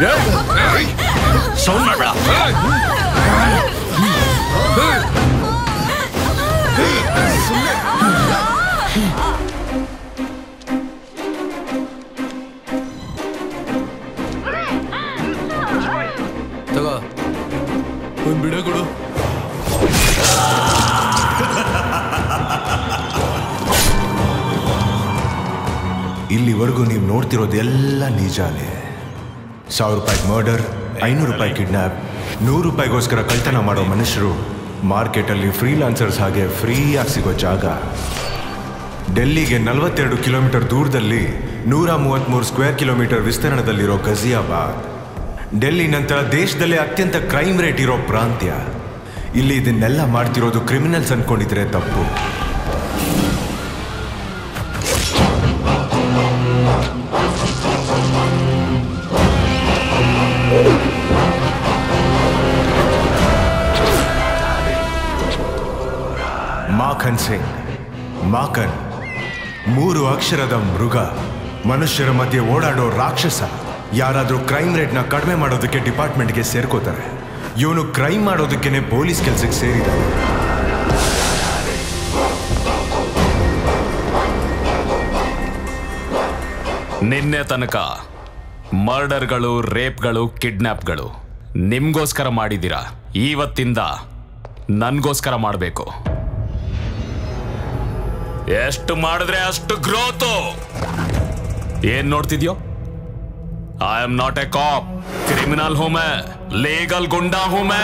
Sound ಮಾಡಬೇಡ ತಗೋ ಒಂದ್ ಬಿಡ ಕೊಡು ಇಲ್ಲಿವರೆಗೂ ನೀವು ನೋಡ್ತಿರೋದು ಎಲ್ಲ ನಿಜಾನೇ ಸಾವಿರ ರೂಪಾಯಿ ಮರ್ಡರ್ ಐನೂರು ರೂಪಾಯಿ ಕಿಡ್ನಾಪ್ ನೂರು ರೂಪಾಯಿಗೋಸ್ಕರ ಕಳ್ತನ ಮಾಡೋ ಮನುಷ್ಯರು ಮಾರ್ಕೆಟಲ್ಲಿ ಫ್ರೀಲಾನ್ಸರ್ಸ್ ಹಾಗೆ ಫ್ರೀಯಾಗಿ ಸಿಗೋ ಜಾಗ ಡೆಲ್ಲಿಗೆ ನಲವತ್ತೆರಡು ಕಿಲೋಮೀಟರ್ ದೂರದಲ್ಲಿ ನೂರ ಮೂವತ್ತ್ಮೂರು ಸ್ಕ್ವೇರ್ ಕಿಲೋಮೀಟರ್ ವಿಸ್ತೀರ್ಣದಲ್ಲಿರೋ ಗಜಿಯಾಬಾದ್ ಡೆಲ್ಲಿ ನಂತರ ದೇಶದಲ್ಲೇ ಅತ್ಯಂತ ಕ್ರೈಮ್ ರೇಟ್ ಇರೋ ಪ್ರಾಂತ್ಯ ಇಲ್ಲಿ ಇದನ್ನೆಲ್ಲ ಮಾಡ್ತಿರೋದು ಕ್ರಿಮಿನಲ್ಸ್ ಅನ್ಕೊಂಡಿದ್ರೆ ತಪ್ಪು ಮಾಖನ್ ಸಿಂಗ್ ಮಾಕನ್ ಮೂರು ಅಕ್ಷರದ ಮೃಗ ಮನುಷ್ಯರ ಮಧ್ಯೆ ಓಡಾಡೋ ರಾಕ್ಷಸ ಯಾರಾದರೂ ಕ್ರೈಮ್ ರೇಟ್ನ ಕಡಿಮೆ ಮಾಡೋದಕ್ಕೆ ಡಿಪಾರ್ಟ್ಮೆಂಟ್ಗೆ ಸೇರ್ಕೋತಾರೆ ಇವನು ಕ್ರೈಮ್ ಮಾಡೋದಕ್ಕೇನೆ ಪೊಲೀಸ್ ಕೆಲಸಕ್ಕೆ ಸೇರಿದ್ದಾನೆ ನಿನ್ನೆ ತನಕ ಮರ್ಡರ್ಗಳು ರೇಪ್ಗಳು ಕಿಡ್ನಾಪ್ಗಳು ನಿಮ್ಗೋಸ್ಕರ ಮಾಡಿದ್ದೀರಾ ಇವತ್ತಿಂದ ನನ್ಗೋಸ್ಕರ ಮಾಡಬೇಕು ಎಷ್ಟು ಮಾಡಿದ್ರೆ ಅಷ್ಟು ಗ್ರೋತು ಏನ್ ನೋಡ್ತಿದ್ಯೋ I am not a cop criminal ಹೂ ಮೇ ಲೀಗಲ್ ಗುಂಡಾ ಹೂ ಮೇ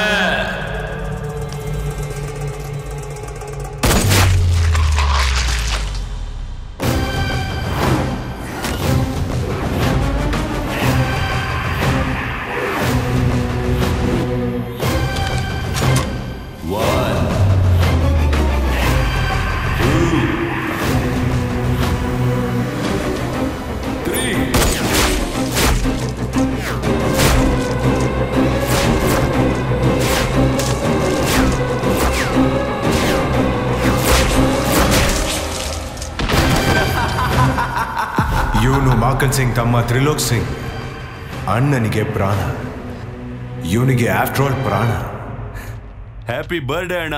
ಇವನು ಮಾಕನ್ ಸಿಂಗ್ ತಮ್ಮ ತ್ರಿಲೋಕ್ ಸಿಂಗ್ ಅಣ್ಣನಿಗೆ ಪ್ರಾಣ ಇವನಿಗೆ ಆಫ್ಟರ್ ಆಲ್ ಪ್ರಾಣ ಹ್ಯಾಪಿ ಬರ್ಡೇ ಅಣ್ಣ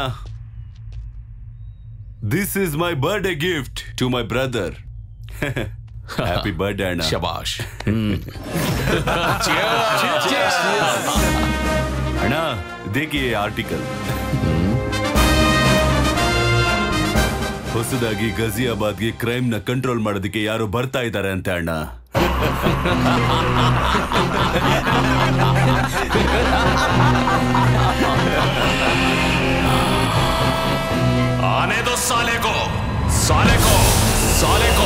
this is my birthday gift to my brother happy birthday ಅಣ್ಣ ಶಬಾಷ್ ಅಣ್ಣ ದೇಖಿಯೇ ಆರ್ಟಿಕಲ್ ಹೊಸದಾಗಿ ಗಜಿಯಾಬಾದ್ಗೆ ಕ್ರೈಮ್ ನ ಕಂಟ್ರೋಲ್ ಮಾಡೋದಕ್ಕೆ ಯಾರು ಬರ್ತಾ ಇದ್ದಾರೆ ಅಂತ ಅಣ್ಣ आने दो साले को साले को साले को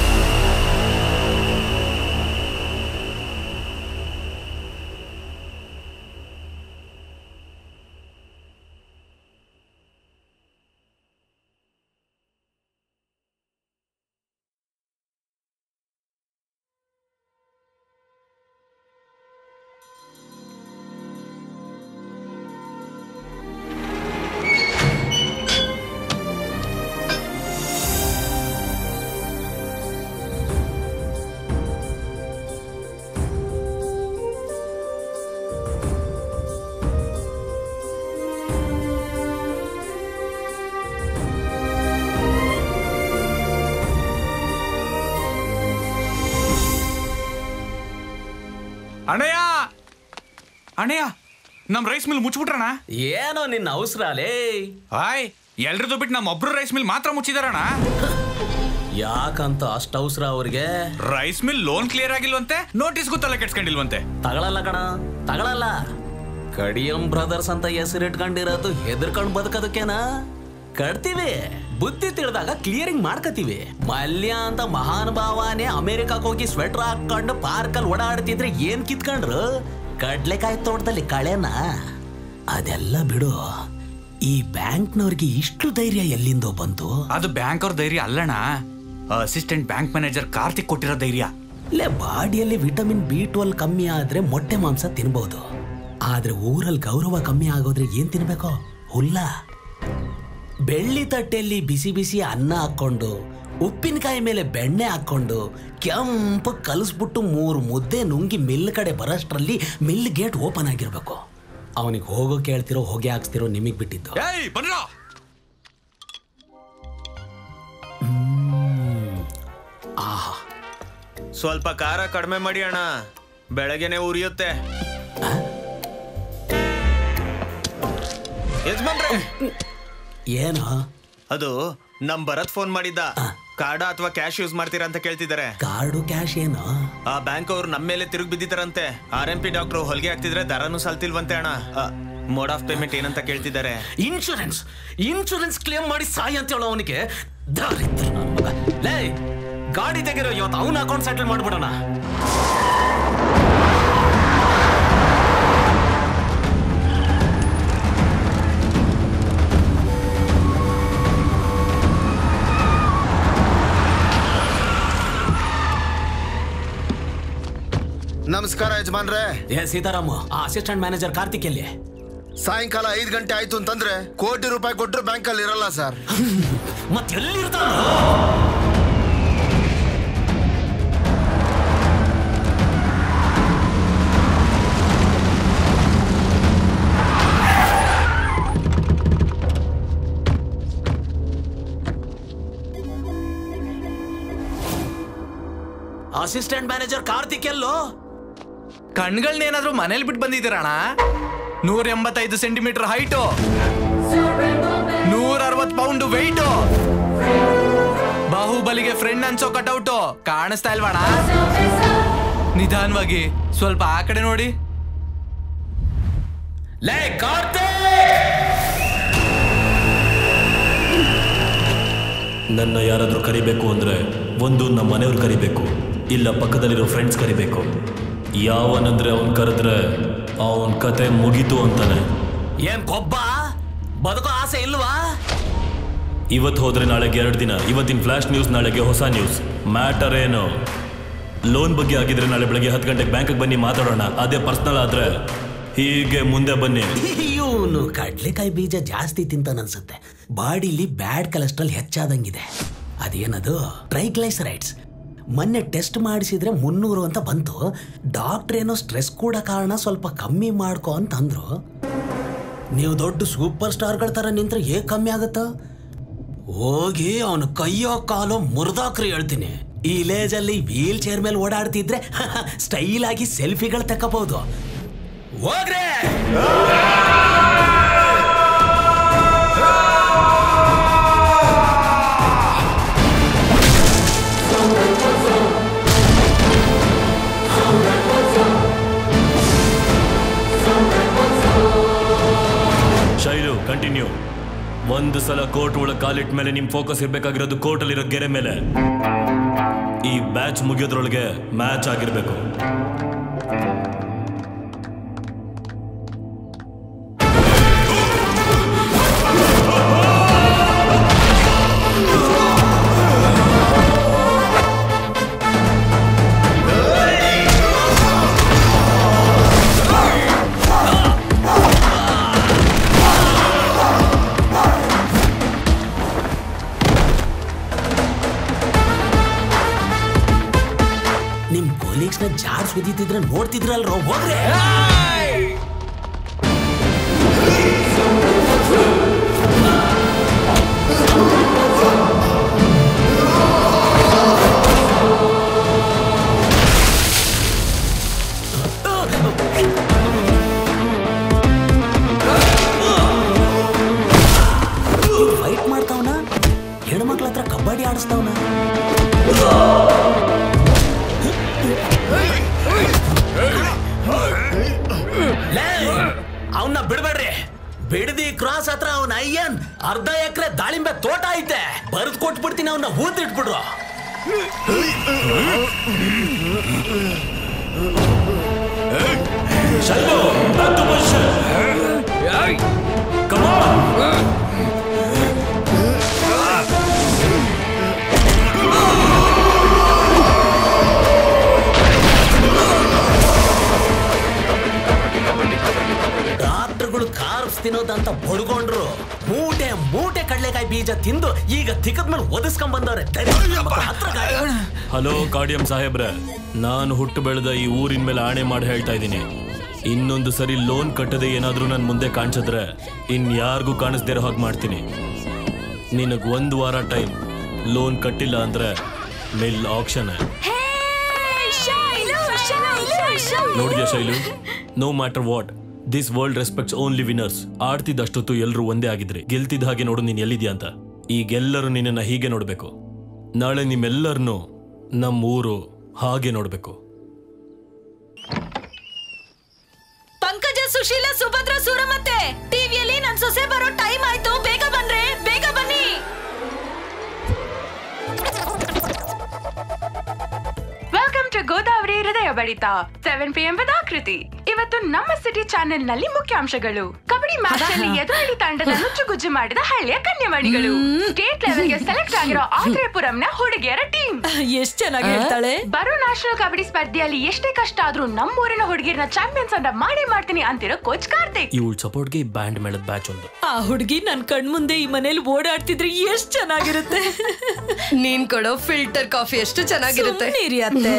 ಅಣ್ಣಯ್ಯ ಅಣ್ಣಯ್ಯ ನಮ್ ರೈಸ್ ಮಿಲ್ ಮುಚ್ಚಿಬಿಟ್ರಣ ಏನೋ ನಿನ್ನ ಅವಸರ ಲೇ ಹಾಯ್ ಎಲ್ರದ್ದು ಬಿಟ್ಟು ನಮ್ಮ ಒಬ್ರು ರೈಸ್ ಮಿಲ್ ಮಾತ್ರ ಮುಚ್ಚಿದಾರಣ ಯಾಕಂತ ಅಷ್ಟ ಅವಸರ ಅವ್ರಿಗೆ ರೈಸ್ ಮಿಲ್ ಲೋನ್ ಕ್ಲಿಯರ್ ಆಗಿಲ್ವಂತೆ ನೋಟಿಸ್ ಗೊತ್ತಲ್ಲ ಕೆಡ್ಸ್ಕೊಂಡಿಲ್ವಂತೆ ತಗೊಳಲ್ಲ ಕಣ ತಗೊಳಲ್ಲ ಕಡಿಯಂ ಬ್ರದರ್ಸ್ ಅಂತ ಹೆಸರಿಟ್ಕೊಂಡಿರೋದು ಹೆದರ್ಕೊಂಡ್ ಬದುಕೋದಕ್ಕೇನ ಕಟ್ತೀವಿ ಬುದ್ಧಿ ತಿಳಿದಾಗ ಕ್ಲಿಯರಿಂಗ್ ಮಾಡ್ಕತೀವಿ ಮಲ್ಯ ಅಂತ ಮಹಾನುಭಾವನೆ ಅಮೆರಿಕಕ್ಕೆ ಹೋಗಿ ಸ್ವೆಟರ್ ಹಾಕೊಂಡು ಪಾರ್ಕಲ್ಲಿ ಓಡಾಡ್ತಿದ್ರೆ ಏನ್ ಕಿತ್ಕೊಂಡ್ರು ಕಡ್ಲೆಕಾಯಿ ತೋಟದಲ್ಲಿ ಕಳೆನ ಅದೆಲ್ಲ ಬಿಡು ಈ ಬ್ಯಾಂಕ್ನವ್ರಿಗೆ ಇಷ್ಟು ಧೈರ್ಯ ಎಲ್ಲಿಂದೋ ಬಂತು ಅದು ಬ್ಯಾಂಕ್ ಅವ್ರ ಧೈರ್ಯ ಅಲ್ಲಣ್ಣ ಅಸಿಸ್ಟೆಂಟ್ ಬ್ಯಾಂಕ್ ಮ್ಯಾನೇಜರ್ ಕಾರ್ತಿಕ್ ಕೊಟ್ಟಿರೋ ಧೈರ್ಯ ಇಲ್ಲೇ ಬಾಡಿಯಲ್ಲಿ ವಿಟಮಿನ್ ಬಿ ಟ್ವೆಲ್ ಕಮ್ಮಿ ಆದ್ರೆ ಮೊಟ್ಟೆ ಮಾಂಸ ತಿನ್ಬಹುದು ಆದ್ರೆ ಊರಲ್ಲಿ ಗೌರವ ಕಮ್ಮಿ ಆಗೋದ್ರೆ ಏನ್ ತಿನ್ಬೇಕು ಹುಲ್ಲ ಬೆಳ್ಳಿ ತಟ್ಟೆಯಲ್ಲಿ ಬಿಸಿ ಬಿಸಿ ಅನ್ನ ಹಾಕೊಂಡು ಉಪ್ಪಿನಕಾಯಿ ಮೇಲೆ ಬೆಣ್ಣೆ ಹಾಕೊಂಡು ಕೆಂಪು ಕಲಿಸ್ಬಿಟ್ಟು ಮೂರು ಮುದ್ದೆ ನುಂಗಿ ಮಿಲ್ ಕಡೆ ಬರೋಷ್ಟರಲ್ಲಿ ಮಿಲ್ ಗೇಟ್ ಓಪನ್ ಆಗಿರ್ಬೇಕು ಅವನಿಗೆ ಹೋಗೋ ಕೇಳ್ತಿರೋ ಹೋಗಿ ಹಾಕ್ಸ್ತಿರೋ ನಿಮಗೆ ಬಿಟ್ಟಿದ್ದು ಏಯ್ ಬನ್ರ ಆಹಾ ಸ್ವಲ್ಪ ಖಾರ ಕಡಿಮೆ ಮಾಡಿ ಅಣ್ಣ ಬೆಳಗ್ಗೆನೆ ಉರಿಯುತ್ತೆ ಯಜಮಾನ್ರೆ ಏನು ಅದು ನಮ್ ಭರತ್ ಫೋನ್ ಮಾಡಿದ್ದ ಕಾರ್ಡ ಅಥವಾ ಕ್ಯಾಶ್ ಯೂಸ್ ಮಾಡ್ತೀರಾ ಅಂತ ಕೇಳ್ತಿದ್ದಾರೆ ಕಾರ್ಡು ಕ್ಯಾಶ್ ಏನು ಆ ಬ್ಯಾಂಕ್ ಅವ್ರು ನಮ್ಮ ಮೇಲೆ ತಿರುಗಿ ಬಿದ್ದಿದ್ದಾರಂತೆ ಆರ್ ಎಂ ಪಿ ಡಾಕ್ಟರ್ ಹೊಲಿಗೆ ಹಾಕ್ತಿದ್ರೆ ದರನು ಸಲ್ತಿಲ್ವಂತೆ ಅಣ್ಣ ಮೋಡ್ ಆಫ್ ಪೇಮೆಂಟ್ ಏನಂತ ಕೇಳ್ತಿದ್ದಾರೆ ಇನ್ಶೂರೆನ್ಸ್ ಇನ್ಶೂರೆನ್ಸ್ ಕ್ಲೇಮ್ ಮಾಡಿ ಸಾಯಿ ಅಂತ ಹೇಳೋ ಅವನಿಗೆ ದಾರಿದ್ರ ನನ್ ಮಗ ಲೇ ಗಾಡಿ ತೆಗಿರೋ ಇವತ್ತು ಅವನ ಅಕೌಂಟ್ ಸೆಟಲ್ ಮಾಡ್ಬಿಡೋಣ ನಮಸ್ಕಾರ ಯಜಮಾನ್ರೆ ಏ ಸೀತಾರಾಮ ಆ ಅಸಿಸ್ಟೆಂಟ್ ಮ್ಯಾನೇಜರ್ ಕಾರ್ತಿಕ್ ಎಲ್ಲಿ ಸಾಯಂಕಾಲ ಐದು ಗಂಟೆ ಆಯ್ತು ಅಂತಂದ್ರೆ ಕೋಟಿ ರೂಪಾಯಿ ಕೊಟ್ಟರು ಬ್ಯಾಂಕಲ್ಲಿ ಇರಲ್ಲ ಸರ್ ಮತ್ತೆ ಎಲ್ಲಿರ್ತಾನ ಅಸಿಸ್ಟೆಂಟ್ ಮ್ಯಾನೇಜರ್ ಕಾರ್ತಿಕ್ ಎಲ್ಲೋ ಕಣ್ಗಳನ್ನೇನಾದ್ರೂ ಮನೇಲಿ ಬಿಟ್ಟು ಬಂದಿದ್ದೀರಣ್ಣ ನೂರ ಎಂಬತ್ತೈದು ಸೆಂಟಿಮೀಟರ್ ಹೈಟು ನೂರ ಅರವತ್ ಪೌಂಡ್ ವೆಯ್ಟು ಬಾಹುಬಲಿಗೆ ಫ್ರೆಂಡ್ ಅನ್ಸೋ ಕಟೌಟು ಕಾಣಿಸ್ತಾ ಇಲ್ವಣ ನಿಧಾನವಾಗಿ ಸ್ವಲ್ಪ ಆ ಕಡೆ ನೋಡಿ ಲೇ ಕಾರ್ತಿಕ್ ನನ್ನ ಯಾರಾದರೂ ಕರಿಬೇಕು ಅಂದರೆ ಒಂದು ನಮ್ಮ ಮನೆಯವ್ರು ಕರಿಬೇಕು ಇಲ್ಲ ಪಕ್ಕದಲ್ಲಿರೋ ಫ್ರೆಂಡ್ಸ್ ಕರಿಬೇಕು ಯಾವನಂದ್ರೆ ಅವನ್ ಕರೆದ್ರೆ ಅವನ ಕತೆ ಮುಗೀತು ಅಂತಾನೆ ಏನ್ ಕೊಬ್ಬ ಬದುಕೋ ಆಸೆ ಇಲ್ವಾ ಇವತ್ತು ಹೋದ್ರೆ ನಾಳೆಗೆ ಎರಡು ದಿನ ಇವತ್ತಿನ ಫ್ಲಾಶ್ ನ್ಯೂಸ್ ನಾಳೆಗೆ ಹೊಸ ನ್ಯೂಸ್ ಮ್ಯಾಟರ್ ಏನು ಲೋನ್ ಬಗ್ಗೆ ಆಗಿದ್ರೆ ನಾಳೆ ಬೆಳಗ್ಗೆ ಹತ್ತು ಗಂಟೆಗೆ ಬ್ಯಾಂಕಿಗೆ ಬನ್ನಿ ಮಾತಾಡೋಣ ಅದೇ ಪರ್ಸ್ನಲ್ ಆದ್ರೆ ಹೀಗೆ ಮುಂದೆ ಬನ್ನಿ ಇವನು ಕಡ್ಲೆಕಾಯಿ ಬೀಜ ಜಾಸ್ತಿ ತಿಂತಾನನ್ಸುತ್ತೆ ಬಾಡಿಲಿ ಬ್ಯಾಡ್ ಕೊಲೆಸ್ಟ್ರಾಲ್ ಹೆಚ್ಚಾದಂಗಿದೆ ಅದೇನದು ಟ್ರೈಗ್ಲೈಸರೈಡ್ಸ್ ಮೊನ್ನೆ ಟೆಸ್ಟ್ ಮಾಡಿಸಿದ್ರೆ ಮುನ್ನೂರು ಅಂತ ಬಂತು ಡಾಕ್ಟರ್ ಏನೋ ಸ್ಟ್ರೆಸ್ ಕೂಡ ಕಾರಣ ಸ್ವಲ್ಪ ಕಮ್ಮಿ ಮಾಡ್ಕೊ ಅಂತ ಅಂದ್ರು ನೀವು ದೊಡ್ಡ ಸೂಪರ್ ಸ್ಟಾರ್ಗಳ ತರ ನಿಂತ್ರೆ ಹೇಗ್ ಕಮ್ಮಿ ಆಗತ್ತ ಹೋಗಿ ಅವನು ಕೈಯೋ ಕಾಲೋ ಮುರಿದಾಕ್ರಿ ಹೇಳ್ತೀನಿ ಈ ಲೇಜಲ್ಲಿ ವೀಲ್ ಚೇರ್ ಮೇಲೆ ಓಡಾಡ್ತಿದ್ರೆ ಸ್ಟೈಲ್ ಆಗಿ ಸೆಲ್ಫಿಗಳು ತಕ್ಕಬಹುದು ಹೋಗ್ರೆ ಶೈಲು ಕಂಟಿನ್ಯೂ ಒಂದು ಸಲ ಕೋರ್ಟ್ ಒಳಗೆ ಕಾಲಿಟ್ಟ ಮೇಲೆ ನಿಮ್ ಫೋಕಸ್ ಇರ್ಬೇಕಾಗಿರೋದು ಕೋರ್ಟಲ್ಲಿರೋ ಗೆರೆ ಮೇಲೆ ಈ ಬ್ಯಾಚ್ ಮುಗಿಯೋದ್ರೊಳಗೆ ಮ್ಯಾಚ್ ಆಗಿರ್ಬೇಕು ನಿಮ್ ಕೊಲೀಗ್ಸ್ ನ ಜಾರ್ ಸುದಿತಿದ್ರೆ ನೋಡ್ತಿದ್ರಲ್ರೋ ಹೋಗ್ರೆ ಫೈಟ್ ಮಾಡ್ತಾವನ ಹೆಣ್ಮಕ್ಳ ಹತ್ರ ಕಬಡ್ಡಿ ಆಡಿಸ್ತಾವನ ಅವನ್ನ ಬಿಡ್ಬೇಡ್ರಿ ಬಿಡದಿ ಕ್ರಾಸ್ ಹತ್ರ ಅವನ ಅಯ್ಯನ್ ಅರ್ಧ ಎಕರೆ ದಾಳಿಂಬೆ ತೋಟ ಐತೆ ಬರೆದು ಕೊಟ್ಬಿಡ್ತೀನಿ ಅವನ್ನ ಹೂತಿಟ್ಬಿಡ್ರು ಡಾಕ್ಟರ್ಗಳು ಕಾರ್ಬ್ಸ್ ತಿನ್ನೋದಂತ ಬಡ್ಕೊಂಡ್ರು ಮೂಟೆ ಮೂಟೆ ಕಡ್ಲೆಕಾಯಿ ಬೀಜ ತಿಂದು ಈಗ ತಿಕ್ಕದ್ಮೇಲೆ ಒದಿಸ್ಕೊಂಡ್ ಬಂದವ್ರೆ ಹತ್ರ ಗಾಡಿ. ಹಲೋ ಕಾಡಿಯಂ ಸಾಹೇಬ್ರೆ ನಾನು ಹುಟ್ಟು ಬೆಳೆದ ಈ ಊರಿನ ಮೇಲೆ ಆಣೆ ಮಾಡಿ ಹೇಳ್ತಾ ಇದ್ದೀನಿ ಇನ್ನೊಂದು ಸರಿ ಲೋನ್ ಕಟ್ಟದೆ ಏನಾದ್ರೂ ನನ್ನ ಮುಂದೆ ಕಾಣಿಸಿದ್ರೆ ಇನ್ ಯಾರಿಗೂ ಕಾಣಿಸ್ದಿರೋ ಹಾಗೆ ಮಾಡ್ತೀನಿ ನಿನಗ್ ಒಂದು ವಾರ ಟೈಮ್ ಲೋನ್ ಕಟ್ಟಿಲ್ಲ ಅಂದ್ರೆ ಮಿಲ್ ಆಕ್ಷನ್ ನೋಡಿದ್ಯಾ Shailu no matter what this world respects only winners ಆಡ್ತಿದ್ದಷ್ಟೊತ್ತು ಎಲ್ಲರೂ ಒಂದೇ ಆಗಿದ್ರಿ ಗೆಲ್ತಿದ್ದ ಹಾಗೆ ನೋಡು ನೀನ್ ಎಲ್ಲಿದ್ಯಾ ಅಂತ ಈಗೆಲ್ಲರೂ ನಿನ್ನನ್ನ ಹೀಗೆ ನೋಡ್ಬೇಕು ನಾಳೆ ನಿಮ್ಮೆಲ್ಲರನ್ನು ನಮ್ಮ ಊರು ಹಾಗೆ ನೋಡ್ಬೇಕು ಪಂಕಜ ಸುಶೀಲ ಸುಭದ್ರ ಸೂರಮತ್ತೆ ಟಿವಿಯಲ್ಲಿ ನನ್ ಸೊಸೆ ಬರೋ ಟೈಮ್ ಆಯ್ತು ಬೇಗ ಬನ್ರೆ ಬೇಗ ಬನ್ನಿ ವೆಲ್ಕಮ್ ಟು ಗೋದಾವರಿ ಹೃದಯ ಬಡಿತ ಸೆವೆನ್ ಪಿ ಎಂ ವಿತ್ ಆಕೃತಿ ಇವತ್ತು ನಮ್ಮ ಸಿಟಿ ಚಾನೆಲ್ ನಲ್ಲಿ ಮುಖ್ಯಾಂಶಗಳು ಕಬಡ್ಡಿ ಮ್ಯಾಚ್ ಅಲ್ಲಿ ಎದುರಾಳಿ ತಂಡದ ನುಚ್ಚುಗುಜ್ಜು ಮಾಡಿದ ಹಳ್ಳಿಯ ಕನ್ಯವಾಣಿಗಳು ಸ್ಟೇಟ್ ಲೆವೆಲ್ ಗೆ ಸೆಲೆಕ್ಟ್ ಆಗಿರೋ ಆತ್ರೇಪುರಂನ ಹುಡುಗಿಯರ ಟೀಮ್ ಎಷ್ಟ್ ಚೆನ್ನಾಗಿ ಹೇಳ್ತಾಳೆ ಬರೋ ನ್ಯಾಷನಲ್ ಕಬಡ್ಡಿ ಸ್ಪರ್ಧೆಯಲ್ಲಿ ಎಷ್ಟೇ ಕಷ್ಟ ಆದ್ರೂ ನಮ್ಮೂರಿನ ಹುಡುಗಿಯರನ್ನ ಚಾಂಪಿಯನ್ಸ್ ಅಂತ ಮಾಡೇ ಮಾಡ್ತೀನಿ ಅಂತಿರೋ ಕೋಚ್ ಕಾರ್ತಿಕ್ ಇವಳ ಸಪೋರ್ಟ್ಗೆ ಬ್ಯಾಂಡ್ ಮೇಳದ ಬ್ಯಾಚ್ ಒಂದು ಆ ಹುಡುಗಿ ನನ್ ಕಣ್ಮುಂದೆ ಈ ಮನೇಲಿ ಓಡಾಡ್ತಿದ್ರೆ ಎಷ್ಟ್ ಚೆನ್ನಾಗಿರುತ್ತೆ ನೀನ್ ಕೊಡೋ ಫಿಲ್ಟರ್ ಕಾಫಿ ಎಷ್ಟು ಚೆನ್ನಾಗಿರುತ್ತೆ ಸುಮ್ನಿರಿ ಅತ್ತೆ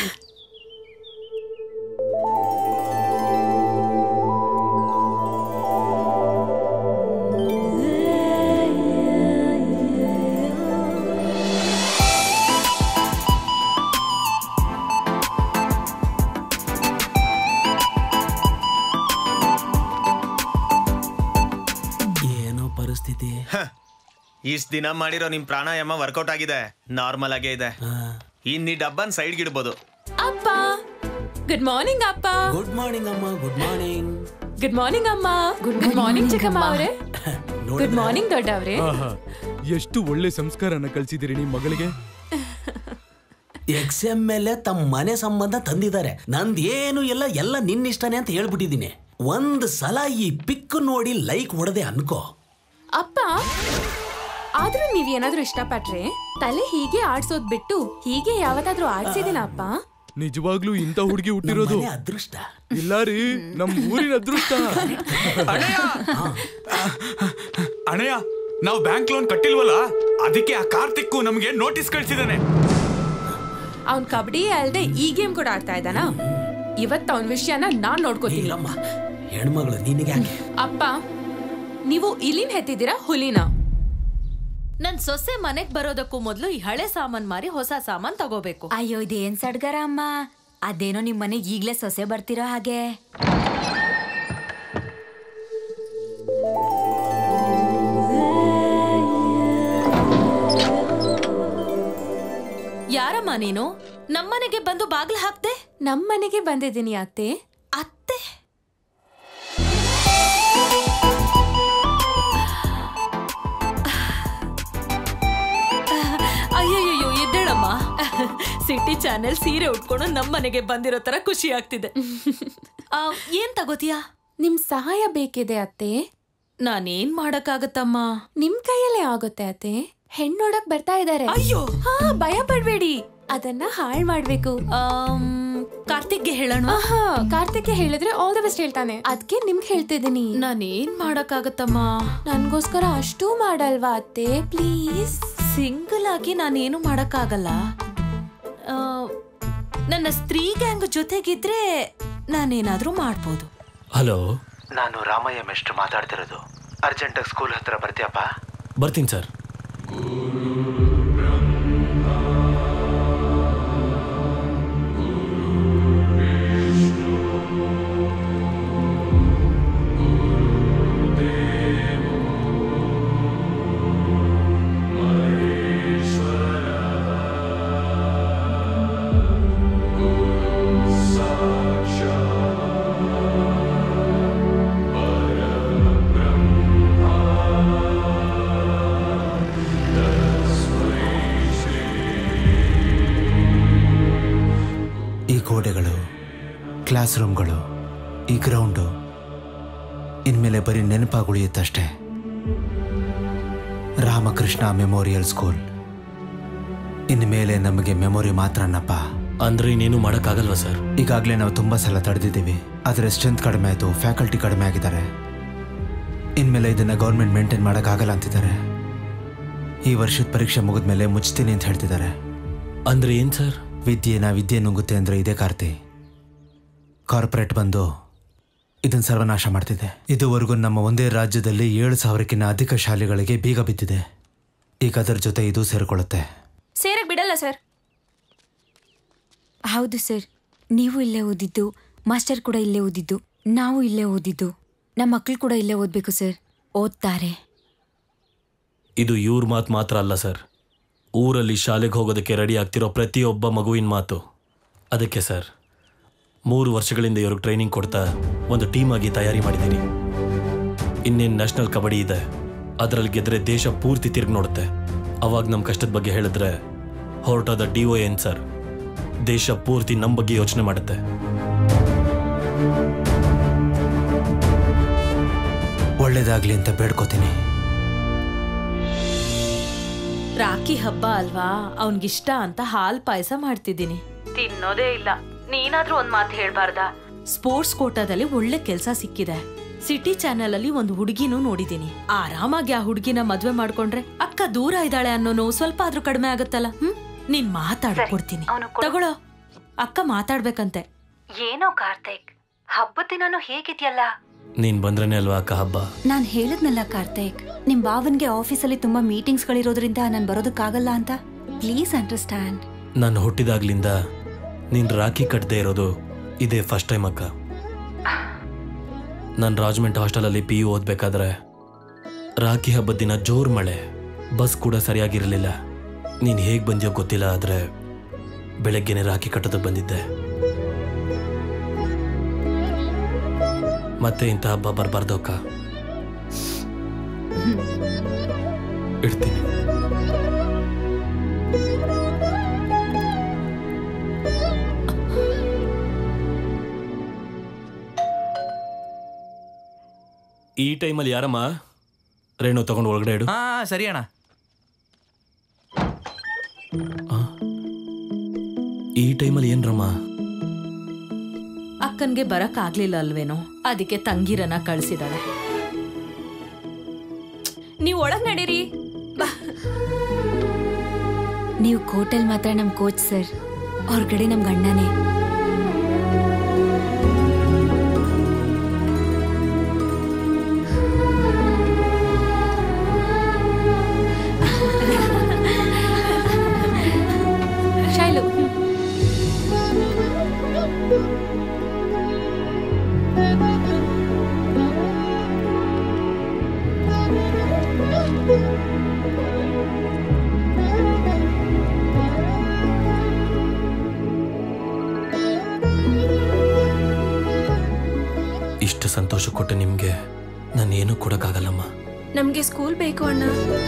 ಏನೋ ಪರಿಸ್ಥಿತಿ ಇಷ್ಟ್ ದಿನ ಮಾಡಿರೋ ನಿಮ್ ಪ್ರಾಣಾಯಾಮ ವರ್ಕೌಟ್ ಆಗಿದೆ ನಾರ್ಮಲ್ ಆಗೇ ಇದೆ ಇನ್ ಈ ಡಬ್ಬನ್ ಸೈಡ್ ಇಡ್ಬೋದು ಅಪ್ಪ ಗುಡ್ ಮಾರ್ನಿಂಗ್ ಅಪ್ಪ ಗುಡ್ ಮಾರ್ನಿಂಗ್ ಅಮ್ಮ ಗುಡ್ ಮಾರ್ನಿಂಗ್ ಗುಡ್ ಮಾರ್ನಿಂಗ್ ಅಮ್ಮ ಗುಡ್ ಮಾರ್ನಿಂಗ್ ಚಿಕ್ಕಮ್ಮ ಅವರೇ ಗುಡ್ ಮಾರ್ನಿಂಗ್ ದೊಡ್ಡವ್ರೆ ಆಹಾ ಎಷ್ಟು ಒಳ್ಳೆ ಸಂಸ್ಕಾರನ ಕಲ್ಸಿದಿರಿ ನಿಮ್ ಮಗಳಿಗೆ ಎಕ್ಸ್ ಎಂ ಮೇಲೆ ತಮ್ಮ ಮನೆ ಸಂಬಂಧ ತಂದಿದ್ದಾರೆ ನಂದ್ ಏನು ಎಲ್ಲ ಎಲ್ಲ ನಿನ್ನಿಷ್ಟನೇ ಅಂತ ಹೇಳ್ಬಿಟ್ಟಿದ್ದೀನಿ ಒಂದ್ ಸಲ ಈ ಪಿಕ್ ನೋಡಿ ಲೈಕ್ ಹೊಡೆದೆ ಅನ್ಕೋ ಅಪ್ಪ ಆದ್ರೂ ನೀವ್ ಏನಾದ್ರೂ ಇಷ್ಟಪಟ್ರೆ ತಲೆ ಹೀಗೆ ಆಡ್ಸೋದ್ ಬಿಟ್ಟು ಹೀಗೆ ಯಾವತ್ತಾದ್ರೂ ಆಡ್ಸಿದಿನ ಅಪ್ಪ ನಿಜವಾಗ್ಲೂ ಇಂಥ ಹುಡುಗಿ ಹುಟ್ಟಿರೋದು ಮನೆ ಅದೃಷ್ಟ ಇಲ್ಲ ರೀ ನಮ್ ಊರಿನ ಅದೃಷ್ಟ ಅಣ್ಣಯ್ಯ ಅಣ್ಣಯ್ಯ ನಾವು ಬ್ಯಾಂಕ್ ಲೋನ್ ಕಟ್ಟಿಲ್ವಲ್ಲ ಅದಕ್ಕೆ ಆ ಕಾರ್ತಿಕ್ಕು ನಮಗೆ ನೋಟಿಸ್ ಕಳ್ಸಿದಾನೆ ಅವ್ನ್ ಕಬಡ್ಡಿ ಅಲ್ದೆ ಈ ಗೇಮ್ ಕೂಡ ಆಡ್ತಾ ಇದ್ದಾನ ಇವತ್ತು ಅವನ್ ವಿಷಯನ ನಾನ್ ನೋಡ್ಕೋತೀನಿ ಇಲ್ಲಮ್ಮ ಹೆಣ್ಮಗಳು ನಿನಗೆ ಯಾಕೆ ಅಪ್ಪ ನೀವು ಇಲಿನ್ ಹೆತ್ತಿದ್ದೀರಾ ಹುಲಿನ ನನ್ ಸೊಸೆ ಮನೆಗ್ ಬರೋದಕ್ಕೂ ಮೊದ್ಲು ಈ ಹಳೆ ಸಾಮಾನ್ ಮಾರಿ ಹೊಸ ಸಾಮಾನ್ ತಗೋಬೇಕು ಅಯ್ಯೋ ಇದೇನ್ ಸಡ್ಗರ ಅಮ್ಮ ಅದೇನೋ ನಿಮ್ ಮನೆಗ್ ಈಗ್ಲೇ ಸೊಸೆ ಬರ್ತಿರೋ ಹಾಗೆ ಯಾರಮ್ಮ ನೀನು ನಮ್ಮನೆಗೆ ಬಂದು ಬಾಗ್ಲು ಹಾಕ್ದೆ ನಮ್ಮನೆಗೆ ಬಂದಿದ್ದೀನಿ ಅತ್ತೆ ಅತ್ತೆ ಅಯ್ಯಯ್ಯೋ ಎದ್ದೇಳಮ್ಮ ಸಿಟಿ ಚಾನೆಲ್ ಸೀರೆ ಉಟ್ಕೊಂಡು ನಮ್ಮನೆಗೆ ಬಂದಿರೋ ತರ ಖುಷಿ ಆಗ್ತಿದೆ ಆ, ಏನ್ ತಗೋತೀಯಾ ನಿಮ್ ಸಹಾಯ ಬೇಕಿದೆ ಅತ್ತೆ ನಾನೇನ್ ಮಾಡಕ್ಕಾಗತ್ತಮ್ಮ ನಿಮ್ ಕೈಯಲ್ಲೇ ಆಗುತ್ತೆ ಅತ್ತೆ ಹೆಣ್ ನೋಡಕ್ ಬರ್ತಾ ಇದಾರೆ ಅಯ್ಯೋ ಹಾ ಭಯ ಪಡ್ಬೇಡಿ ಅದನ್ನ ಹಾಳ್ ಮಾಡ್ಬೇಕು ಕಾರ್ತಿಕ್ಗೆ ಹೇಳೋಣ ಆಹಾ ಕಾರ್ತಿಕ್ಗೆ ಹೇಳಿದ್ರೆ ಆಲ್ ದ ಬೆಸ್ಟ್ ಹೇಳ್ತಾನೆ ಅದಕ್ಕೆ ನಿಮ್ಗೆ ಹೇಳ್ತಿದ್ದೀನಿ ನಾನೇನ್ ಮಾಡಕ್ಕಾಗತ್ತಮ್ಮ ನನ್ಗೋಸ್ಕರ ಅಷ್ಟೂ ಮಾಡಲ್ವಾ ಅತ್ತೆ ಪ್ಲೀಸ್ ಸಿಂಗಲ್ ಆಗಿ ನಾನೇನು ಮಾಡಕ್ಕಾಗಲ್ಲ ಆ, ನನ್ನ ಸ್ತ್ರೀ ಗ್ಯಾಂಗ್ ಜೊತೆಗಿದ್ರೆ ನಾನೇನಾದ್ರೂ ಮಾಡ್ಬೋದು ಹಲೋ ನಾನು ರಾಮಯ್ಯ ಮೆಸ್ಟ್ರು ಮಾತಾಡ್ತಿರೋದು ಅರ್ಜೆಂಟಾಗಿ ಸ್ಕೂಲ್ ಹತ್ರ ಬರ್ತೀಯಪ್ಪ ಬರ್ತೀನಿ ಸರ್ ಈ ಗೋಡೆಗಳು ಕ್ಲಾಸ್ ರೂಮ್ಗಳು ಈ ಗ್ರೌಂಡು ಇನ್ಮೇಲೆ ಬರೀ ನೆನಪಾಗುಳಿಯುತ್ತಷ್ಟೇ ರಾಮಕೃಷ್ಣ ಮೆಮೋರಿಯಲ್ ಸ್ಕೂಲ್ ಇನ್ಮೇಲೆ ನಮಗೆ ಮೆಮೊರಿ ಮಾತ್ರನಪ್ಪ ಅಂದ್ರೆ ಇನ್ನೇನು ಮಾಡೋಕ್ಕಾಗಲ್ವಾ ಸರ್ ಈಗಾಗಲೇ ನಾವು ತುಂಬ ಸಲ ತಡೆದಿದ್ದೀವಿ ಆದರೆ ಸ್ಟ್ರೆಂತ್ ಕಡಿಮೆ ಆಯಿತು ಫ್ಯಾಕಲ್ಟಿ ಕಡಿಮೆ ಆಗಿದ್ದಾರೆ ಇನ್ಮೇಲೆ ಇದನ್ನ ಗೌರ್ಮೆಂಟ್ ಮೇಂಟೈನ್ ಮಾಡೋಕ್ಕಾಗಲ್ಲ ಅಂತಿದ್ದಾರೆ ಈ ವರ್ಷದ ಪರೀಕ್ಷೆ ಮುಗಿದ್ಮೇಲೆ ಮುಚ್ತೀನಿ ಅಂತ ಹೇಳ್ತಿದ್ದಾರೆ ಅಂದ್ರೆ ಏನ್ ಸರ್ ವಿದ್ಯೆನ ವಿದ್ಯೆ ನುಂಗುತ್ತೆ ಅಂದ್ರೆ ಇದೇ ಕಾರ್ತಿ ಕಾರ್ಪೊರೇಟ್ ಬಂದು ಇದನ್ನ ಸರ್ವನಾಶ ಮಾಡ್ತಿದೆ ಇದುವರೆಗೂ ನಮ್ಮ ಒಂದೇ ರಾಜ್ಯದಲ್ಲಿ ಏಳು ಸಾವಿರಕ್ಕಿಂತ ಅಧಿಕ ಶಾಲೆಗಳಿಗೆ ಬೀಗ ಬಿದ್ದಿದೆ ಈಗ ಅದರ ಜೊತೆ ಇದು ಸೇರಿಕೊಳ್ಳುತ್ತೆ ಸೇರಕ್ ಬಿಡಲ್ಲ ಸರ್ ಹೌದು ಸರ್ ನೀವು ಇಲ್ಲೇ ಓದಿದ್ದು ಮಾಸ್ಟರ್ ಕೂಡ ಇಲ್ಲೇ ಓದಿದ್ದು ನಾವು ಇಲ್ಲೇ ಓದಿದ್ದು ನಮ್ಮ ಮಕ್ಕಳು ಕೂಡ ಇಲ್ಲೇ ಓದಬೇಕು ಸರ್ ಓದ್ತಾರೆ ಇದು ಇವ್ರ ಮಾತು ಮಾತ್ರ ಅಲ್ಲ ಸರ್ ಊರಲ್ಲಿ ಶಾಲೆಗೆ ಹೋಗೋದಕ್ಕೆ ರೆಡಿ ಆಗ್ತಿರೋ ಪ್ರತಿಯೊಬ್ಬ ಮಗುವಿನ ಮಾತು ಅದಕ್ಕೆ ಸರ್ ಮೂರು ವರ್ಷಗಳಿಂದ ಇವ್ರಿಗೆ ಟ್ರೈನಿಂಗ್ ಕೊಡ್ತಾ ಒಂದು ಟೀಮ್ ಆಗಿ ತಯಾರಿ ಮಾಡಿದ್ದೀನಿ ಇನ್ನೇನು ನ್ಯಾಷನಲ್ ಕಬಡ್ಡಿ ಇದೆ ಅದರಲ್ಲಿ ಗೆದ್ರೆ ದೇಶ ಪೂರ್ತಿ ತಿರುಗಿ ನೋಡುತ್ತೆ ಅವಾಗ ನಮ್ಮ ಕಷ್ಟದ ಬಗ್ಗೆ ಹೇಳಿದ್ರೆ ಹೊರಟಾದ ಡಿ ಒ ಎನ್ ಸರ್ ದೇಶ ಪೂರ್ತಿ ನಮ್ಮ ಬಗ್ಗೆ ಯೋಚನೆ ಮಾಡುತ್ತೆ ಒಳ್ಳೇದಾಗ್ಲಿ ಅಂತ ಬೇಡ್ಕೋತೀನಿ ರಾಖಿ ಹಬ್ಬ ಅಲ್ವಾ ಅವನ್ಗಿಷ್ಟ ಅಂತ ಹಾಲ್ ಪಾಯಸ ಮಾಡ್ತಿದ್ದೀನಿ ತಿನ್ನೋದೇ ಇಲ್ಲ ನೀನಾದ್ರೂ ಒಂದ್ ಮಾತು ಹೇಳ್ಬಾರ್ದಾ ಸ್ಪೋರ್ಟ್ಸ್ ಕೋಟಾದಲ್ಲಿ ಒಳ್ಳೆ ಕೆಲ್ಸ ಸಿಕ್ಕಿದೆ ಸಿಟಿ ಚಾನೆಲ್ ಅಲ್ಲಿ ಒಂದು ಹುಡುಗಿನೂ ನೋಡಿದೀನಿ ಆರಾಮಾಗಿ ಆ ಹುಡುಗಿನ ಮದ್ವೆ ಮಾಡ್ಕೊಂಡ್ರೆ ಅಕ್ಕ ದೂರ ಇದ್ದಾಳೆ ಅನ್ನೋ ನೋವು ಸ್ವಲ್ಪ ಆದ್ರೂ ಕಡಿಮೆ ಆಗತ್ತಲ್ಲ ಹ್ಮ್ ನೀನ್ ಮಾತಾಡ್ಕೊಡ್ತೀನಿ ತಗೊಳ್ಳೋ ಅಕ್ಕ ಮಾತಾಡ್ಬೇಕಂತೆ ಏನೋ ಕಾರ್ತಿಕ್ ಹಬ್ಬದ ದಿನಾನು ಹೇಗಿದ್ಯಲ್ಲ ನೀನು ಬಂದ್ರೇನೆ ಅಲ್ವಾ ಅಕ್ಕ ಹಬ್ಬ ನಾನ್ ಹೇಳಿದ್ನಲ್ಲ ಕಾರ್ತಿಕ್ ನಿಮ್ ಬಾವನ್ಗೆ ಆಫೀಸಲ್ಲಿ ತುಂಬಾ ಮೀಟಿಂಗ್ಸ್ಗಳಿರೋದ್ರಿಂದ ನಾನು ಬರೋದಕ್ಕಾಗಲ್ಲ ಅಂತ ಪ್ಲೀಸ್ ಅಂಡರ್ಸ್ಟ್ಯಾಂಡ್ ನಾನು ಹುಟ್ಟಿದಾಗ್ಲಿಂದ ನೀನು ರಾಖಿ ಕಟ್ಟದೇ ಇರೋದು ಇದೇ ಫಸ್ಟ್ ಟೈಮ್ ಅಕ್ಕ ನಾನು ರಾಜ್ಮೆಂಟ್ ಹಾಸ್ಟೆಲಲ್ಲಿ ಪಿ ಯು ಓದ್ಬೇಕಾದ್ರೆ ರಾಖಿ ಹಬ್ಬದ ದಿನ ಜೋರ್ ಮಳೆ ಬಸ್ ಕೂಡ ಸರಿಯಾಗಿರಲಿಲ್ಲ ನೀನು ಹೇಗೆ ಬಂದ್ಯೋ ಗೊತ್ತಿಲ್ಲ ಆದರೆ ಬೆಳಗ್ಗೆನೆ ರಾಖಿ ಕಟ್ಟೋದಕ್ಕೆ ಬಂದಿದ್ದೆ ಮತ್ತೆ ಇಂಥ ಹಬ್ಬ ಬರಬಾರ್ದು ಅಕ್ಕ ಇಡ್ತೀನಿ ಈ ಟೈಮಲ್ಲಿ ಯಾರಮ್ಮ ರೇಣು ತಗೊಂಡು ಒಳಗಡೆ ಇಡು ಹಾ ಸರಿ ಅಣ್ಣ ಈ ಟೈಮಲ್ಲಿ ಏನ್ರಮ್ಮ ಅಕ್ಕನ್ಗೆ ಬರಕ್ ಆಗ್ಲಿಲ್ಲ ಅಲ್ವೇನೋ ಅದಕ್ಕೆ ತಂಗಿರನ ಕಳ್ಸಿದಾಳೆ ನೀವ್ ಒಳಗ್ ನಡೀರಿ ನೀವು ಕೋಟಲ್ ಮಾತ್ರ ನಮ್ ಕೋಚ್ ಸರ್ ಹೊರಗಡೆ ನಮ್ ಗಂಡನೇ ಶೈಲು ಇಷ್ಟು ಸಂತೋಷ ಕೊಟ್ಟು ನಿಮಗೆ ನಾನು ಏನೂ ಕೊಡೋಕ್ಕಾಗಲ್ಲಮ್ಮ ನಮ್ಗೆ ಸ್ಕೂಲ್ ಬೇಕು ಅಣ್ಣ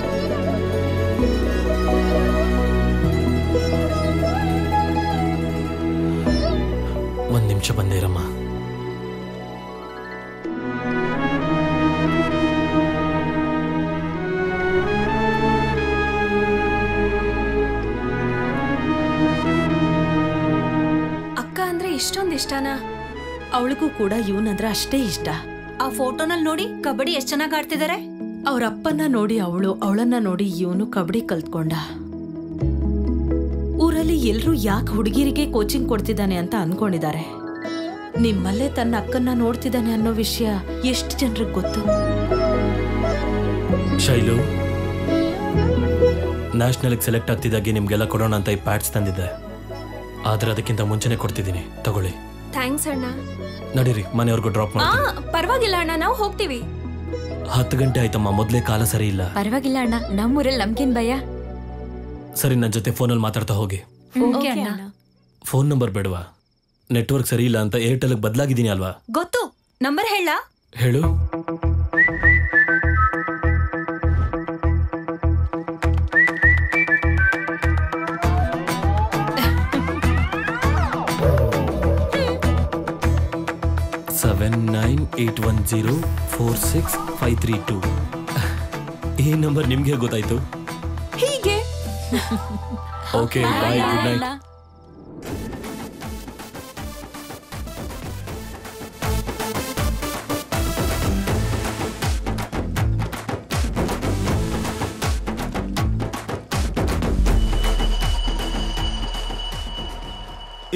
ಒಂದು ನಿಮಿಷ ಬಂದೇ ಇರಮ್ಮ ಅಕ್ಕ ಅಂದ್ರೆ ಇಷ್ಟೊಂದ್ ಇಷ್ಟನಾ ಅವಳಿಗೂ ಕೂಡ ಇವನಂದ್ರೆ ಅಷ್ಟೇ ಇಷ್ಟ ಆ ಫೋಟೋನಲ್ಲಿ ನೋಡಿ ಕಬಡ್ಡಿ ಎಷ್ಟ್ ಚೆನ್ನಾಗಿ ಆಡ್ತಿದ್ದಾರೆ ಅವ್ರ ಅಪ್ಪನ್ನ ನೋಡಿ ಅವಳು ಅವಳನ್ನ ನೋಡಿ ಇವನು ಕಬಡ್ಡಿ ಕಲ್ತ್ಕೊಂಡ ಊರಲ್ಲಿ ಎಲ್ರೂ ಯಾಕೆ ಹುಡುಗಿರಿಗೆ ಕೋಚಿಂಗ್ ಕೊಡ್ತಿದ್ದಾನೆ ಅಂತ ಅನ್ಕೊಂಡಿದ್ದಾರೆ ನಿಮ್ಮಲ್ಲೇ ತನ್ನ ಅಕ್ಕನ್ನ ನೋಡ್ತಿದ್ದಾನೆ ಅನ್ನೋ ವಿಷಯ ಎಷ್ಟು ಜನರಿಗೆ ಗೊತ್ತು ಶೈಲು ನ್ಯಾಷನಲ್ಗೆ ಸೆಲೆಕ್ಟ್ ಆಗ್ತಿದ್ದಾಗೆ ನಿಮಗೆಲ್ಲ ಕೊಡೋಣ ಅಂತ ಈ ಪ್ಯಾಡ್ಸ್ ತಂದಿದ್ದೆ ಆದರೆ ಅದಕ್ಕಿಂತ ಮುಂಚೆನೆ ಕೊಡ್ತಿದ್ದೀನಿ ತಗೊಳ್ಳಿ ಥ್ಯಾಂಕ್ಸ್ ಅಣ್ಣ ನಡೀರಿ ಮನೆಯವ್ರಿಗೂ ಡ್ರಾಪ್ ಆ ಮಾಡಿ ಪರವಾಗಿಲ್ಲ ಅಣ್ಣ ನಾವು ಹೋಗ್ತೀವಿ ಹತ್ತು ಗಂಟೆ ಆಯ್ತಮ್ಮ ಮೊದಲೇ ಕಾಲ ಸರಿ ಇಲ್ಲ ಪರವಾಗಿಲ್ಲ ಅಣ್ಣ ನಮ್ಮೂರಲ್ಲಿ ನಮ್ಗೇನ್ ಭಯ ಸರಿ ನನ್ನ ಜೊತೆ ಫೋನಲ್ಲಿ ಮಾತಾಡ್ತಾ ಹೋಗಿ ಓಕೆ ಅಣ್ಣ ಫೋನ್ ನಂಬರ್ ಬೇಡವಾ ನೆಟ್ವರ್ಕ್ ಸರಿ ಇಲ್ಲ ಅಂತ ಏರ್ಟೆಲ್ಗೆ ಬದಲಾಗಿದ್ದೀನಿ ಅಲ್ವಾ ಗೊತ್ತು ನಂಬರ್ ಹೇಳ ಹೇಳು seven nine eight one zero four six five three two ಈ ನಂಬರ್ ನಿಮ್ಗೆ ಗೊತ್ತಾಯ್ತು ಹೀಗೆ ಓಕೆ ಬಾಯ್ ಗುಡ್ ನೈಟ್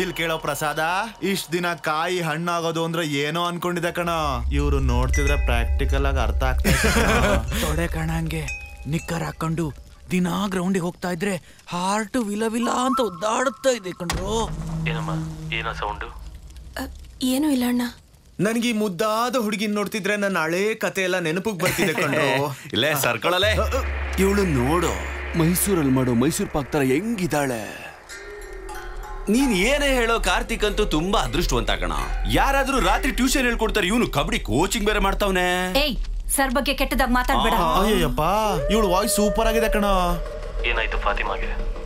ಇಲ್ಲಿ ಕೇಳೋ ಪ್ರಸಾದ ಇಷ್ಟ ದಿನ ಕಾಯಿ ಹಣ್ಣಾಗೋದು ಅಂದ್ರೆ ಏನೋ ಅನ್ಕೊಂಡಿದ್ದೆ ಕಣ ಇವ್ರು ನೋಡ್ತಿದ್ರೆ ಪ್ರಾಕ್ಟಿಕಲ್ ಆಗಿ ಅರ್ಥ ಆಗ್ತಾ ತೊಡೆ ಕಣಂಗೆ ನಿಕ್ಕರ್ ಹಾಕೊಂಡು ದಿನಾ ಗ್ರೌಂಡಿಗೆ ಹೋಗ್ತಾ ಇದ್ರೆ ಹಾರ್ಟ್ ವಿಲ ವಿಲ ಅಂತ ಒದ್ದಾಡುತ್ತಾ ಇದೆ ಕಣ್ರು ಏನಮ್ಮ ಏನೋ ಸೌಂಡು ಏನು ಇಲ್ಲ ಅಣ್ಣ ನನ್ಗೆ ಈ ಮುದ್ದಾದ ಹುಡುಗಿನ್ ನೋಡ್ತಿದ್ರೆ ನನ್ನ ಹಳೇ ಕತೆ ಎಲ್ಲ ನೆನಪಿಗೆ ಬರ್ತಿದೆ ಕಣ್ರು ಇಲ್ಲೇ ಸರ್ಕೊಳಲೆ ಇವಳು ನೋಡು ಮೈಸೂರಲ್ಲಿ ಮಾಡೋ ಮೈಸೂರು ಪಾಕ್ ತರ ಹೆಂಗಿದ್ದಾಳೆ ನೀನ್ ಏನೇ ಹೇಳೋ ಕಾರ್ತಿಕ್ ಅಂತೂ ತುಂಬಾ ಅದೃಷ್ಟವಂತ ಕಣ ಯಾರಾದ್ರೂ ರಾತ್ರಿ ಟ್ಯೂಷನ್ ಹೇಳ್ಕೊಡ್ತಾರೆ ಇವನು ಕಬಡ್ಡಿ ಕೋಚಿಂಗ್ ಬೇರೆ ಮಾಡ್ತಾವನೆ ಏಯ್ ಸರ್ ಬಗ್ಗೆ ಕೆಟ್ಟದಾಗ ಮಾತಾಡ್ಬೇಡ ಅಯ್ಯಪ್ಪ ಇವಳು ವಾಯ್ಸ್ ಸೂಪರ್ ಆಗಿದೆ ಕಣ ಏನಾಯ್ತು ಫಾತಿಮಾಗೆ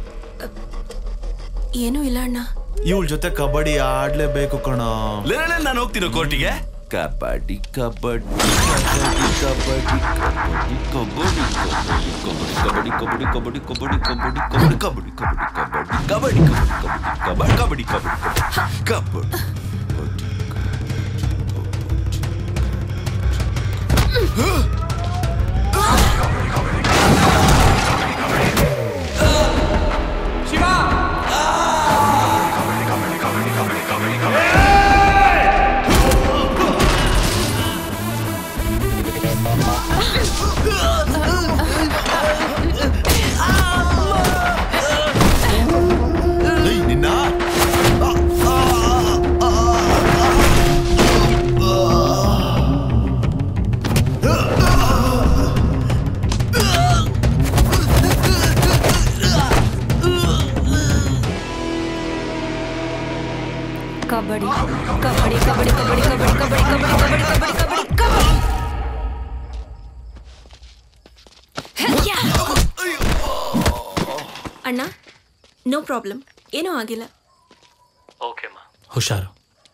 ಏನೂ ಇಲ್ಲ ಅಣ್ಣ ಇವಳ ಜೊತೆ ಕಬಡ್ಡಿ ಆಡ್ಲೇಬೇಕು ಕಣ ಲೇಲೆ ನಾನು ಹೋಗ್ತೀನಿ ಕೋರ್ಟಿಗೆ ಕಬಡ್ಡಿ ಕಬಡ್ಡಿ ಕಬಡ್ಡಿ ಕಬಡ್ಡಿ ಕಬಡ್ಡಿ ಕಬಡ್ಡಿ ಕಬಡ್ಡಿ ಕಬಡ್ಡಿ ಕಬಡ್ಡಿ ಕಬಡ್ಡಿ ಕಬಡ್ಡಿ ಕಬಡ್ಡಿ ಕಬಡ್ಡಿ ಕಬಡ್ಡಿ ಕಬಡ್ಡಿ ಕಬಡ್ಡಿ ಕಬಡ್ಡಿ ಕಬಡ್ಡಿ ನಿನ್ನ ಕಬಡ್ಡಿ ಕಬಡ್ಡಿ ಕಬಡ್ಡಿ ಕಬಡ್ಡಿ ಕಬಡ್ಡಿ ಕಬಡ್ಡಿ ಕಬಡ್ಡಿ ಕಬಡ್ಡಿ ಕಬಡ್ಡಿ ಕಬಡ್ಡಿ ಕಬಡ್ಡಿ ಅಣ್ಣ ನೋ ಪ್ರಾಬ್ಲಮ್ ಏನೂ ಆಗಿಲ್ಲ ಓಕೆಮ್ಮ ಹುಷಾರು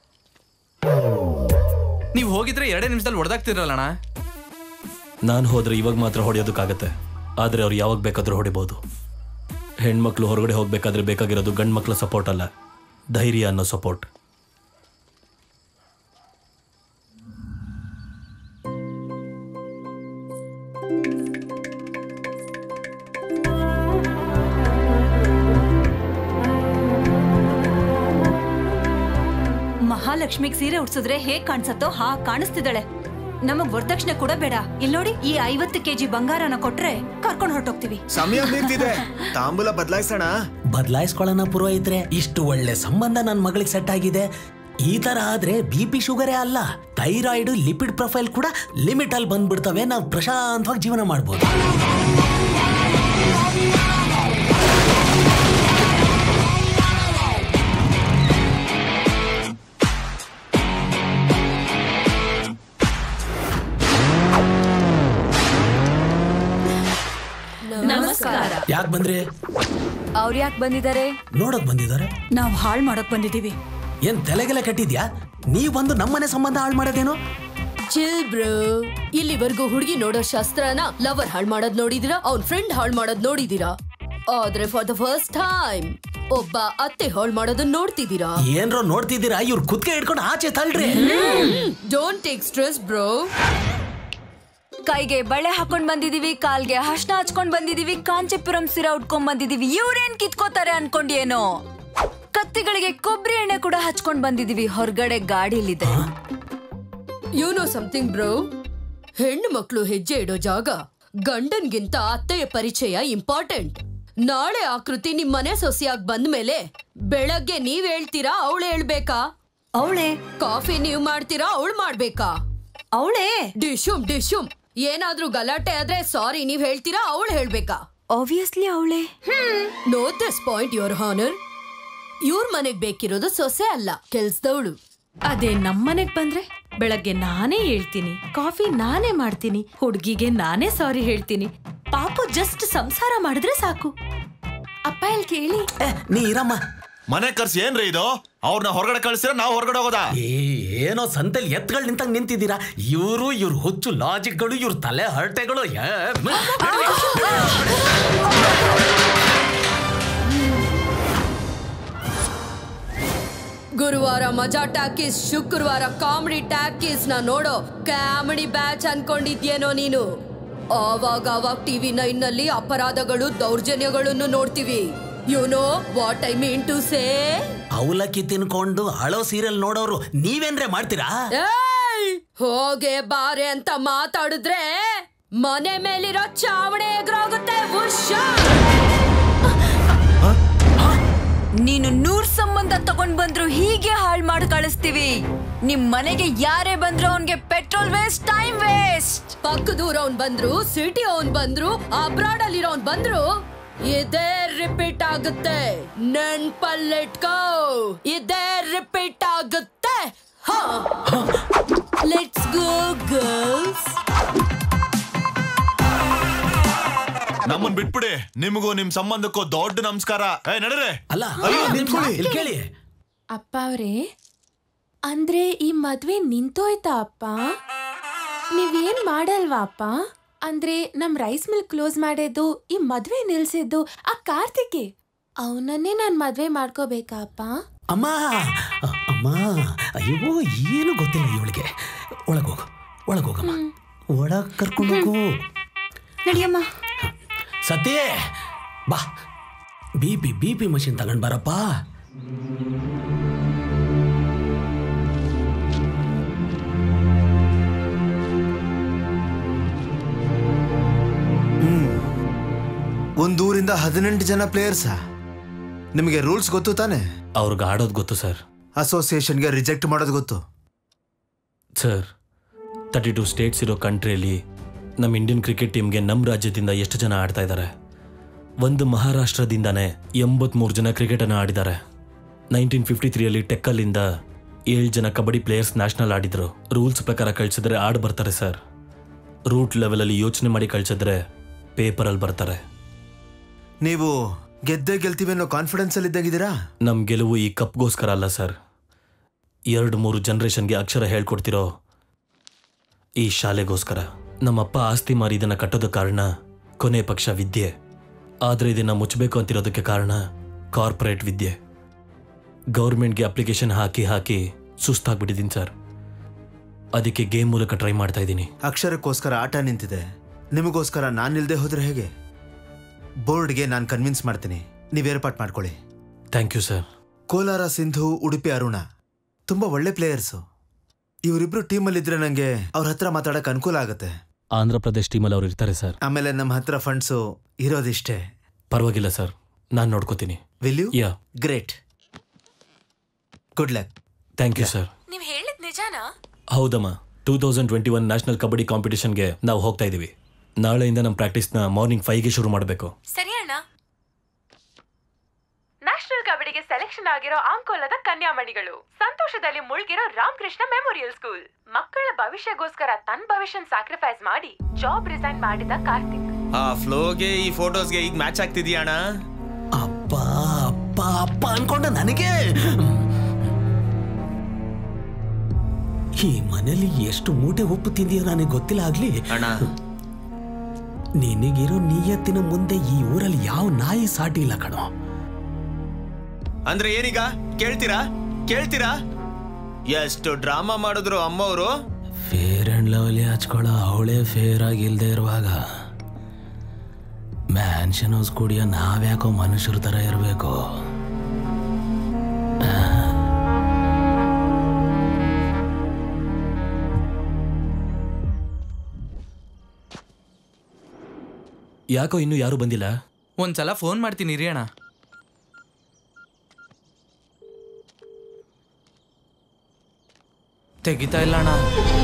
ನೀವು ಹೋಗಿದ್ರೆ ಎರಡೇ ನಿಮಿಷದಲ್ಲಿ ಹೊಡೆದಾಗ್ತಿರಲ್ಲಣ್ಣ ನಾನು ಹೋದ್ರೆ ಇವಾಗ ಮಾತ್ರ ಹೊಡೆಯೋದಕ್ಕಾಗತ್ತೆ ಆದರೆ ಅವ್ರು ಯಾವಾಗ ಬೇಕಾದ್ರೂ ಹೊಡಿಬೋದು ಹೆಣ್ಮಕ್ಳು ಹೊರಗಡೆ ಹೋಗ್ಬೇಕಾದ್ರೆ ಬೇಕಾಗಿರೋದು ಗಂಡು ಮಕ್ಳ ಸಪೋರ್ಟ್ ಅಲ್ಲ ಧೈರ್ಯ ಅನ್ನೋ ಸಪೋರ್ಟ್ ಮಹಾಲಕ್ಷ್ಮಿಗ್ ಸೀರೆ ಉಡ್ಸಿದ್ರೆ ಹೇಗ್ ಕಾಣಿಸತ್ತೋ ಹಾ ಕಾಣಿಸ್ತಿದ್ದಾಳೆ ನಮಗ್ ವರದಕ್ಷಿಣೆ ಕೂಡ ಬೇಡ ಇಲ್ಲಿ ನೋಡಿ ಈ ಐವತ್ತು ಕೆಜಿ ಬಂಗಾರನ ಕೊಟ್ರೆ ಕರ್ಕೊಂಡು ಹೊರಟೋಗ್ತೀವಿ ಸಮಯ ಮೀರ್ತಿದೆ ತಾಂಬೂಲ ಬದಲಾಯಿಸೋಣ ಬದಲಾಯಿಸ್ಕೊಳ್ಳೋಣ ಪುರೋಹಿತ್ರೆ ಇಷ್ಟು ಒಳ್ಳೆ ಸಂಬಂಧ ನನ್ನ ಮಗಳಿಗೆ ಸೆಟ್ ಆಗಿದೆ ಈ ತರ ಆದ್ರೆ ಬಿ ಪಿ ಶುಗರೇ ಅಲ್ಲ ಥೈರಾಯ್ಡ್ ಲಿಪಿಡ್ ಪ್ರೊಫೈಲ್ ಕೂಡ ಲಿಮಿಟ್ ಅಲ್ಲಿ ಬಂದ್ಬಿಡ್ತವೆ ನಾವು ಪ್ರಶಾಂತವಾಗಿ ಜೀವನ ಮಾಡ್ಬೋದು ನಮಸ್ಕಾರ ಯಾಕೆ ಬಂದ್ರಿ ಅವ್ರು ಯಾಕೆ ಬಂದಿದ್ದಾರೆ ನೋಡಕ್ ಬಂದಿದ್ದಾರೆ ನಾವ್ ಹಾಳ್ ಮಾಡಕ್ ಬಂದಿದೀವಿ ಏನ್ ತಲೆಗೆಲ್ಲ ಕಟ್ಟಿದ್ಯಾ ನೀವ್ ಬಂದು ನಮ್ಮನೆ ಸಂಬಂಧ ಹಾಳು ಮಾಡೋದೇನು ಚಿಲ್ ಬ್ರೋ ಇಲ್ಲಿವರೆಗೂ ಹುಡುಗಿ ನೋಡೋ ಶಾಸ್ತ್ರನ ಲವರ್ ಹಾಳ್ ಮಾಡೋದ್ ನೋಡಿದಿರಾ ಅವ್ನ್ ಫ್ರೆಂಡ್ ಹಾಳ್ ಮಾಡೋದ್ ನೋಡಿದೀರಾ ಆದ್ರೆ ಫಾರ್ ದ ಫಸ್ಟ್ ಟೈಮ್ ಒಬ್ಬ ಅತ್ತೆ ಹಾಳ್ ಮಾಡೋದನ್ನ ನೋಡ್ತಿದ್ದೀರಾ ಏನ್ರೋ ನೋಡ್ತಿದ್ದೀರಾ ಇವ್ರು ಕುತ್ಕೆ ಹಿಡ್ಕೊಂಡು ಆಚೆ ತಳ್ರಿ ಡೋಂಟ್ ಟೇಕ್ ಸ್ಟ್ರೆಸ್ ಬ್ರೋ ಕೈಗೆ ಬಳೆ ಹಾಕೊಂಡ್ ಬಂದಿದೀವಿ ಕಾಲ್ಗೆ ಹರ್ಷಣ ಹಚ್ಕೊಂಡ್ ಬಂದಿದೀವಿ ಕಾಂಚಿಪುರಂ ಸಿರ ಉಟ್ಕೊಂಡ್ ಬಂದಿದೀವಿ ಇವ್ರೇನ್ ಕಿತ್ಕೋತಾರೆ ಅನ್ಕೊಂಡೇನೋ ಕತ್ತಿಗಳಿಗೆ ಕೊಬ್ಬರಿ ಎಣ್ಣೆ ಕೂಡ ಹಚ್ಕೊಂಡ್ ಬಂದಿದೀವಿ ಹೊರಗಡೆ ಗಾಡಿಲಿದೆ ಯು ನೋ ಸಮಥಿಂಗ್ ಬ್ರೋ ಹೆಣ್ಣು ಮಕ್ಕಳು ಹೆಜ್ಜೆ ಇಡೋ ಜಾಗ ಗಂಡನ್ಗಿಂತ ಅತ್ತೆಯ ಪರಿಚಯ ಇಂಪಾರ್ಟೆಂಟ್ ನಾಳೆ ಆಕೃತಿ ನಿಮ್ ಮನೆ ಸೊಸೆಯಾಗಿ ಬಂದ್ಮೇಲೆ ಬೆಳಗ್ಗೆ ನೀವ್ ಹೇಳ್ತೀರಾ ಅವಳು ಹೇಳ್ಬೇಕಾ ಅವಳೆ ಕಾಫಿ ನೀವ್ ಮಾಡ್ತೀರಾ ಅವಳು ಮಾಡ್ಬೇಕಾ ಅವಳೆ ಡಿಶುಮ್ ಡಿಶುಮ್ ಏನಾದ್ರೂ ಗಲಾಟೆ ಆದ್ರೆ ಸಾರಿ ನೀವ್ ಹೇಳ್ತೀರಾ ಅವಳು ಹೇಳ್ಬೇಕಾ ಆಬ್ವಿಯಸ್ಲಿ ಅವಳೆ no this point your honour ಇವ್ರ ಮನೆಗ್ ಬೇಕಿರೋದು ಸೊಸೆ ಅಲ್ಲ ಕೆಲ್ಸದವಳು ಅದೇ ನಮ್ಮನೆಗ್ ಬಂದ್ರೆ ಬೆಳಗ್ಗೆ ನಾನೇ ಹೇಳ್ತೀನಿ ಕಾಫಿ ನಾನೇ ಮಾಡ್ತೀನಿ ಹುಡ್ಗಿಗೆ ನಾನೇ ಸಾರಿ ಹೇಳ್ತೀನಿ ಪಾಪು ಜಸ್ಟ್ ಸಂಸಾರ ಮಾಡಿದ್ರೆ ಸಾಕು ಅಪ್ಪ ಇಲ್ಲಿ ಕೇಳಿ ನೀ ಇರಮ್ಮ ಮನೆ ಕರ್ಸಿ ಏನ್ರಿ ಇದು ಅವ್ರನ್ನ ಹೊರಗಡೆ ಕಳ್ಸಿರ ನಾವು ಹೊರಗಡೆ ಹೋಗೋದಾ ಏ ಏನೋ ಸಂತೆಲ್ ಎತ್ಗಳು ನಿಂತಂಗ್ ನಿಂತಿದ್ದೀರಾ ಇವರು ಇವ್ರ ಹುಚ್ಚು ಲಾಜಿಕ್ಗಳು ಇವ್ರ ತಲೆ ಹರಟೆಗಳು ಏ, ಮ್, ಗುರುವಾರ ಮಜಾ ಟ್ಯಾಕೀಸ್ ಶುಕ್ರವಾರ ಕಾಮಿಡಿ ಟ್ಯಾಕೀಸ್ ನ ನೋಡೋ ಕಾಮಿಡಿ ಬ್ಯಾಚ್ ಅನ್ಕೊಂಡಿದ್ಯೇನೋ ನೀನು ಆವಾಗ ಆವಾಗ ಟಿವಿ ನೈನ್ ನಲ್ಲಿ ಅಪರಾಧಗಳು ದೌರ್ಜನ್ಯಗಳನ್ನು ನೋಡ್ತೀವಿ you know what I mean to say ಅವಲಕ್ಕಿ ತಿನ್ಕೊಂಡು ಹಳೋ ಸೀರಿಯಲ್ ನೋಡೋರು ನೀವೇನ್ರೆ ಮಾಡ್ತೀರಾ ಏಯ್ ಹೋಗೆ ಬಾರೆ ಅಂತ ಮಾತಾಡಿದ್ರೆ ಮನೆ ಮೇಲಿರೋ ಚಾವಣಿ ಎದುರೋಗುತ್ತೆ ನೀನು ನೂರ್ ಸಂಬಂಧ ತಗೊಂಡ್ ಬಂದ್ರು ಹೀಗೆ ಹಾಳ್ ಮಾಡಿ ಕಳಿಸ್ತೀವಿ ನಿಮ್ ಮನೆಗೆ ಯಾರೇ ಬಂದ್ರು ಅವನ್ಗೆ ಪೆಟ್ರೋಲ್ ವೇಸ್ಟ್ ಟೈಮ್ ವೇಸ್ಟ್ ಪಕ್ಕದೂರವ್ನ್ ಬಂದ್ರು ಸಿಟಿ ಅವ್ನ್ ಬಂದ್ರು ಅಬ್ರಾಡ್ ಅಲ್ಲಿರೋನ್ ಬಂದ್ರು ಇದೇ ರಿಪೀಟ್ ಆಗುತ್ತೆ ನೆನ್ಪಲ್ಲಿಟ್ಕೋ ಇದೇ ರಿಪೀಟ್ ಆಗುತ್ತೆ ಲೆಟ್ಸ್ ಗೋ ಗರ್ಲ್ಸ್ ನಮ್ಮನ್ ಬಿಟ್ಬಿಡಿ ನಿಮಗೂ ನಿಮ್ ಸಂಬಂಧಕ್ಕೂ ದೊಡ್ಡ ನಮಸ್ಕಾರ ಏ ನಡೀರಿ ಅಲ್ಲ ಅಯ್ಯೋ ನಿಮ್ ನಿಂತ್ಕೊಳ್ಳಿ. ಇಲ್ಲಿ ಕೇಳಿ ಅಪ್ಪ ಅವ್ರೆ ಅಂದ್ರೆ ಈ ಮದ್ವೆ ನಿಂತೋಯ್ತಾ ಅಪ್ಪ ನೀವೇನ್ ಮಾಡಲ್ವಾ ಅಪ್ಪ ಅಂದ್ರೆ ನಮ್ ರೈಸ್ ಮಿಲ್ ಕ್ಲೋಸ್ ಮಾಡಿದ್ದು ಈ ಮದ್ವೆ ನಿಲ್ಸಿದ್ದು ಆ ಕಾರ್ತಿಕೆ ಅವನನ್ನೇ ನಾನ್ ಮದ್ವೆ ಮಾಡ್ಕೋಬೇಕಾ ಅಪ್ಪ ಅಮ್ಮ ಅ- ಅಮ್ಮ ಅಯ್ಯೋ ಏನು ಗೊತ್ತಿಲ್ಲ ಇವಳಿಗೆ ಒಳಗೋಗು ಒಳಗೋಗಮ್ಮ ಒಳಗ್ ಕರ್ಕೊಂಡು ಹೋಗು ನಡಿಯಮ್ಮ ಸತ್ಯ ಬಾ B P B P machine ತಗೊಂಡ್ ಬಾರಪ್ಪ ಒಂದೂರಿಂದ ಹದಿನೆಂಟು ಜನ ಪ್ಲೇಯರ್ಸ ನಿಮಗೆ ರೂಲ್ಸ್ ಗೊತ್ತು ತಾನೆ ಅವ್ರಿಗೆ ಆಡೋದು ಗೊತ್ತು ಸರ್ ಅಸೋಸಿಯೇಷನ್ಗೆ ರಿಜೆಕ್ಟ್ ಮಾಡೋದು ಗೊತ್ತು ಸರ್ ತರ್ಟಿ ಟು ಸ್ಟೇಟ್ಸ್ ಇರೋ ಕಂಟ್ರಿಯಲ್ಲಿ ನಮ್ಮ ಇಂಡಿಯನ್ ಕ್ರಿಕೆಟ್ ಟೀಮ್ಗೆ ನಮ್ಮ ರಾಜ್ಯದಿಂದ ಎಷ್ಟು ಜನ ಆಡ್ತಾ ಇದ್ದಾರೆ ಒಂದು ಮಹಾರಾಷ್ಟ್ರದಿಂದಾನೇ ಎಂಬತ್ಮೂರು ಜನ ಕ್ರಿಕೆಟನ್ನು ಆಡಿದ್ದಾರೆ ನೈನ್ಟೀನ್ ಫಿಫ್ಟಿ ತ್ರೀಯಲ್ಲಿ ಟೆಕ್ಕಲ್ಲಿಂದ ಏಳು ಜನ ಕಬಡ್ಡಿ ಪ್ಲೇಯರ್ಸ್ ನ್ಯಾಷನಲ್ ಆಡಿದ್ರು ರೂಲ್ಸ್ ಪ್ರಕಾರ ಕಳಿಸಿದ್ರೆ ಆಡ್ ಬರ್ತಾರೆ ಸರ್ ರೂಟ್ ಲೆವೆಲಲ್ಲಿ ಯೋಚನೆ ಮಾಡಿ ಕಳಿಸಿದ್ರೆ ಪೇಪರಲ್ಲಿ ಬರ್ತಾರೆ ನೀವು ಗೆದ್ದೇ ಗೆಲ್ತೀವಿ ಅನ್ನೋ ಕಾನ್ಫಿಡೆನ್ಸ್ ಅಲ್ಲಿ ಇದ್ದಾಗಿದ್ದೀರಾ ನಮ್ಮ ಗೆಲುವು ಈ ಕಪ್ಗೋಸ್ಕರ ಅಲ್ಲ ಸರ್ ಎರಡು ಮೂರು ಜನ್ರೇಷನ್ಗೆ ಅಕ್ಷರ ಹೇಳ್ಕೊಡ್ತಿರೋ ಈ ಶಾಲೆಗೋಸ್ಕರ ನಮ್ಮಪ್ಪ ಆಸ್ತಿ ಮಾರಿ ಇದನ್ನ ಕಟ್ಟೋದ ಕಾರಣ ಕೊನೆ ಪಕ್ಷ ವಿದ್ಯೆ ಆದರೆ ಇದನ್ನ ಮುಚ್ಚಬೇಕು ಅಂತಿರೋದಕ್ಕೆ ಕಾರಣ ಕಾರ್ಪೊರೇಟ್ ವಿದ್ಯೆ ಗೌರ್ಮೆಂಟ್ಗೆ ಅಪ್ಲಿಕೇಶನ್ ಹಾಕಿ ಹಾಕಿ ಸುಸ್ತಾಗ್ಬಿಟ್ಟಿದ್ದೀನಿ ಸರ್ ಅದಕ್ಕೆ ಗೇಮ್ ಮೂಲಕ ಟ್ರೈ ಮಾಡ್ತಾ ಇದ್ದೀನಿ ಅಕ್ಷರಕ್ಕೋಸ್ಕರ ಆಟ ನಿಂತಿದೆ ನಿಮಗೋಸ್ಕರ ನಾನು ಇಲ್ದೆ ಹೋದ್ರೆ ಹೇಗೆ ಬೋರ್ಡ್ಗೆ ನಾನು ಕನ್ವಿನ್ಸ್ ಮಾಡ್ತೀನಿ ನೀವು ಏರ್ಪಾಟ್ ಮಾಡ್ಕೊಳ್ಳಿ thank you sir Kolar Sindhu Udupi Aruna ತುಂಬಾ ಒಳ್ಳೆ ಪ್ಲೇಯರ್ಸು ಇವರಿಬ್ರು ಟೀಮಲ್ಲಿದ್ರೆ ನನಗೆ ಅವ್ರ ಹತ್ರ ಮಾತಾಡಕ್ ಅನುಕೂಲ ಆಗುತ್ತೆ ಆಂಧ್ರ ಪ್ರದೇಶ್ ಟೀಮಲ್ಲಿ ಅವ್ರು ಇರ್ತಾರೆ ಸರ್ ಆಮೇಲೆ ನಮ್ಮ ಹತ್ರ ಫಂಡ್ಸು ಇರೋದಿಷ್ಟೇ ಪರವಾಗಿಲ್ಲ ಸರ್ ನಾನು ನೋಡ್ಕೋತೀನಿ will you yeah great good luck thank you sir ನೀವ್ ಹೇಳಿದ್ ನಿಜಾನಾ ಹೌದಮ್ಮ two thousand twenty one national kabaddi ಕಾಂಪಿಟೇಷನ್ಗೆ ನಾವು ಹೋಗ್ತಾ ಇದ್ದೀವಿ ನಾಳೆಯಿಂದ ನಮ್ಮ ಪ್ರಾಕ್ಟೀಸ್ನ ಮಾರ್ನಿಂಗ್ ಫೈವ್ಗೆ ಶುರು ಮಾಡಬೇಕು ಸರಿ ಅಣ್ಣ ನ್ಯಾಷನಲ್ ಕಬಡ್ಡಿಗೆ ಸೆಲೆಕ್ಷನ್ ಆಗಿರೋ ಆಂಕೋಲದ ಕನ್ಯಾಮಣಿಗಳು ಸಂತೋಷದಲ್ಲಿ ಮುಳುಗಿರೋ ರಾಮಕೃಷ್ಣ ಮೆಮೋರಿಯಲ್ ಸ್ಕೂಲ್ ಮಕ್ಕಳ ಭವಿಷ್ಯಗೋಸ್ಕರ ತನ್ನ ಭವಿಷ್ಯನ್ ಸ್ಯಾಕ್ರಿಫೈಸ್ ಮಾಡಿ ಜಾಬ್ ರಿಸೈನ್ ಮಾಡಿದ ಕಾರ್ತಿಕ್ ಆ ಫ್ಲೋಗೆ ಈ ಫೋಟೋಸ್ಗೆ ಈಗ ಮ್ಯಾಚ್ ಆಗ್ತಿದ್ಯಾ ಅಣ್ಣ ಅಪ್ಪ ಅಪ್ಪ ಅಪ್ಪ ಅನ್ಕೊಂಡ ನನಗೆ ಈ ಮನೇಲಿ ಎಷ್ಟು ಮೂಟೆ ಉಪ್ಪು ತಿಂದಿಯೋ ನನಗೆ ಗೊತ್ತಿಲ್ಲ ಆಗ್ಲಿ ಅಣ್ಣ ನಿನಗಿರೋ ನಿಯತ್ತಿನ ಮುಂದೆ ಈ ಊರಲ್ಲಿ ಯಾವ ನಾಯಿ ಸಾಟಿ ಇಲ್ಲ ಕಣೋ ಅಂದ್ರೆ ಏನೀಗ ಕೇಳ್ತೀರಾ ಕೇಳ್ತೀರಾ ಎಷ್ಟು ಡ್ರಾಮಾ ಮಾಡಿದ್ರು ಅಮ್ಮವರು ಫೇರ್ ಅಂಡ್ ಲವ್ಲಿ ಹಚ್ಕೊಳ್ಳೋ ಅವಳೇ ಫೇರ್ ಆಗಿಲ್ದೇ ಇರುವಾಗ ಮ್ಯಾನ್ಷನ್ ಹೌಸ್ ಕುಡಿಯೋ ನಾವ್ಯಾಕೋ ಮನುಷ್ಯರ ತರ ಇರಬೇಕು ಯಾಕೋ ಇನ್ನೂ ಯಾರೂ ಬಂದಿಲ್ಲ ಒಂದ್ಸಲ ಫೋನ್ ಮಾಡ್ತೀನಿ ಇರಿ ಅಣ್ಣ ತೆಗಿತಾ ಇಲ್ಲ ಅಣ್ಣ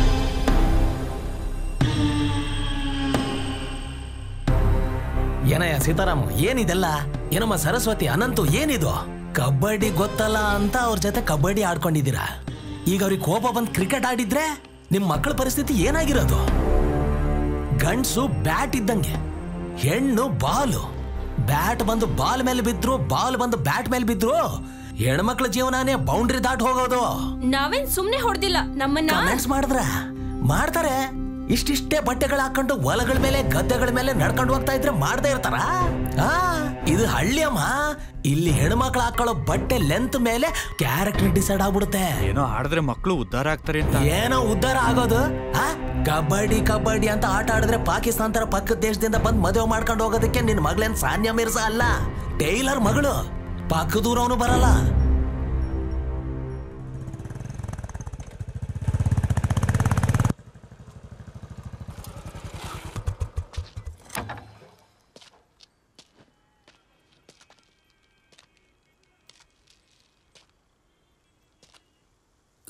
ಏನಯ್ಯ ಸೀತಾರಾಮ್ ಏನಿದೆಲ್ಲ ಏನಮ್ಮ ಸರಸ್ವತಿ ಅನಂತು ಏನಿದು ಕಬಡ್ಡಿ ಗೊತ್ತಲ್ಲ ಅಂತ ಅವ್ರ ಜೊತೆ ಕಬಡ್ಡಿ ಆಡ್ಕೊಂಡಿದ್ದೀರಾ ಈಗ ಅವ್ರಿಗೆ ಕೋಪ ಬಂದು ಕ್ರಿಕೆಟ್ ಆಡಿದ್ರೆ ನಿಮ್ ಮಕ್ಕಳ ಪರಿಸ್ಥಿತಿ ಏನಾಗಿರೋದು ಗಂಡ್ಸು ಬ್ಯಾಟ್ ಇದ್ದಂಗೆ ಹೆಣ್ಣು ಬಾಲು ಬ್ಯಾಟ್ ಬಂದು ಬಾಲ್ ಮೇಲೆ ಬಿದ್ರು ಬಾಲ್ ಬಂದು ಬ್ಯಾಟ್ ಮೇಲೆ ಬಿದ್ರು ಹೆಣ್ಮಕ್ಳ ಜೀವನನೇ ಬೌಂಡ್ರಿ ದಾಟ್ ಹೋಗೋದು ನಾವೇನ್ ಸುಮ್ನೆ ಹೊಡೆದಿಲ್ಲ ನಮ್ಮನ್ನ ಕಮೆಂಟ್ಸ್ ಮಾಡಿದ್ರ ಮಾಡ್ತಾರೆ ಇಷ್ಟಿಷ್ಟೇ ಬಟ್ಟೆಗಳು ಹಾಕೊಂಡು ಹೊಲಗಳ ಮೇಲೆ ಗದ್ದೆಗಳ ಮೇಲೆ ನಡ್ಕೊಂಡು ಹೋಗ್ತಾ ಇದ್ರೆ ಮಾಡದೇ ಇರ್ತಾರ ಆ ಇದು ಹಳ್ಳಿ ಅಮ್ಮ ಇಲ್ಲಿ ಹೆಣ್ಮಕ್ಳು ಹಾಕೊಳ್ಳೋ ಬಟ್ಟೆ ಲೆಂತ್ ಮೇಲೆ ಕ್ಯಾರೆಕ್ಟರ್ ಡಿಸೈಡ್ ಆಗ್ಬಿಡುತ್ತೆ ಏನೋ ಆಡಿದ್ರೆ ಮಕ್ಕಳು ಉದ್ಧಾರ ಆಗ್ತಾರೆ ಅಂತ ಏನೋ ಉದ್ಧಾರ ಆಗೋದು ಆ ಕಬಡ್ಡಿ ಕಬಡ್ಡಿ ಅಂತ ಆಟ ಆಡಿದ್ರೆ ಪಾಕಿಸ್ತಾನ ತರ ಪಕ್ಕದ ದೇಶದಿಂದ ಬಂದ್ ಮದುವೆ ಮಾಡ್ಕೊಂಡು ಹೋಗೋದಕ್ಕೆ ನಿನ್ ಮಗಳೇನ್ ಸಾನ್ಯ ಮಿರ್ಸಾ ಅಲ್ಲ ಟೈಲರ್ ಮಗಳು ಪಕ್ಕದೂರವನು ಬರಲ್ಲ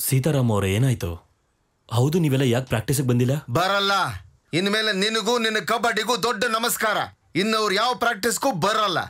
ಸೀತಾರಾಮ್ ಅವರೇ ಏನಾಯ್ತು ಹೌದು ನೀವೆಲ್ಲ ಯಾಕೆ ಪ್ರಾಕ್ಟೀಸಿಗೆ ಬಂದಿಲ್ಲ ಬರಲ್ಲ ಇನ್ಮೇಲೆ ನಿನಗೂ ನಿನ್ನ ಕಬಡ್ಡಿಗೂ ದೊಡ್ಡ ನಮಸ್ಕಾರ ಇನ್ನವ್ರು ಯಾವ ಪ್ರಾಕ್ಟೀಸ್ಗೂ ಬರಲ್ಲ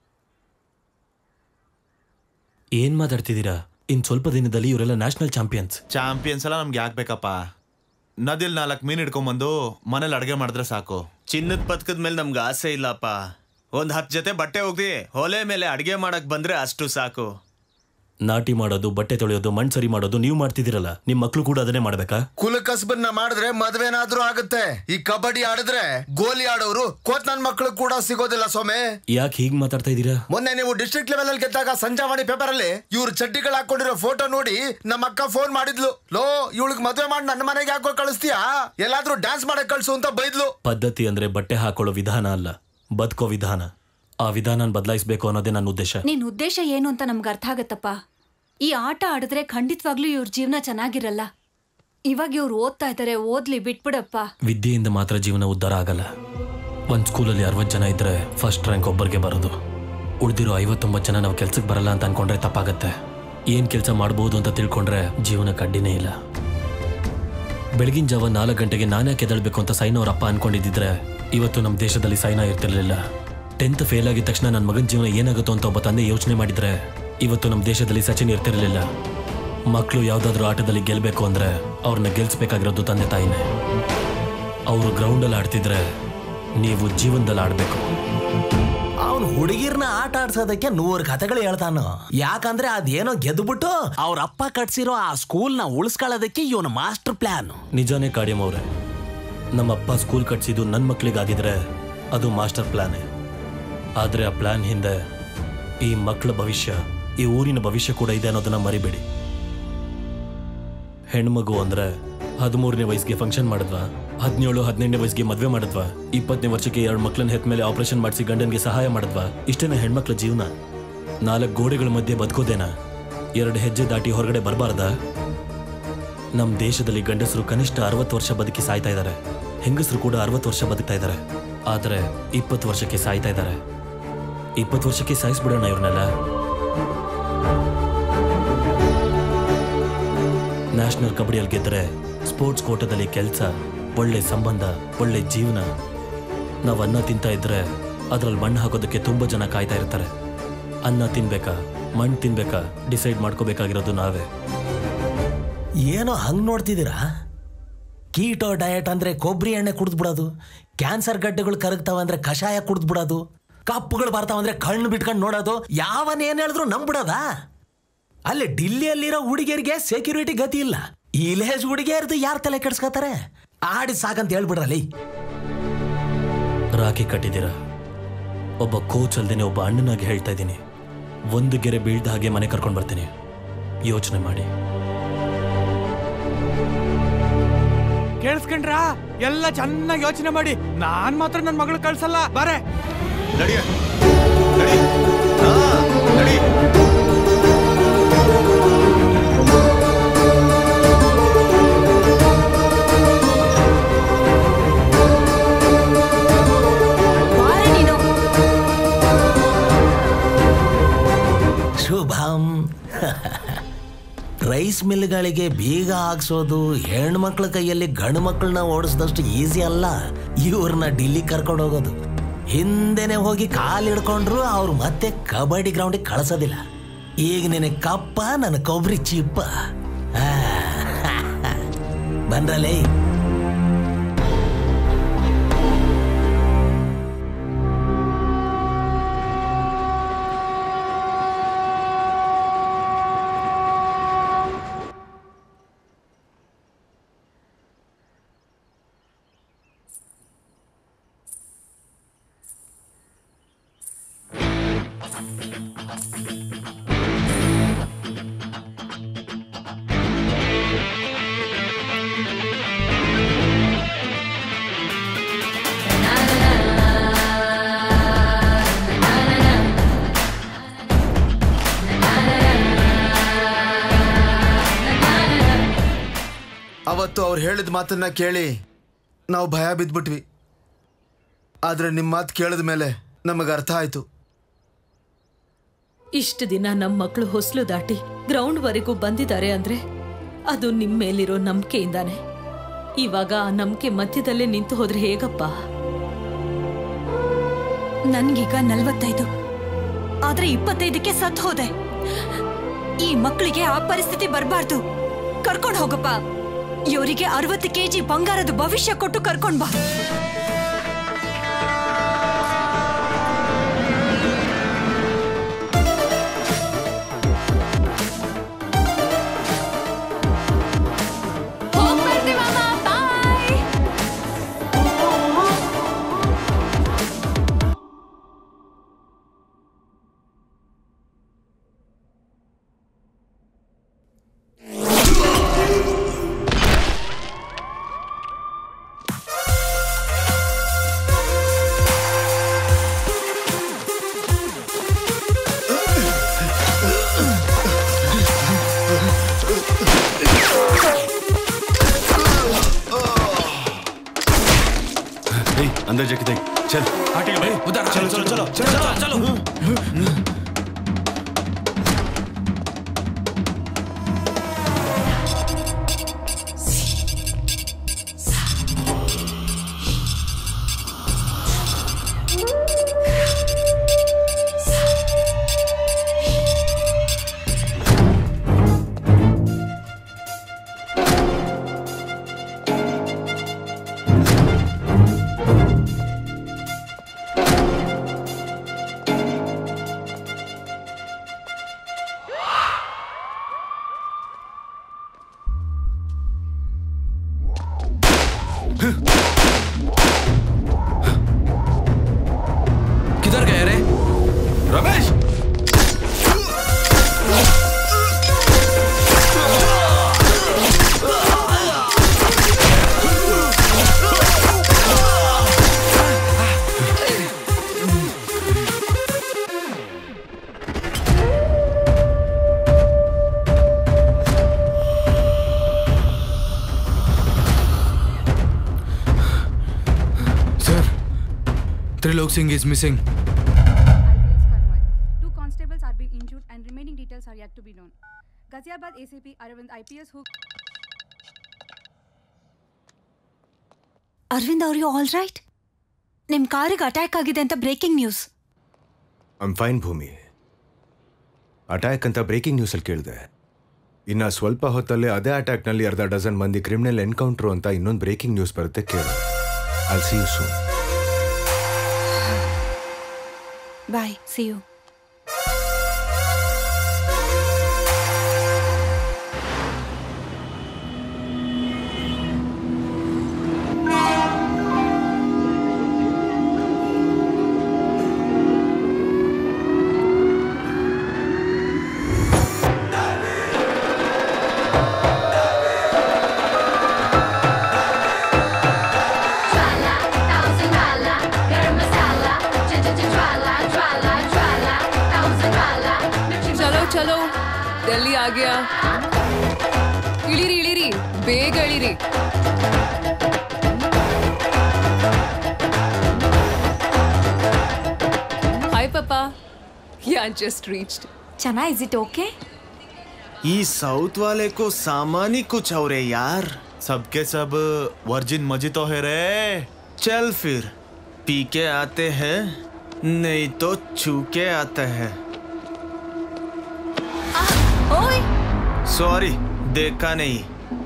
ಏನ್ ಮಾತಾಡ್ತಿದ್ದೀರಾ ಇನ್ ಸ್ವಲ್ಪ ದಿನದಲ್ಲಿ ಇವರೆಲ್ಲ ನ್ಯಾಷನಲ್ ಚಾಂಪಿಯನ್ಸ್ ಚಾಂಪಿಯನ್ಸ್ ಎಲ್ಲ ನಮ್ಗೆ ಯಾಕೆ ಬೇಕಪ್ಪ ನದಿಲ್ ನಾಲ್ಕು ಮೀನ್ ಹಿಡ್ಕೊಂಬಂದು ಮನೇಲಿ ಅಡುಗೆ ಮಾಡಿದ್ರೆ ಸಾಕು ಚಿನ್ನದ ಪದಕದ ಮೇಲೆ ನಮ್ಗೆ ಆಸೆ ಇಲ್ಲಪ್ಪ ಒಂದ್ ಹತ್ತು ಜೊತೆ ಬಟ್ಟೆ ಹೋಗ್ದಿ ಹೊಲೆ ಮೇಲೆ ಅಡಿಗೆ ಮಾಡಕ್ ಬಂದ್ರೆ ಅಷ್ಟು ಸಾಕು ನಾಟಿ ಮಾಡೋದು ಬಟ್ಟೆ ತೊಳೆಯೋದು ಮಣ್ಣು ಸರಿ ಮಾಡೋದು ನೀವು ಮಾಡ್ತಿದ್ದೀರಲ್ಲ ನಿಮ್ಮ ಮಕ್ಕಳು ಕೂಡ ಅದನ್ನೇ ಮಾಡ್ಬೇಕಾ ಕುಲ ಕಸ್ಬನ್ನ ಮಾಡಿದ್ರೆ ಮದ್ವೆನಾದ್ರೂ ಆಗುತ್ತೆ ಈ ಕಬಡ್ಡಿ ಆಡಿದ್ರೆ ಗೋಲಿ ಆಡೋರು ಕೋತ್ ನನ್ ಮಕ್ಳು ಕೂಡ ಸಿಗೋದಿಲ್ಲ ಸೊಮೆ ಯಾಕೆ ಹೀಗೆ ಮಾತಾಡ್ತಾ ಇದ್ದೀರಾ ಮೊನ್ನೆ ನೀವು ಡಿಸ್ಟ್ರಿಕ್ಟ್ ಲೆವೆಲ್ ಅಲ್ಲಿ ಗೆದ್ದಾಗ ಸಂಜಾವಾಣಿ ಪೇಪರ್ ಅಲ್ಲಿ ಇವ್ರು ಚಡ್ಡಿಗಳು ಹಾಕೊಂಡಿರೋ ಫೋಟೋ ನೋಡಿ ನಮ್ಮ ಅಕ್ಕ ಫೋನ್ ಮಾಡಿದ್ಲು ಲೋ ಇವಳಿಗೆ ಮದ್ವೆ ಮಾಡಿ ನನ್ನ ಮನೆಗೆ ಹಾಕೋ ಕಳಿಸ್ತೀಯಾ ಎಲ್ಲಾದ್ರೂ ಡ್ಯಾನ್ಸ್ ಮಾಡಕ್ ಕಳ್ಸು ಅಂತ ಬೈದ್ಲು ಪದ್ಧತಿ ಅಂದ್ರೆ ಬಟ್ಟೆ ಹಾಕೊಳ್ಳೋ ವಿಧಾನ ಅಲ್ಲ ಬದುಕೋ ವಿಧಾನ ಆ ವಿಧಾನ ಬದಲಾಯಿಸಬೇಕು ಅನ್ನೋದೇ ನನ್ನ ಉದ್ದೇಶ ನಿನ್ ಉದ್ದೇಶ ಏನು ಅಂತ ನಮ್ಗೆ ಅರ್ಥ ಆಗತ್ತಪ್ಪ ಈ ಆಟ ಆಡಿದ್ರೆ ಖಂಡಿತವಾಗ್ಲೂ ಇವ್ರ ಜೀವನ ಚೆನ್ನಾಗಿರಲ್ಲ ಇವಾಗ ಇವ್ರು ಓದ್ತಾ ಇದಾರೆ ಓದ್ಲಿ ಬಿಟ್ಬಿಡಪ್ಪ ವಿದ್ಯೆಯಿಂದ ಮಾತ್ರ ಜೀವನ ಉದ್ಧಾರ ಆಗಲ್ಲ ಒಂದು ಸ್ಕೂಲಲ್ಲಿ ಅರವತ್ತು ಜನ ಇದ್ರೆ ಫಸ್ಟ್ ರ್ಯಾಂಕ್ ಒಬ್ಬರಿಗೆ ಬರೋದು ಉಳಿದಿರೋ ಐವತ್ತೊಂಬತ್ತು ಜನ ನಾವು ಕೆಲ್ಸಕ್ಕೆ ಬರಲ್ಲ ಅಂತ ಅನ್ಕೊಂಡ್ರೆ ತಪ್ಪಾಗತ್ತೆ ಏನು ಕೆಲಸ ಮಾಡ್ಬೋದು ಅಂತ ತಿಳ್ಕೊಂಡ್ರೆ ಜೀವನಕ್ಕೆ ಅಡ್ಡಿನೇ ಇಲ್ಲ ಬೆಳಗಿನ ಜಾವ ನಾಲ್ಕು ಗಂಟೆಗೆ ನಾನೇ ಕೆದಳ್ಬೇಕು ಅಂತ ಸೈನಾ ಅವ್ರ ಅಪ್ಪ ಅನ್ಕೊಂಡಿದ್ದಿದ್ರೆ ಇವತ್ತು ನಮ್ಮ ದೇಶದಲ್ಲಿ ಸೈನಾ ಇರ್ತಿರ್ಲಿಲ್ಲ ಟೆಂತ್ ಫೇಲ್ ಆಗಿದ ತಕ್ಷಣ ನನ್ನ ಮಗನ ಜೀವನ ಏನಾಗುತ್ತೋ ಅಂತ ಒಬ್ಬ ತಂದೆ ಯೋಚನೆ ಮಾಡಿದ್ರೆ ಇವತ್ತು ನಮ್ಮ ದೇಶದಲ್ಲಿ ಸಚಿನ್ ಇರ್ತಿರ್ಲಿಲ್ಲ ಮಕ್ಕಳು ಯಾವುದಾದ್ರೂ ಆಟದಲ್ಲಿ ಗೆಲ್ಲಬೇಕು ಅಂದ್ರೆ ಅವ್ರನ್ನ ಗೆಲ್ಸ್ಬೇಕಾಗಿರೋದು ತಂದೆ ತಾಯಿನೇ ಅವರು ಗ್ರೌಂಡಲ್ಲಿ ಆಡ್ತಿದ್ರೆ ನೀವು ಜೀವನದಲ್ಲಿ ಆಡಬೇಕು ಅವನು ಹುಡುಗಿರ್ನ ಆಟ ಆಡ್ಸೋದಕ್ಕೆ ನೂರು ಕಥೆಗಳು ಹೇಳ್ತಾನು ಯಾಕಂದ್ರೆ ಅದೇನೋ ಗೆದ್ದುಬಿಟ್ಟು ಅವ್ರ ಅಪ್ಪ ಕಟ್ಸಿರೋ ಆ ಸ್ಕೂಲ್ನ ಉಳಿಸ್ಕೊಳ್ಳೋದಕ್ಕೆ ಇವನು ಮಾಸ್ಟರ್ ಪ್ಲಾನ್ ನಿಜಾನೇ ಕಾಡಿಯಂ ಅವರೇ ನಮ್ಮಪ್ಪ ಸ್ಕೂಲ್ ಕಟ್ಸಿದ್ದು ನನ್ನ ಮಕ್ಕಳಿಗಾಗಿದ್ರೆ ಅದು ಮಾಸ್ಟರ್ ಪ್ಲಾನೇ ಆದರೆ ಆ ಪ್ಲಾನ್ ಹಿಂದೆ ಈ ಮಕ್ಕಳ ಭವಿಷ್ಯ ಈ ಊರಿನ ಭವಿಷ್ಯ ಕೂಡ ಇದೆ ಅನ್ನೋದನ್ನ ಮರಿಬೇಡಿ ಹೆಣ್ಮಗು ಅಂದ್ರೆ ಹದಿಮೂರನೇ ವಯಸ್ಸಿಗೆ ಫಂಕ್ಷನ್ ಮಾಡಿದ್ವಾ ಹದಿನೇಳು ಹದಿನೆಂಟನೇ ವಯಸ್ಸಿಗೆ ಮದುವೆ ಮಾಡಿದ್ವಾ ಇಪ್ಪತ್ತನೇ ವರ್ಷಕ್ಕೆ ಎರಡು ಮಕ್ಕಳನ್ನ ಹೆತ್ತ ಮೇಲೆ ಆಪರೇಷನ್ ಮಾಡಿಸಿ ಗಂಡನಿಗೆ ಸಹಾಯ ಮಾಡಿದ್ವಾ ಇಷ್ಟೇನ ಹೆಣ್ಮಕ್ಳ ಜೀವನ ನಾಲ್ಕು ಗೋಡೆಗಳ ಮಧ್ಯೆ ಬದುಕೋದೇನಾ ಎರಡು ಹೆಜ್ಜೆ ದಾಟಿ ಹೊರಗಡೆ ಬರಬಾರ್ದಾ ನಮ್ಮ ದೇಶದಲ್ಲಿ ಗಂಡಸರು ಕನಿಷ್ಠ ಅರವತ್ತು ವರ್ಷ ಬದುಕಿ ಸಾಯ್ತಾ ಇದ್ದಾರೆ ಹೆಂಗಸರು ಕೂಡ ಅರವತ್ತು ವರ್ಷ ಬದುಕ್ತಾ ಇದ್ದಾರೆ ಆದರೆ ಇಪ್ಪತ್ತು ವರ್ಷಕ್ಕೆ ಸಾಯ್ತಾ ಇದ್ದಾರೆ ಇಪ್ಪತ್ತು ವರ್ಷಕ್ಕೆ ಸಾಯಿಸ್ಬಿಡೋಣ ಇವ್ರನ್ನೆಲ್ಲ ನ್ಯಾಷನಲ್ ಕಬಡ್ಡಿಯಲ್ಲಿ ಗೆದ್ದರೆ ಸ್ಪೋರ್ಟ್ಸ್ ಕೋಟದಲ್ಲಿ ಕೆಲಸ ಒಳ್ಳೆ ಸಂಬಂಧ ಒಳ್ಳೆ ಜೀವನ ನಾವು ಅನ್ನ ತಿಂತಾ ಇದ್ರೆ ಅದ್ರಲ್ಲಿ ಮಣ್ಣು ಹಾಕೋದಕ್ಕೆ ತುಂಬ ಜನ ಕಾಯ್ತಾ ಇರ್ತಾರೆ ಅನ್ನ ತಿನ್ಬೇಕಾ ಮಣ್ಣು ತಿನ್ಬೇಕಾ ಡಿಸೈಡ್ ಮಾಡ್ಕೋಬೇಕಾಗಿರೋದು ನಾವೇ ಏನೋ ಹಂಗ್ ನೋಡ್ತಿದ್ದೀರಾ ಕೀಟೋ ಡಯಟ್ ಅಂದ್ರೆ ಕೊಬ್ಬರಿ ಎಣ್ಣೆ ಕುಡಿದ್ಬಿಡೋದು ಕ್ಯಾನ್ಸರ್ ಗಡ್ಡೆಗಳು ಕರಗ್ತಾವ ಅಂದ್ರೆ ಕಷಾಯ ಕುಡಿದ್ಬಿಡೋದು ಕಪ್ಪುಗಳು ಬರ್ತಾವಂದ್ರೆ ಕಣ್ಣು ಬಿಟ್ಕೊಂಡು ನೋಡೋದು ಯಾವನ್ ಏನ್ ಹೇಳಿದ್ರು ನಂಬಿಡೋದಾ ಅಲ್ಲಿ ಡಿಲ್ಲಿಯಲ್ಲಿರೋ ಹುಡುಗಿಯರಿಗೆ ಸೆಕ್ಯೂರಿಟಿ ಗತಿ ಇಲ್ಲ ಇಲೇಜ್ ಹುಡುಗಿಯರ್ದು ಯಾರು ತಲೆ ಕೆಡ್ಸ್ಕೊತಾರೆ ಆಡಿ ಸಾಕಂತ ಹೇಳ್ಬಿಡ್ರಲ್ಲಿ ರಾಖಿ ಕಟ್ಟಿದ್ದೀರಾ ಒಬ್ಬ ಕೋಚ್ ಅಲ್ದೇನೆ ಒಬ್ಬ ಅಣ್ಣನಾಗಿ ಹೇಳ್ತಾ ಇದ್ದೀನಿ ಒಂದು ಗೆರೆ ಬೀಳ್ದ ಹಾಗೆ ಮನೆ ಕರ್ಕೊಂಡು ಬರ್ತೀನಿ ಯೋಚನೆ ಮಾಡಿ ಕೇಳಿಸ್ಕೊಂಡ್ರಾ ಎಲ್ಲ ಚೆನ್ನಾಗಿ ಯೋಚನೆ ಮಾಡಿ ನಾನ್ ಮಾತ್ರ ನನ್ ಮಗಳು ಕಳ್ಸಲ್ಲ ಬಾರೆ ನಡಿಯ ಶುಭಂ ರೈಸ್ ಮಿಲ್ಗಳಿಗೆ ಬೀಗ ಹಾಕ್ಸೋದು ಹೆಣ್ಮಕ್ಳ ಕೈಯಲ್ಲಿ ಗಂಡು ಮಕ್ಕಳನ್ನ ಓಡಿಸಿದಷ್ಟು ಈಸಿ ಅಲ್ಲ ಇವ್ರನ್ನ ಡಿಲ್ಲಿ ಕರ್ಕೊಂಡು ಹೋಗೋದು ಹಿಂದೆನೆ ಹೋಗಿ ಕಾಲು ಹಿಡ್ಕೊಂಡ್ರು ಅವ್ರು ಮತ್ತೆ ಕಬಡ್ಡಿ ಗ್ರೌಂಡಿಗೆ ಕಳ್ಸೋದಿಲ್ಲ ಈಗ ನಿನಗೆ ಕಪ್ಪ ನನ್ನ ಕೊಬ್ಬರಿ ಚಿಪ್ಪ ಆ, ಬಂದ್ರಲೇ ಅವತ್ತು ಅವ್ರು ಹೇಳಿದ ಮಾತನ್ನ ಕೇಳಿ ನಾವು ಭಯ ಬಿದ್ಬಿಟ್ವಿ ಆದ್ರೆ ನಿಮ್ಮ ಮಾತು ಕೇಳಿದ ಮೇಲೆ ನಮಗೆ ಅರ್ಥ ಆಯ್ತು ಇಷ್ಟು ದಿನ ನಮ್ಮ ಮಕ್ಕಳು ಹೊಸ್ಲು ದಾಟಿ ಗ್ರೌಂಡ್ ವರೆಗೂ ಬಂದಿದ್ದಾರೆ ಅಂದ್ರೆ ಅದು ನಿಮ್ ಮೇಲಿರೋ ನಂಬಿಕೆಯಿಂದಾನೆ ಇವಾಗ ಆ ನಂಬಿಕೆ ಮಧ್ಯದಲ್ಲೇ ನಿಂತು ಹೋದ್ರೆ ಹೇಗಪ್ಪ ನನ್ಗೀಗ ನಲ್ವತ್ತೈದು ಆದ್ರೆ ಇಪ್ಪತ್ತೈದಕ್ಕೆ ಸತ್ ಹೋದೆ ಈ ಮಕ್ಕಳಿಗೆ ಆ ಪರಿಸ್ಥಿತಿ ಬರಬಾರ್ದು ಕರ್ಕೊಂಡ್ ಹೋಗಪ್ಪ ಇವರಿಗೆ ಅರವತ್ತು ಕೆಜಿ ಬಂಗಾರದ ಭವಿಷ್ಯ ಕೊಟ್ಟು ಕರ್ಕೊಂಡ್ ಬಾ अंदर जाके देख चल उधर चलो चलो चलो चलो चलो किधर गए रे Ramesh Sir, Trilok Singh is missing. Two constables are being injured and remaining details are yet to be known. Ghaziabad ACP Aravind IPS who Arvind ಅವ್ರು ಆಲ್ ರೈಟ್ ನಿಮ್ ಕಾರಿಗೆ ಅಟ್ಯಾಕ್ ಆಗಿದೆ ಅಂತ breaking news I'm fine Bhoomi attack ಅಂತ breaking ನ್ಯೂಸಲ್ಲಿ ಕೇಳಿದೆ ಇನ್ನು ಸ್ವಲ್ಪ ಹೊತ್ತಲ್ಲೇ ಅದೇ ಅಟ್ಯಾಕ್ನಲ್ಲಿ ಅರ್ಧ ಡಜನ್ ಮಂದಿ ಕ್ರಿಮಿನಲ್ ಎನ್ಕೌಂಟ್ರು ಅಂತ ಇನ್ನೊಂದು ಬ್ರೇಕಿಂಗ್ ನ್ಯೂಸ್ ಬರುತ್ತೆ ಕೇಳು ಅಲ್ಲಿ see you soon bye see you ಚಲೋ ಚಲೋ ಡೆಲ್ಲಿ ಆ ಗಯಾ ಇಳಿರಿ ಇಳಿರಿ ಬೇಗ ಇಳಿರಿ hi papa yeah just reached ಚನಾ ಇಸ್ ಇಟ್ ಓಕೆ ಈ ಸೌತ್ वाले को सामान ही कुछ और है यार सबके सब वर्जिन मजी तो है रे चल फिर पी के आते हैं नहीं तो छू के आते हैं ಓಯ್ सॉरी देखा नहीं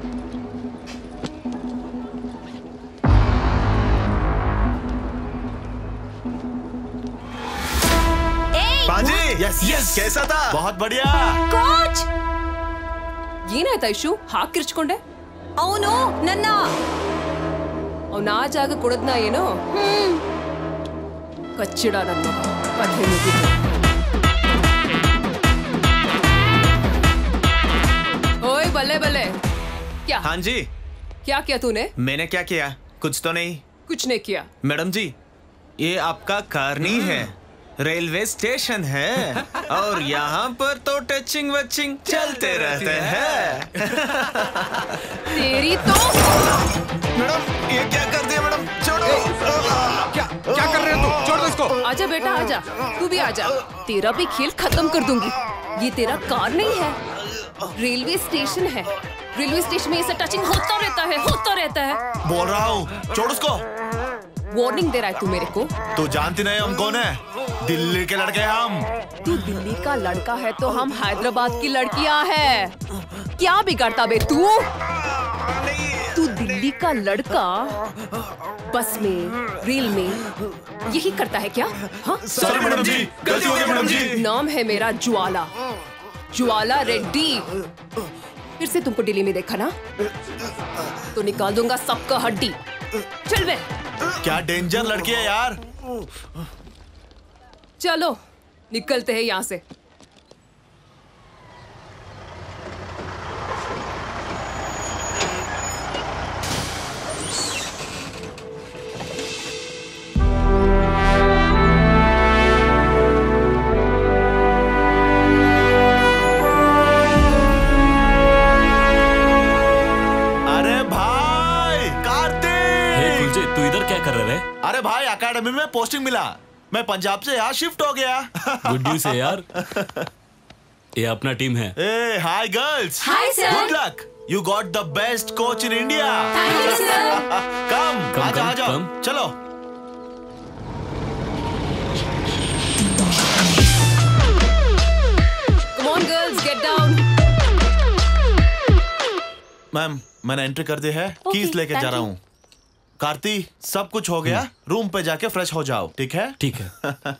बाजी यस यस कैसा था बहुत बढ़िया ಕೋಚ್ ಏನಾಯ್ತಾ ಇಶು ಹಾಕ್ ಕಿರ್ಚ್ಕೊಂಡೆ ಅವನು ನನ್ನ ಅವ್ನ ಆ ಜಾಗ ಕೊಡದ್ನ ಏನೋ ಕಚ್ಚಿಡ ನನ್ನ ಕಥೆ ಮುಗಿತು ओए बल्ले बल्ले क्या हाँ जी क्या किया तूने मैंने क्या किया कुछ तो नहीं कुछ नहीं किया मैडम जी ये आपका कारनी है रेलवे स्टेशन है और यहाँ पर तो टचिंग वचिंग चलते रहते हैं तेरी तो मैडम ये क्या कर दिया मैडम छोड़ो क्या क्या कर रहे हो तू छोड़ दो इसको आजा बेटा आजा तू भी आजा तेरा भी खेल खत्म कर दूंगी ये तेरा कार नहीं है रेलवे स्टेशन है रेलवे स्टेशन में ये सब टचिंग होता रहता है होता रहता है बोल रहा हूँ छोड़ उसको वार्निंग दे रहा है तू मेरे को तू जानती नहीं हम कौन है दिल्ली के लड़के हैं हम तू दिल्ली का लड़का है तो हम हैदराबाद की लड़कियां हैं क्या बिगाड़ता बे तू तू दिल्ली का लड़का बस में रेल में यही करता है क्या हाँ सॉरी मैडम जी गलती हो गई मैडम जी नाम है मेरा ज्वाला ज्वाला रेड्डी फिर से तुमको दिल्ली में देखा ना तो निकाल दूंगा सबका हड्डी चल बे क्या डेंजर लड़की है यार चलो निकलते हैं यहाँ से अरे भाई कार्तिक हे कुलजीत तू इधर क्या कर रहे है अरे भाई एकेडमी में पोस्टिंग मिला मैं पंजाब से यहाँ शिफ्ट हो गया गुड न्यूज है यार ये अपना टीम है ए hi girls Hi, sir. Good luck you got the best coach in India Thank you, sir. Come Come, आजा come, आजा come. चलो Come on girls, get down. Ma'am मैंने एंट्री कर दी है Okay, कीज लेके जा thank रहा you. हूँ कार्ती सब कुछ हो गया रूम पे जाके फ्रेश हो जाओ ठीक है ठीक है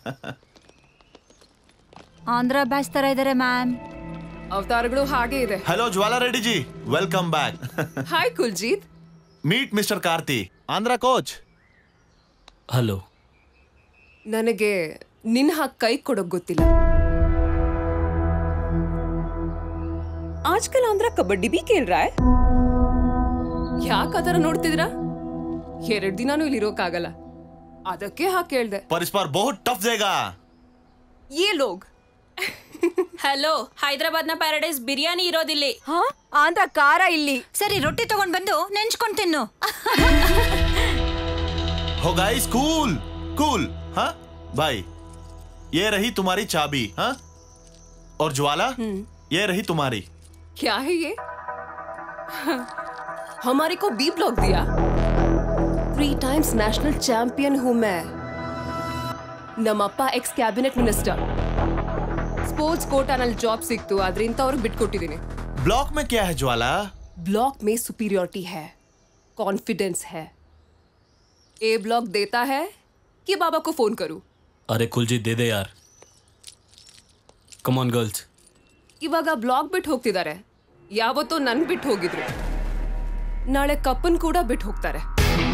ಆಂಧ್ರ ಬ್ಯಾಚ್ ತರ ಇದಾರೆ ಮ್ಯಾಮ್ ಅವತಾರಗಳು ಹಾಗೆ ಇದೆ hello Jwala Reddy ji welcome back hi Kuljeet meet mister Karthi Andhra coach hello ನನಗೆ ನಿನ್ ಹಾಗೆ ಕೈ ಕೊಡೋಕ್ ಗೊತ್ತಿಲ್ಲ ಆಜ್ಕಲ್ ಆಂಧ್ರ ಕಬಡ್ಡಿ ಬಿ ಕೇಳ್ ರಾ ಯಾಕೆ ಆತರ ನೋಡ್ತಿದ್ರಾ ಎರಡ್ ದಿನಾನು ಇಲ್ಲಿ ಇರೋಕ್ಕಾಗಲ್ಲ ಅದಕ್ಕೆ ಹಾಗೆ ಕೇಳ್ದೆ पर इस बार बहुत टफ देगा ಏ ಲೋಗ್ ಹಲೋ ಹೈದರಾಬಾದ್ ನ ಪ್ಯಾರಡೈಸ್ ಬಿರಿಯಾನಿ ಇರೋದಿಲ್ಲಿ ಆಂಧ್ರ ಖಾರ ಇಲ್ಲಿ ಸರಿ ರೊಟ್ಟಿ ತಗೊಂಡ್ ಬಂದು ನೆಂಚ್ಕೊಂಡ್ ತಿನ್ನು हो गाइस कूल कूल हाँ भाई ये रही तुम्हारी चाबी हाँ और ज्वाला ये रही तुम्हारी क्या है ये हमारे को बी ब्लॉक दिया थ्री टाइम्स नेशनल चैंपियन हूं मैं ನಮ್ಮಪ್ಪ ಎಕ್ಸ್ ಕ್ಯಾಬಿನೆಟ್ ಮಿನಿಸ್ಟರ್ ಸ್ಪೋರ್ಟ್ಸ್ ಕೋಟಾನಲ್ಲಿ ಜಾಬ್ ಸಿಕ್ತು ಆದ್ರೆ ಇಂಥವ್ರಿಗೆ ಬಿಟ್ಕೊಟ್ಟಿದ್ದೀನಿ ब्लॉक में क्या है ज्वाला ब्लॉक में सुपीरियोरिटी है कॉन्फिडेंस है ए ब्लॉक देता है कि बाबा को फोन करूं अरे कुलजीत दे दे यार कम ऑन गर्ल्स ಇವಾಗ ಬ್ಲಾಗ್ ಬಿಟ್ಟು ಹೋಗ್ತಿದ್ದಾರೆ ಯಾವತ್ತೋ ನನ್ ಬಿಟ್ಟು ಹೋಗಿದ್ರು ನಾಳೆ ಕಪ್ಪನ್ ಕೂಡ ಬಿಟ್ಟು ಹೋಗ್ತಾರೆ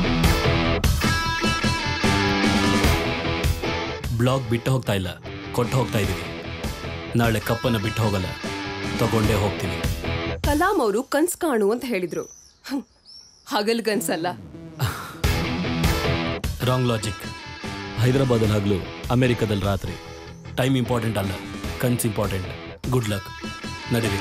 ಬ್ಲಾಗ್ ಬಿಟ್ಟು ಹೋಗ್ತಾ ಇಲ್ಲ ಕೊಟ್ಟು ಹೋಗ್ತಾ ಇದೀವಿ ನಾಳೆ ಕಪ್ಪನ್ನ ಬಿಟ್ಟು ಹೋಗಲ್ಲ ತಗೊಂಡೇ ಹೋಗ್ತೀವಿ ಕಲಾಂ ಅವರು ಕನ್ಸ್ ಕಾಣು ಅಂತ ಹೇಳಿದ್ರು ಹ್ಮ್. ಹಗಲ್ ಕನ್ಸಲ್ಲ ರಾಂಗ್ ಲಾಜಿಕ್ ಹೈದರಾಬಾದಲ್ಲಿ ಹಗಲು ಅಮೆರಿಕದಲ್ಲಿ ರಾತ್ರಿ ಟೈಮ್ ಇಂಪಾರ್ಟೆಂಟ್ ಅಲ್ಲ ಕನ್ಸ್ ಇಂಪಾರ್ಟೆಂಟ್ ಗುಡ್ ಲಕ್ ನಡೀರಿ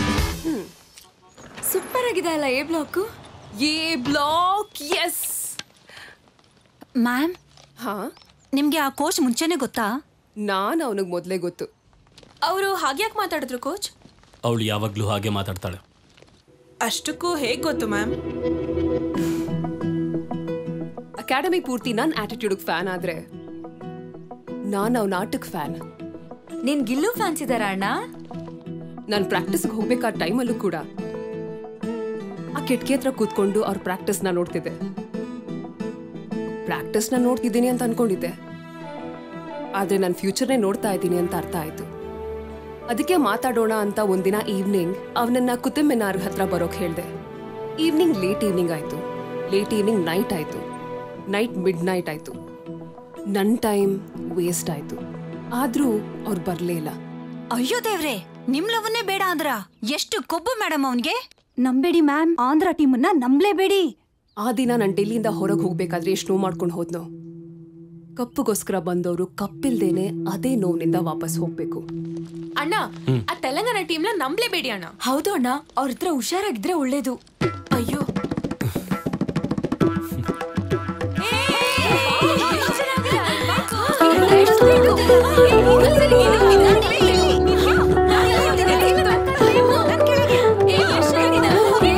ಸೂಪರ್ ಆಗಿದೆ ಅಲ್ಲ A block A block yes ma'am ಹಾ ನಿಮ್ಗೆ ಆ ಕೋಚ್ ಮುಂಚೆನೆ ಗೊತ್ತಾ ನಾನ್ ಅವನಿಗೆ ಮೊದಲೇ ಗೊತ್ತು ಅವರು ಹಾಗ್ಯಾಕೆ ಮಾತಾಡಿದ್ರು ಕೋಚ್ ಅವಳು ಯಾವಾಗಲೂ ಹಾಗೆ ಮಾತಾಡ್ತಾಳೆ ಅಷ್ಟಕ್ಕೂ ಹೇಗ್ ಗೊತ್ತು ಮ್ಯಾಮ್ ಅಕಾಡೆಮಿ ಪೂರ್ತಿ ನನ್ ಆಟಿಟ್ಯೂಡ್ ಫ್ಯಾನ್ ಆದ್ರೆ ನಾನ್ ಅವ್ನ ಆಟಕ್ ಫ್ಯಾನ್ ನಿನ್ ಗಿಲ್ಲು ಫ್ಯಾನ್ಸ್ ಇದಾರ ಅಣ್ಣ ನಾನು ಪ್ರಾಕ್ಟೀಸ್ಗೆ ಹೋಗ್ಬೇಕಾದ ಟೈಮಲ್ಲೂ ಕೂಡ ಆ ಕಿಟಕಿ ಹತ್ರ ಕೂತ್ಕೊಂಡು ಅವ್ರ ಪ್ರಾಕ್ಟೀಸ್ನ ನೋಡ್ತಿದ್ದೆ ಪ್ರಾಕ್ಟೀಸ್ನ ನೋಡ್ತಿದ್ದೀನಿ ಅಂತ ಅನ್ಕೊಂಡಿದ್ದೆ ಆದ್ರೆ ನನ್ನ ಫ್ಯೂಚರ್ನೇ ನೋಡ್ತಾ ಇದ್ದೀನಿ ಅಂತ ಅರ್ಥ ಆಯ್ತು ಅದಕ್ಕೆ ಮಾತಾಡೋಣ ಅಂತ ಒಂದಿನ ಈವ್ನಿಂಗ್ ಅವನನ್ನ ಕುತುಬ್ ಮಿನಾರ್ ಹತ್ರ ಬರೋಕ್ ಹೇಳ್ದೆ ಈವ್ನಿಂಗ್ ಲೇಟ್ ಈವ್ನಿಂಗ್ ಆಯ್ತು ಲೇಟ್ ಈವ್ನಿಂಗ್ ನೈಟ್ ಆಯ್ತು ನೈಟ್ ಮಿಡ್ ನೈಟ್ ಆಯ್ತು ನನ್ನ ಟೈಮ್ ವೇಸ್ಟ್ ಆಯ್ತು ಆದ್ರೂ ಅವ್ರು ಬರ್ಲೇ ಇಲ್ಲ ಅಯ್ಯೋ ದೇವ್ರೆ ನಿಮ್ ಲವನ್ನೇ ಬೇಡ ಅಂದ್ರ ಎಷ್ಟು ಕೊಬ್ಬು ಮೇಡಮ್ ಅವನ್ಗೆ ನಂಬೇಡಿ ಮ್ಯಾಮ್ ಆಂಧ್ರ ಟೀಮನ್ನ ನಂಬಲೇಬೇಡಿ ಆ ದಿನ ನಾನು ಡೆಲ್ಲಿಯಿಂದ ಹೊರಗೆ ಹೋಗ್ಬೇಕಾದ್ರೆ ಎಷ್ಟು ನೋವು ಮಾಡ್ಕೊಂಡು ಹೋದ್ನೋ ಕಪ್ಪುಗೋಸ್ಕರ ಬಂದವರು ಕಪ್ಪಿಲ್ದೇನೆ ಅದೇ ನೋವಿನಿಂದ ವಾಪಸ್ ಹೋಗ್ಬೇಕು ಅಣ್ಣ ಆ ತೆಲಂಗಾಣ ಟೀಮ್ನ ನಂಬ್ಲೇಬೇಡಿ ಅಣ್ಣ ಹೌದು ಅಣ್ಣ ಅವ್ರ ಹತ್ರ ಹುಷಾರಾಗಿದ್ರೆ ಒಳ್ಳೇದು ಅಯ್ಯೋ ಏ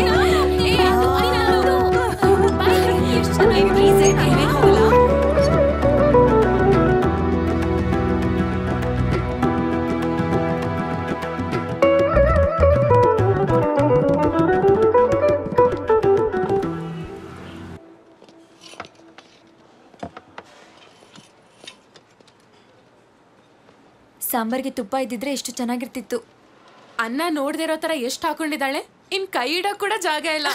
ಸಾಂಬಾರ್ಗೆ ತುಪ್ಪ ಇದ್ದಿದ್ರೆ ಎಷ್ಟು ಚೆನ್ನಾಗಿರ್ತಿತ್ತು ಅನ್ನ ನೋಡ್ದೇ ಇರೋ ತರ ಎಷ್ಟು ಹಾಕೊಂಡಿದ್ದಾಳೆ ಇನ್ ಕೈ ಇಡಕ್ ಕೂಡ ಜಾಗ ಇಲ್ಲ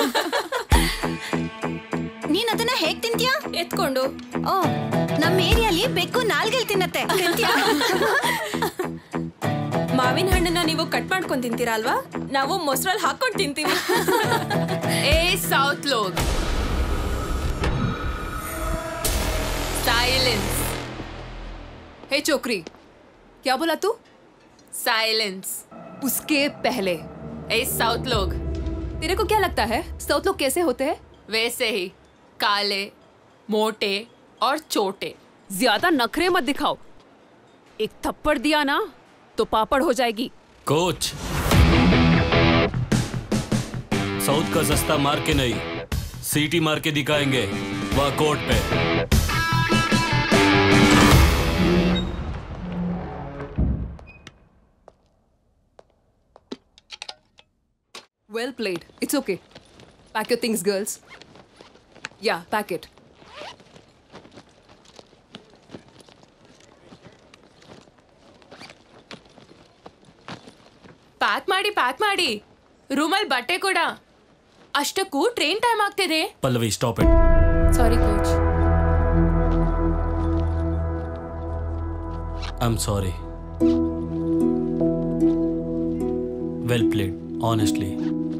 ನೀನ್ ಅದನ್ನ ಹೇಗ್ ತಿಂತೀಯಾ ಎತ್ಕೊಂಡು ಓ ನಮ್ಮ ಏರಿಯಲ್ಲಿ ಬೆಕ್ಕು ನಾಲ್ಗೆಲ್ ತಿನ್ನತ್ತೆ ತಿಂತ್ಯಾ? ಮಾವಿನ ಹಣ್ಣನ್ನ ನೀವು ಕಟ್ ಮಾಡ್ಕೊಂಡ್ ತಿಂತೀರಾ ಅಲ್ವಾ ನಾವು ಮೊಸರಲ್ಲಿ ಹಾಕೊಂಡ್ ತಿಂತೀವಿ ಏ ಸೌತ್ ಲೋಗ್ साइलेंस हे चोकरी क्या बोला तू साइलेंस उसके पहले ए साउथ लोग तेरे को क्या लगता है साउथ लोग कैसे होते हैं वैसे ही काले मोटे और छोटे ज्यादा नखरे मत दिखाओ एक थप्पड़ दिया ना तो पापड़ हो जाएगी कोच साउथ का सस्ता मार के नहीं सीटी मार के दिखाएंगे वह कोर्ट पे Well played. It's okay. Pack your things, girls. Yeah, pack it. Pack ಮಾಡಿ ಪ್ಯಾಕ್ ಮಾಡಿ ರೂಮಲ್ಲಿ ಬಟ್ಟೆ ಕೂಡ ಅಷ್ಟಕ್ಕೂ ಟ್ರೈನ್ ಟೈಮ್ ಆಗ್ತಿದೆ Pallavi stop it sorry coach I am sorry well played honestly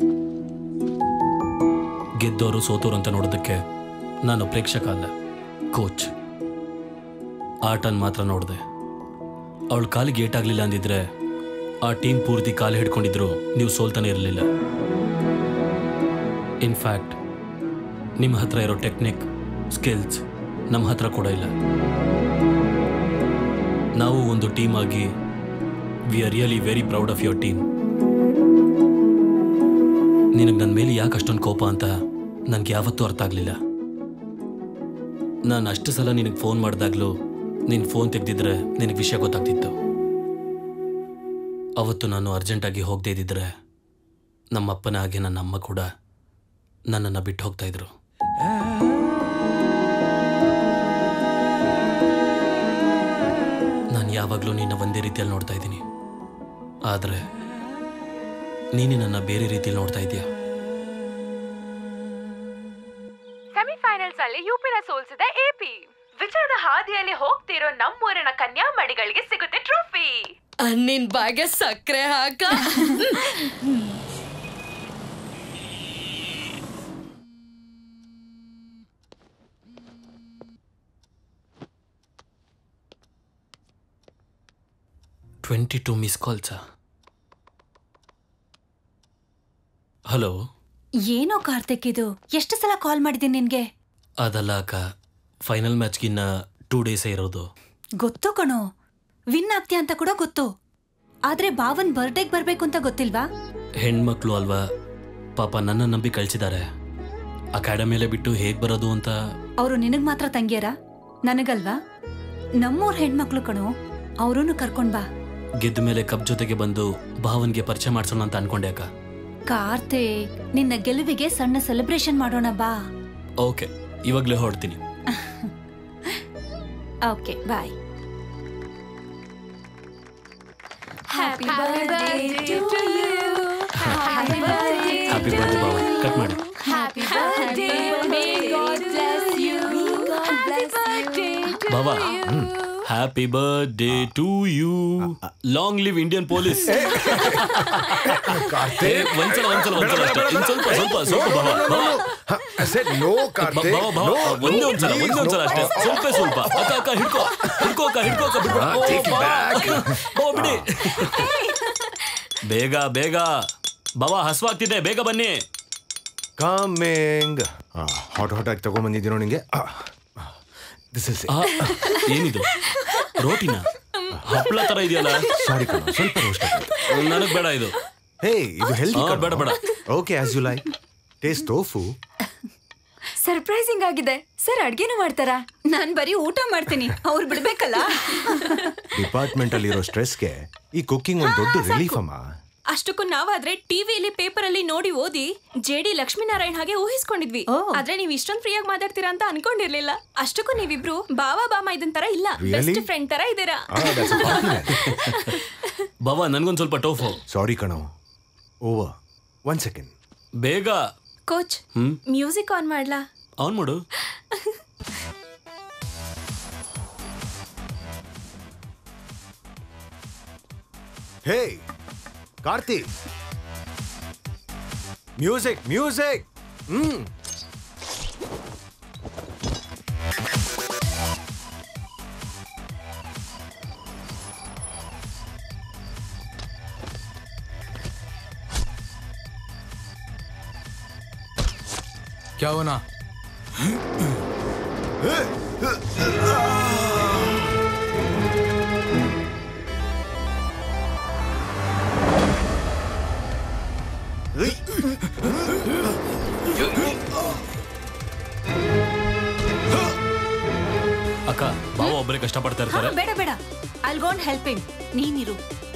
ಗೆದ್ದೋರು ಸೋತೋರು ಅಂತ ನೋಡೋದಕ್ಕೆ ನಾನು ಪ್ರೇಕ್ಷಕ ಅಲ್ಲ ಕೋಚ್ ಆಟನ್ ಮಾತ್ರ ನೋಡಿದೆ ಅವಳ ಕಾಲಿಗೆ ಏಟಾಗಲಿಲ್ಲ ಅಂದಿದ್ರೆ ಆ ಟೀಮ್ ಪೂರ್ತಿ ಕಾಲು ಹಿಡ್ಕೊಂಡಿದ್ರು ನೀವು ಸೋಲ್ತಾನೆ ಇರಲಿಲ್ಲ ಇನ್ಫ್ಯಾಕ್ಟ್ ನಿಮ್ಮ ಹತ್ರ ಇರೋ ಟೆಕ್ನಿಕ್ ಸ್ಕಿಲ್ಸ್ ನಮ್ಮ ಹತ್ರ ಕೂಡ ಇಲ್ಲ ನಾವು ಒಂದು ಟೀಮ್ ಆಗಿ we are really very proud of your team ನಿನಗೆ ನನ್ನ ಮೇಲೆ ಯಾಕೆ ಅಷ್ಟೊಂದು ಕೋಪ ಅಂತ ನನಗೆ ಯಾವತ್ತೂ ಅರ್ಥ ಆಗಲಿಲ್ಲ ನಾನು ಅಷ್ಟು ಸಲ ನಿನಗೆ ಫೋನ್ ಮಾಡಿದಾಗಲೂ ನೀನು ಫೋನ್ ತೆಗೆದಿದ್ರೆ ನಿನಗೆ ವಿಷಯ ಗೊತ್ತಾಗ್ತಿತ್ತು ಅವತ್ತು ನಾನು ಅರ್ಜೆಂಟಾಗಿ ಹೋಗದೇ ಇದ್ದಿದ್ರೆ ನಮ್ಮಪ್ಪನ ಹಾಗೆ ನನ್ನ ಅಮ್ಮ ಕೂಡ ನನ್ನನ್ನು ಬಿಟ್ಟು ಹೋಗ್ತಾ ಇದ್ರು ನಾನು ಯಾವಾಗಲೂ ನಿನ್ನ ಒಂದೇ ರೀತಿಯಲ್ಲಿ ನೋಡ್ತಾ ಇದ್ದೀನಿ ಆದರೆ ನೀನು ನನ್ನ ಬೇರೆ ರೀತಿಯಲ್ಲಿ ನೋಡ್ತಾ ಇದೀಯ ಸೆಮಿಫೈನಲ್ಸ್ ಅಲ್ಲಿ ಯುಪಿನ ಸೋಲ್ಸಿದ ಎಪಿ ವಿಜಯದ ಹಾದಿಯಲ್ಲಿ ಹೋಗ್ತಿರೋ ನಮ್ಮೂರಿನ ಕನ್ಯಾಮಣಿಗಳಿಗೆ ಸಿಗುತ್ತೆ ಟ್ರೋಫಿ ನಿನ್ ಬಾಗೆ ಸಕ್ಕರೆ ಹಾಕ ಟ್ವೆಂಟಿ ಟು ಮಿಸ್ ಕಾಲ್ಸಾ ಹಲೋ ಏನೋ ಕಾರ್ತಿಕ್ ಇದು ಎಷ್ಟು ಸಲ ಕಾಲ್ ಮಾಡಿದ್ದೀನಿ ನಿನ್ಗೆ ಅದಲ್ಲ ಅಕ್ಕ ಫೈನಲ್ ಮ್ಯಾಚ್ಗಿನ್ನ ಟೂ ಡೇಸೇ ಇರೋದು ಗೊತ್ತು ಕಣೋ ವಿನ್ ಆಗ್ತೀಯ ಅಂತ ಕೂಡ ಗೊತ್ತು ಆದ್ರೆ ಭಾವನ್ ಬರ್ಡೇಗ್ ಬರ್ಬೇಕು ಅಂತ ಗೊತ್ತಿಲ್ವಾ ಹೆಣ್ಮಕ್ಳು ಅಲ್ವಾ ಪಾಪ ನನ್ನ ನಂಬಿ ಕಳ್ಸಿದ್ದಾರೆ ಅಕಾಡೆಮಿಯಲ್ಲೇ ಬಿಟ್ಟು ಹೇಗೆ ಬರೋದು ಅಂತ ಅವರು ನಿನಗ್ ಮಾತ್ರ ತಂಗಿಯರ ನನಗಲ್ವಾ ನಮ್ಮೂರ್ ಹೆಣ್ಮಕ್ಳು ಕಣೋ ಅವರನ್ನು ಕರ್ಕೊಂಡ್ ಬಾ ಗೆದ್ದ ಮೇಲೆ ಕಪ್ ಜೊತೆಗೆ ಬಂದು ಭಾವನ್ಗೆ ಪರಿಚಯ ಮಾಡ್ಸೋಣ ಅಂತ ಅನ್ಕೊಂಡೆ ಅಕ್ಕ ಕಾರ್ತಿಕ್ ನಿನ್ನ ಗೆಲುವಿಗೆ ಸಣ್ಣ ಸೆಲೆಬ್ರೇಷನ್ ಮಾಡೋಣ ಬಾ ಓಕೆ ಇವಾಗಲೇ ಹೊರಡ್ತೀನಿ okay bye happy birthday to you happy birthday happy birthday ಭಾವನ್ ಕಟ್ ಮಾಡಿ happy birthday may God bless you happy birthday ಭಾವ happy birthday to you long live Indian police ಒಂದ್ಸಲ ಒಂದ್ಸಲ ಒಂದ್ಸಲ ಅಷ್ಟೇ ಇನ್ ಸ್ವಲ್ಪ ಸ್ವಲ್ಪ ಸ್ವಲ್ಪ ಭಾವ ಭಾವ ನೋ ಭಾವ ಭಾವ ಒಂದೇ ಒಂದ್ಸಲ ಒಂದೇ ಒಂದ್ಸಲ ಅಷ್ಟೇ ಸ್ವಲ್ಪ ಸ್ವಲ್ಪ ಅಕ್ಕ ಅಕ್ಕ ಹಿಡ್ಕೋ ಹಿಡ್ಕೋ ಅಕ್ಕ ಹಿಡ್ಕೋ ಅಕ್ಕ ಬಿಡ್ಬೇಡ. ಹಾ, ಓ, take it ಭಾವ. back. ಭಾವ ಬಿಡಿ ಬೇಗ ಬೇಗ ಭಾವ ಹಸ್ವಾಗ್ತಿದೆ ಬೇಗ ಬನ್ನಿ ಕಮ್ಮಿಂಗ್ ಹಾಟ್ ಹಾಟ್ ಆಗಿ ತಗೊಂಬಂದಿದ್ದೀನೋ ನಿಂಗೆ ದಿಸ್ ಇಸ್ ಆ, ಏನಿದು ರೋಟಿನ ಹಪ್ಪಳ ತರ ಇದೆಯಲ್ಲ ಸಾರಿ ಸ್ವಲ್ಪ ರೋಸ್ಟ್ ನನಗ್ ಬೇಡ ಇದು ಹೇ ಇದು ಹೆಲ್ದಿ ಆ, ಬೇಡ, ಬೇಡ. Okay as you like taste tofu surprising ಆಗಿದೆ ಸರ್ ಅಡ್ಗೆನೂ ಮಾಡ್ತಾರಾ ನಾನ್ ಬರೀ ಊಟ ಮಾಡ್ತೀನಿ ಅವ್ರು ಬಿಡ್ಬೇಕಲ್ಲ ಡಿಪಾರ್ಟ್ಮೆಂಟ್ ಅಲ್ಲಿರೋ ಸ್ಟ್ರೆಸ್ಗೆ ಈ ಕುಕ್ಕಿಂಗ್ ಒಂದು ದೊಡ್ಡ ರಿಲೀಫ್ ಅಮ್ಮ ಅಷ್ಟಕ್ಕೂ ನಾವಾದ್ರೆ ಟಿವಿಯಲ್ಲಿ ಪೇಪರ್ ಅಲ್ಲಿ ನೋಡಿ ಓದಿ ಜೆ ಡಿ ಲಕ್ಷ್ಮೀನಾರಾಯಣ್ ಹಾಗೆ ಊಹಿಸ್ಕೊಂಡಿದ್ವಿ ಆದ್ರೆ ನೀವ್ ಇಷ್ಟೊಂದ್ ಫ್ರೀಯಾಗಿ ಮಾತಾಡ್ತೀರಾ ಅಂತ ಅನ್ಕೊಂಡಿರ್ಲಿಲ್ಲ ಅಷ್ಟಕ್ಕೂ ನೀವಿಬ್ರು ಬಾವ ಬಾಮ ಇದನ್ ತರ ಇಲ್ಲ Really? ಬೆಸ್ಟ್ ಫ್ರೆಂಡ್ ತರ ಇದ್ದೀರಾ ಬಾಬಾ ನನ್ಗೊಂದ್ ಸ್ವಲ್ಪ ಟೋಫು ಸಾರಿ ಕಣೋ ಓವರ್ ಒನ್ ಸೆಕೆಂಡ್ ಬೇಗ ಕೋಚ್ ಹ್ಮ್ ಮ್ಯೂಸಿಕ್ ಆನ್ ಮಾಡ್ಲಾ ಆನ್ ಮಾಡು hey Karthi music music hmm क्या होना ಅಕ್ಕ ಬಾವ ಒಬ್ಬರೇ ಕಷ್ಟಪಡ್ತಾ ಹಾ, ಇರ್ತಾರೆ ಬೇಡ ಬೇಡ ಐಲ್ ಗೋಂಟ್ ಹೆಲ್ಪ್ ಹಿಮ್ ನೀನಿರು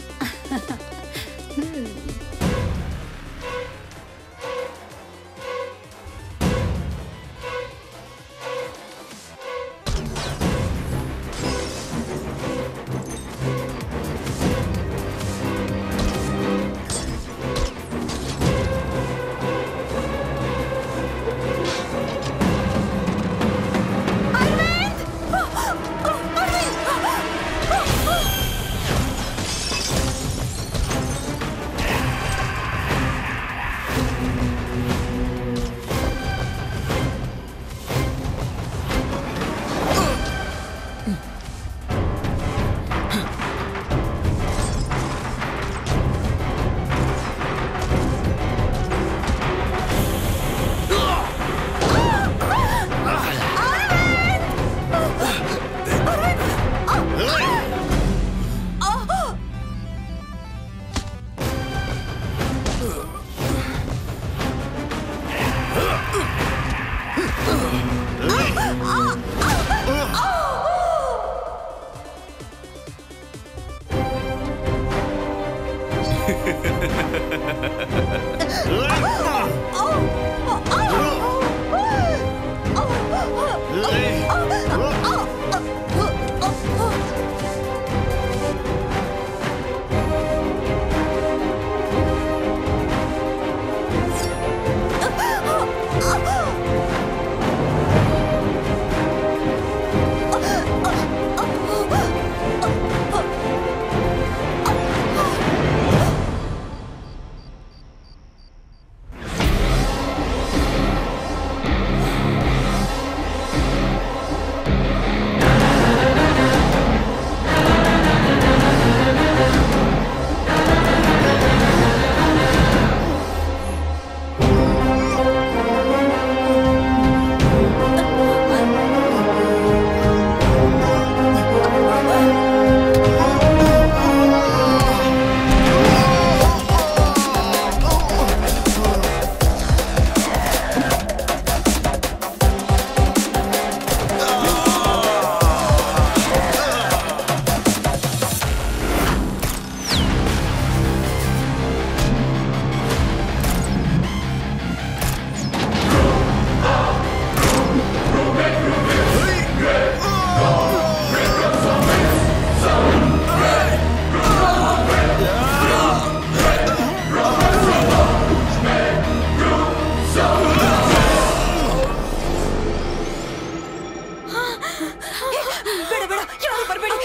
ಬೇಡ ಬೇಡ ಯಾರು ಬರಬೇಡಿ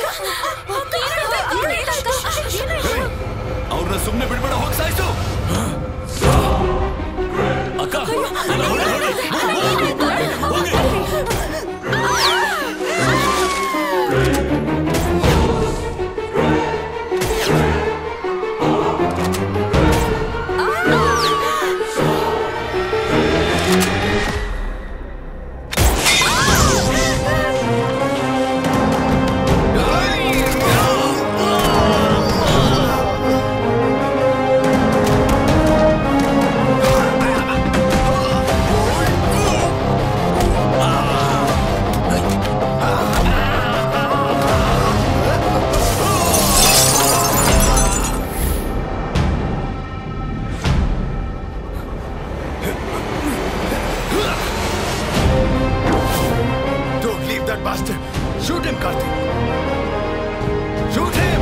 ಅವ್ರನ್ನ ಸುಮ್ಮನೆ ಬಿಡ್ಬೇಡ ಹೋಗಿ ಸಾಯ್ಸು ಅಕ್ಕ ಆ Shoot him, Karthik. Shoot him.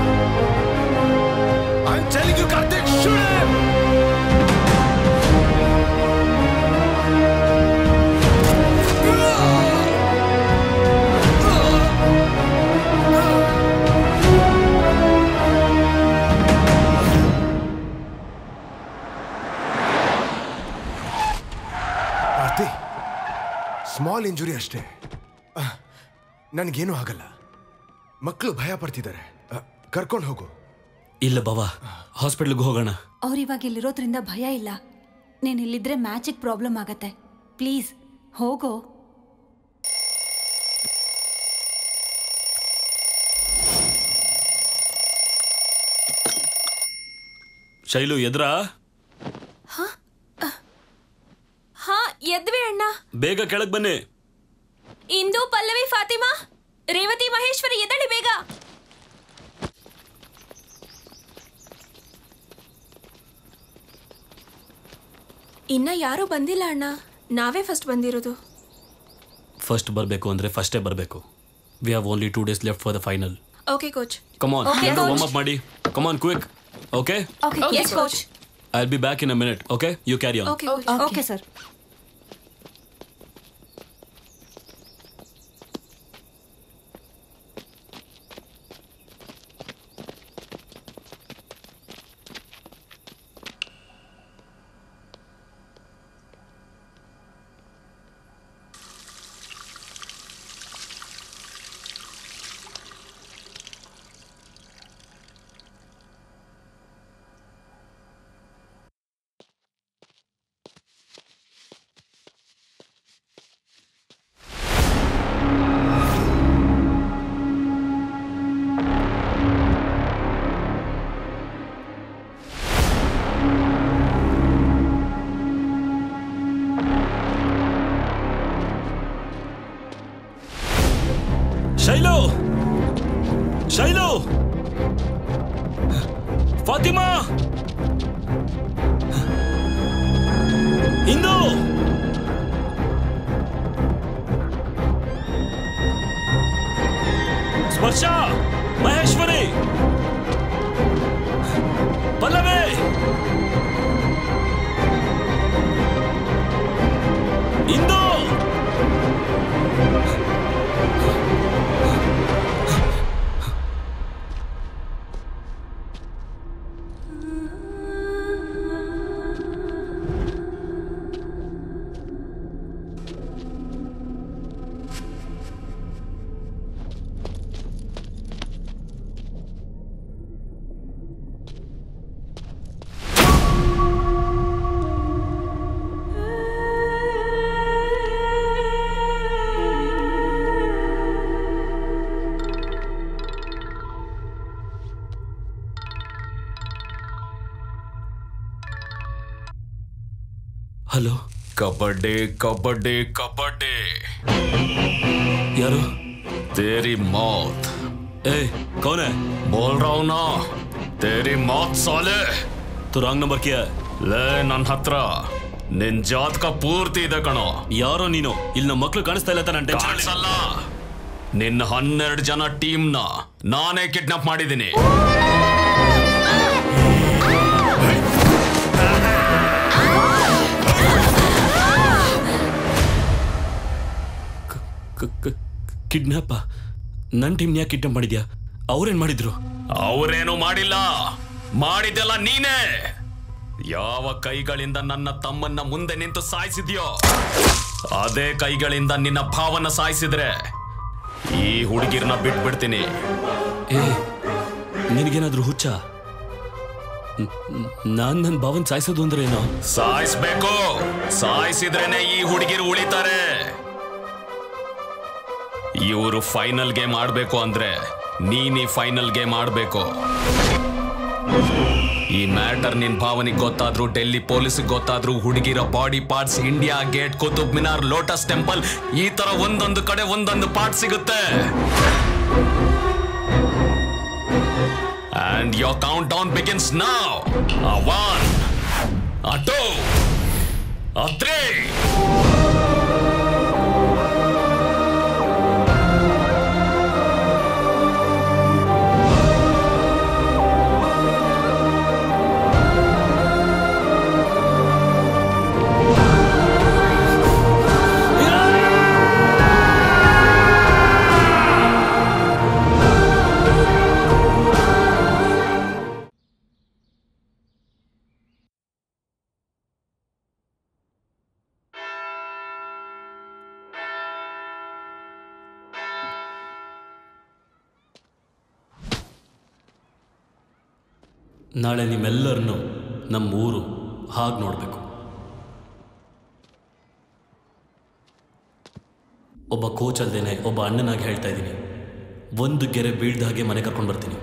I'm telling you, Karthik, shoot him. Karthi small injury ಅಷ್ಟೇ ಅಹ್, ನನ್ಗೇನೂ ಆಗಲ್ಲ ಮಕ್ಕಳು ಭಯ ಪಡ್ತಿದ್ದಾರೆ ಕರ್ಕೊಂಡು ಹೋಗು ಇಲ್ಲ ಬಾವ ಹಾಸ್ಪಿಟ್ಲ್ಗೆ ಹೋಗೋಣ ಅವ್ರು ಇವಾಗ ಇಲ್ಲಿರೋದ್ರಿಂದ ಭಯ ಇಲ್ಲ ನೀನ್ ಇಲ್ಲಿದ್ರೆ ಮ್ಯಾಚಿಗೆ ಪ್ರಾಬ್ಲಮ್ ಆಗತ್ತೆ ಪ್ಲೀಸ್ ಹೋಗೋ ಶೈಲು ಎದ್ರಾ ಹಾ ಎದ್ವಿ ಅಣ್ಣ ಬೇಗ ಕೆಳಗ್ ಬನ್ನಿ ಇಂದು ಪಲ್ಲವಿ ಫಾತಿಮಾ ರೇವತಿ ಮಹೇಶ್ವರಿ ಎದಳಿ ಬೇಗ ಇನ್ನ ಯಾರೂ ಬಂದಿಲ್ಲ ಅಣ್ಣ ನಾವೇ ಫಸ್ಟ್ ಬಂದಿರೋದು ಫಸ್ಟ್ ಬರಬೇಕು ಅಂದ್ರೆ ಫಸ್ಟೇ ಬರಬೇಕು we have only two days left for the final okay coach come on Okay, ಎಲ್ಲರೂ coach. ವಾರ್ಮ್ ಅಪ್ ಮಾಡಿ come on quick okay okay yes coach I will be back in a minute okay you carry on okay sir Shailu Shailu Fatima Indu Sparsha Maheshwari Pallavi Indu hello kabaddi kabaddi kabaddi ಯಾರು तेरी मौत ए कौन है बोल रहा हूं ना तेरी मौत साले तो ರಾಂಗ್ ನಂಬರ್ किया है ಲೇ ನನ್ನ ಹತ್ರ ನಿನ್ ಜಾತಕ ಪೂರ್ತಿ ಇದೆ ಕಣೋ ಯಾರೋ ನೀನು ಇಲ್ಲಿ ನಮ್ಮ ಮಕ್ಳು ಕಾಣಿಸ್ತಾ ಇಲ್ಲ ನಾನು ಟೆನ್ಷನ್ ಕಾಣಿಸಲ್ಲ ನಿನ್ನ ಹನ್ನೆರಡು ಜನ ಟೀಮ್ನ ನಾನೇ ಕಿಡ್ನಾಪ್ ಮಾಡಿದ್ದೀನಿ ಕಿಡ್ನಾಪ ನನ್ನ ಟೀಮ್ ಯಾಕೆ ಕಿಡ್ನಾಪ್ ಮಾಡಿದ್ಯಾ ಅವ್ರೇನ್ ಮಾಡಿದ್ರು ಅವರೇನು ಮಾಡಿಲ್ಲ ಮಾಡಿದ್ದೆಲ್ಲ ನೀನೇ ಯಾವ ಕೈಗಳಿಂದ ನನ್ನ ತಮ್ಮನ್ನ ಮುಂದೆ ನಿಂತು ಸಾಯಿಸಿದ್ಯೋ ಅದೇ ಕೈಗಳಿಂದ ನಿನ್ನ ಭಾವನ ಸಾಯಿಸಿದ್ರೆ ಈ ಹುಡುಗಿರ್ನ ಬಿಟ್ಬಿಡ್ತೀನಿ ಏ ನಿನಗೇನಾದ್ರೂ ಹುಚ್ಚ ನ್- ನ್- ನಾನ್ ನನ್ನ ಭಾವನ್ ಸಾಯಿಸೋದು ಅಂದ್ರೆ ಏನೋ ಸಾಯಿಸ್ಬೇಕು ಸಾಯಿಸಿದ್ರೇನೆ ಈ ಹುಡುಗಿರು ಉಳಿತಾರೆ ಇವರು ಫೈನಲ್ ಗೇಮ್ ಆಡ್ಬೇಕು ಅಂದ್ರೆ ನೀನ್ ಈ ಫೈನಲ್ ಗೇಮ್ ಆಡ್ಬೇಕು ಈ ಮ್ಯಾಟರ್ ನಿನ್ ಭಾವನಿಗೆ ಗೊತ್ತಾದ್ರು ಡೆಲ್ಲಿ ಪೊಲೀಸ್ ಗೊತ್ತಾದ್ರು ಹುಡುಗಿರ body parts India Gate Qutub Minar Lotus Temple ಈ ತರ ಒಂದೊಂದು ಕಡೆ ಒಂದೊಂದು ಪಾರ್ಟ್ ಸಿಗುತ್ತೆ and your countdown begins ನಾವ್ a one a two a three ನಾಳೆ ನಿಮ್ಮೆಲ್ಲರನ್ನು ನಮ್ಮ ಊರು ಹಾಗೆ ನೋಡಬೇಕು ಒಬ್ಬ ಕೋಚ್ ಅಲ್ದೇನೆ ಒಬ್ಬ ಅಣ್ಣನಾಗಿ ಹೇಳ್ತಾ ಇದ್ದೀನಿ ಒಂದು ಗೆರೆ ಬೀಳ್ದ ಹಾಗೆ ಮನೆ ಕರ್ಕೊಂಡು ಬರ್ತೀನಿ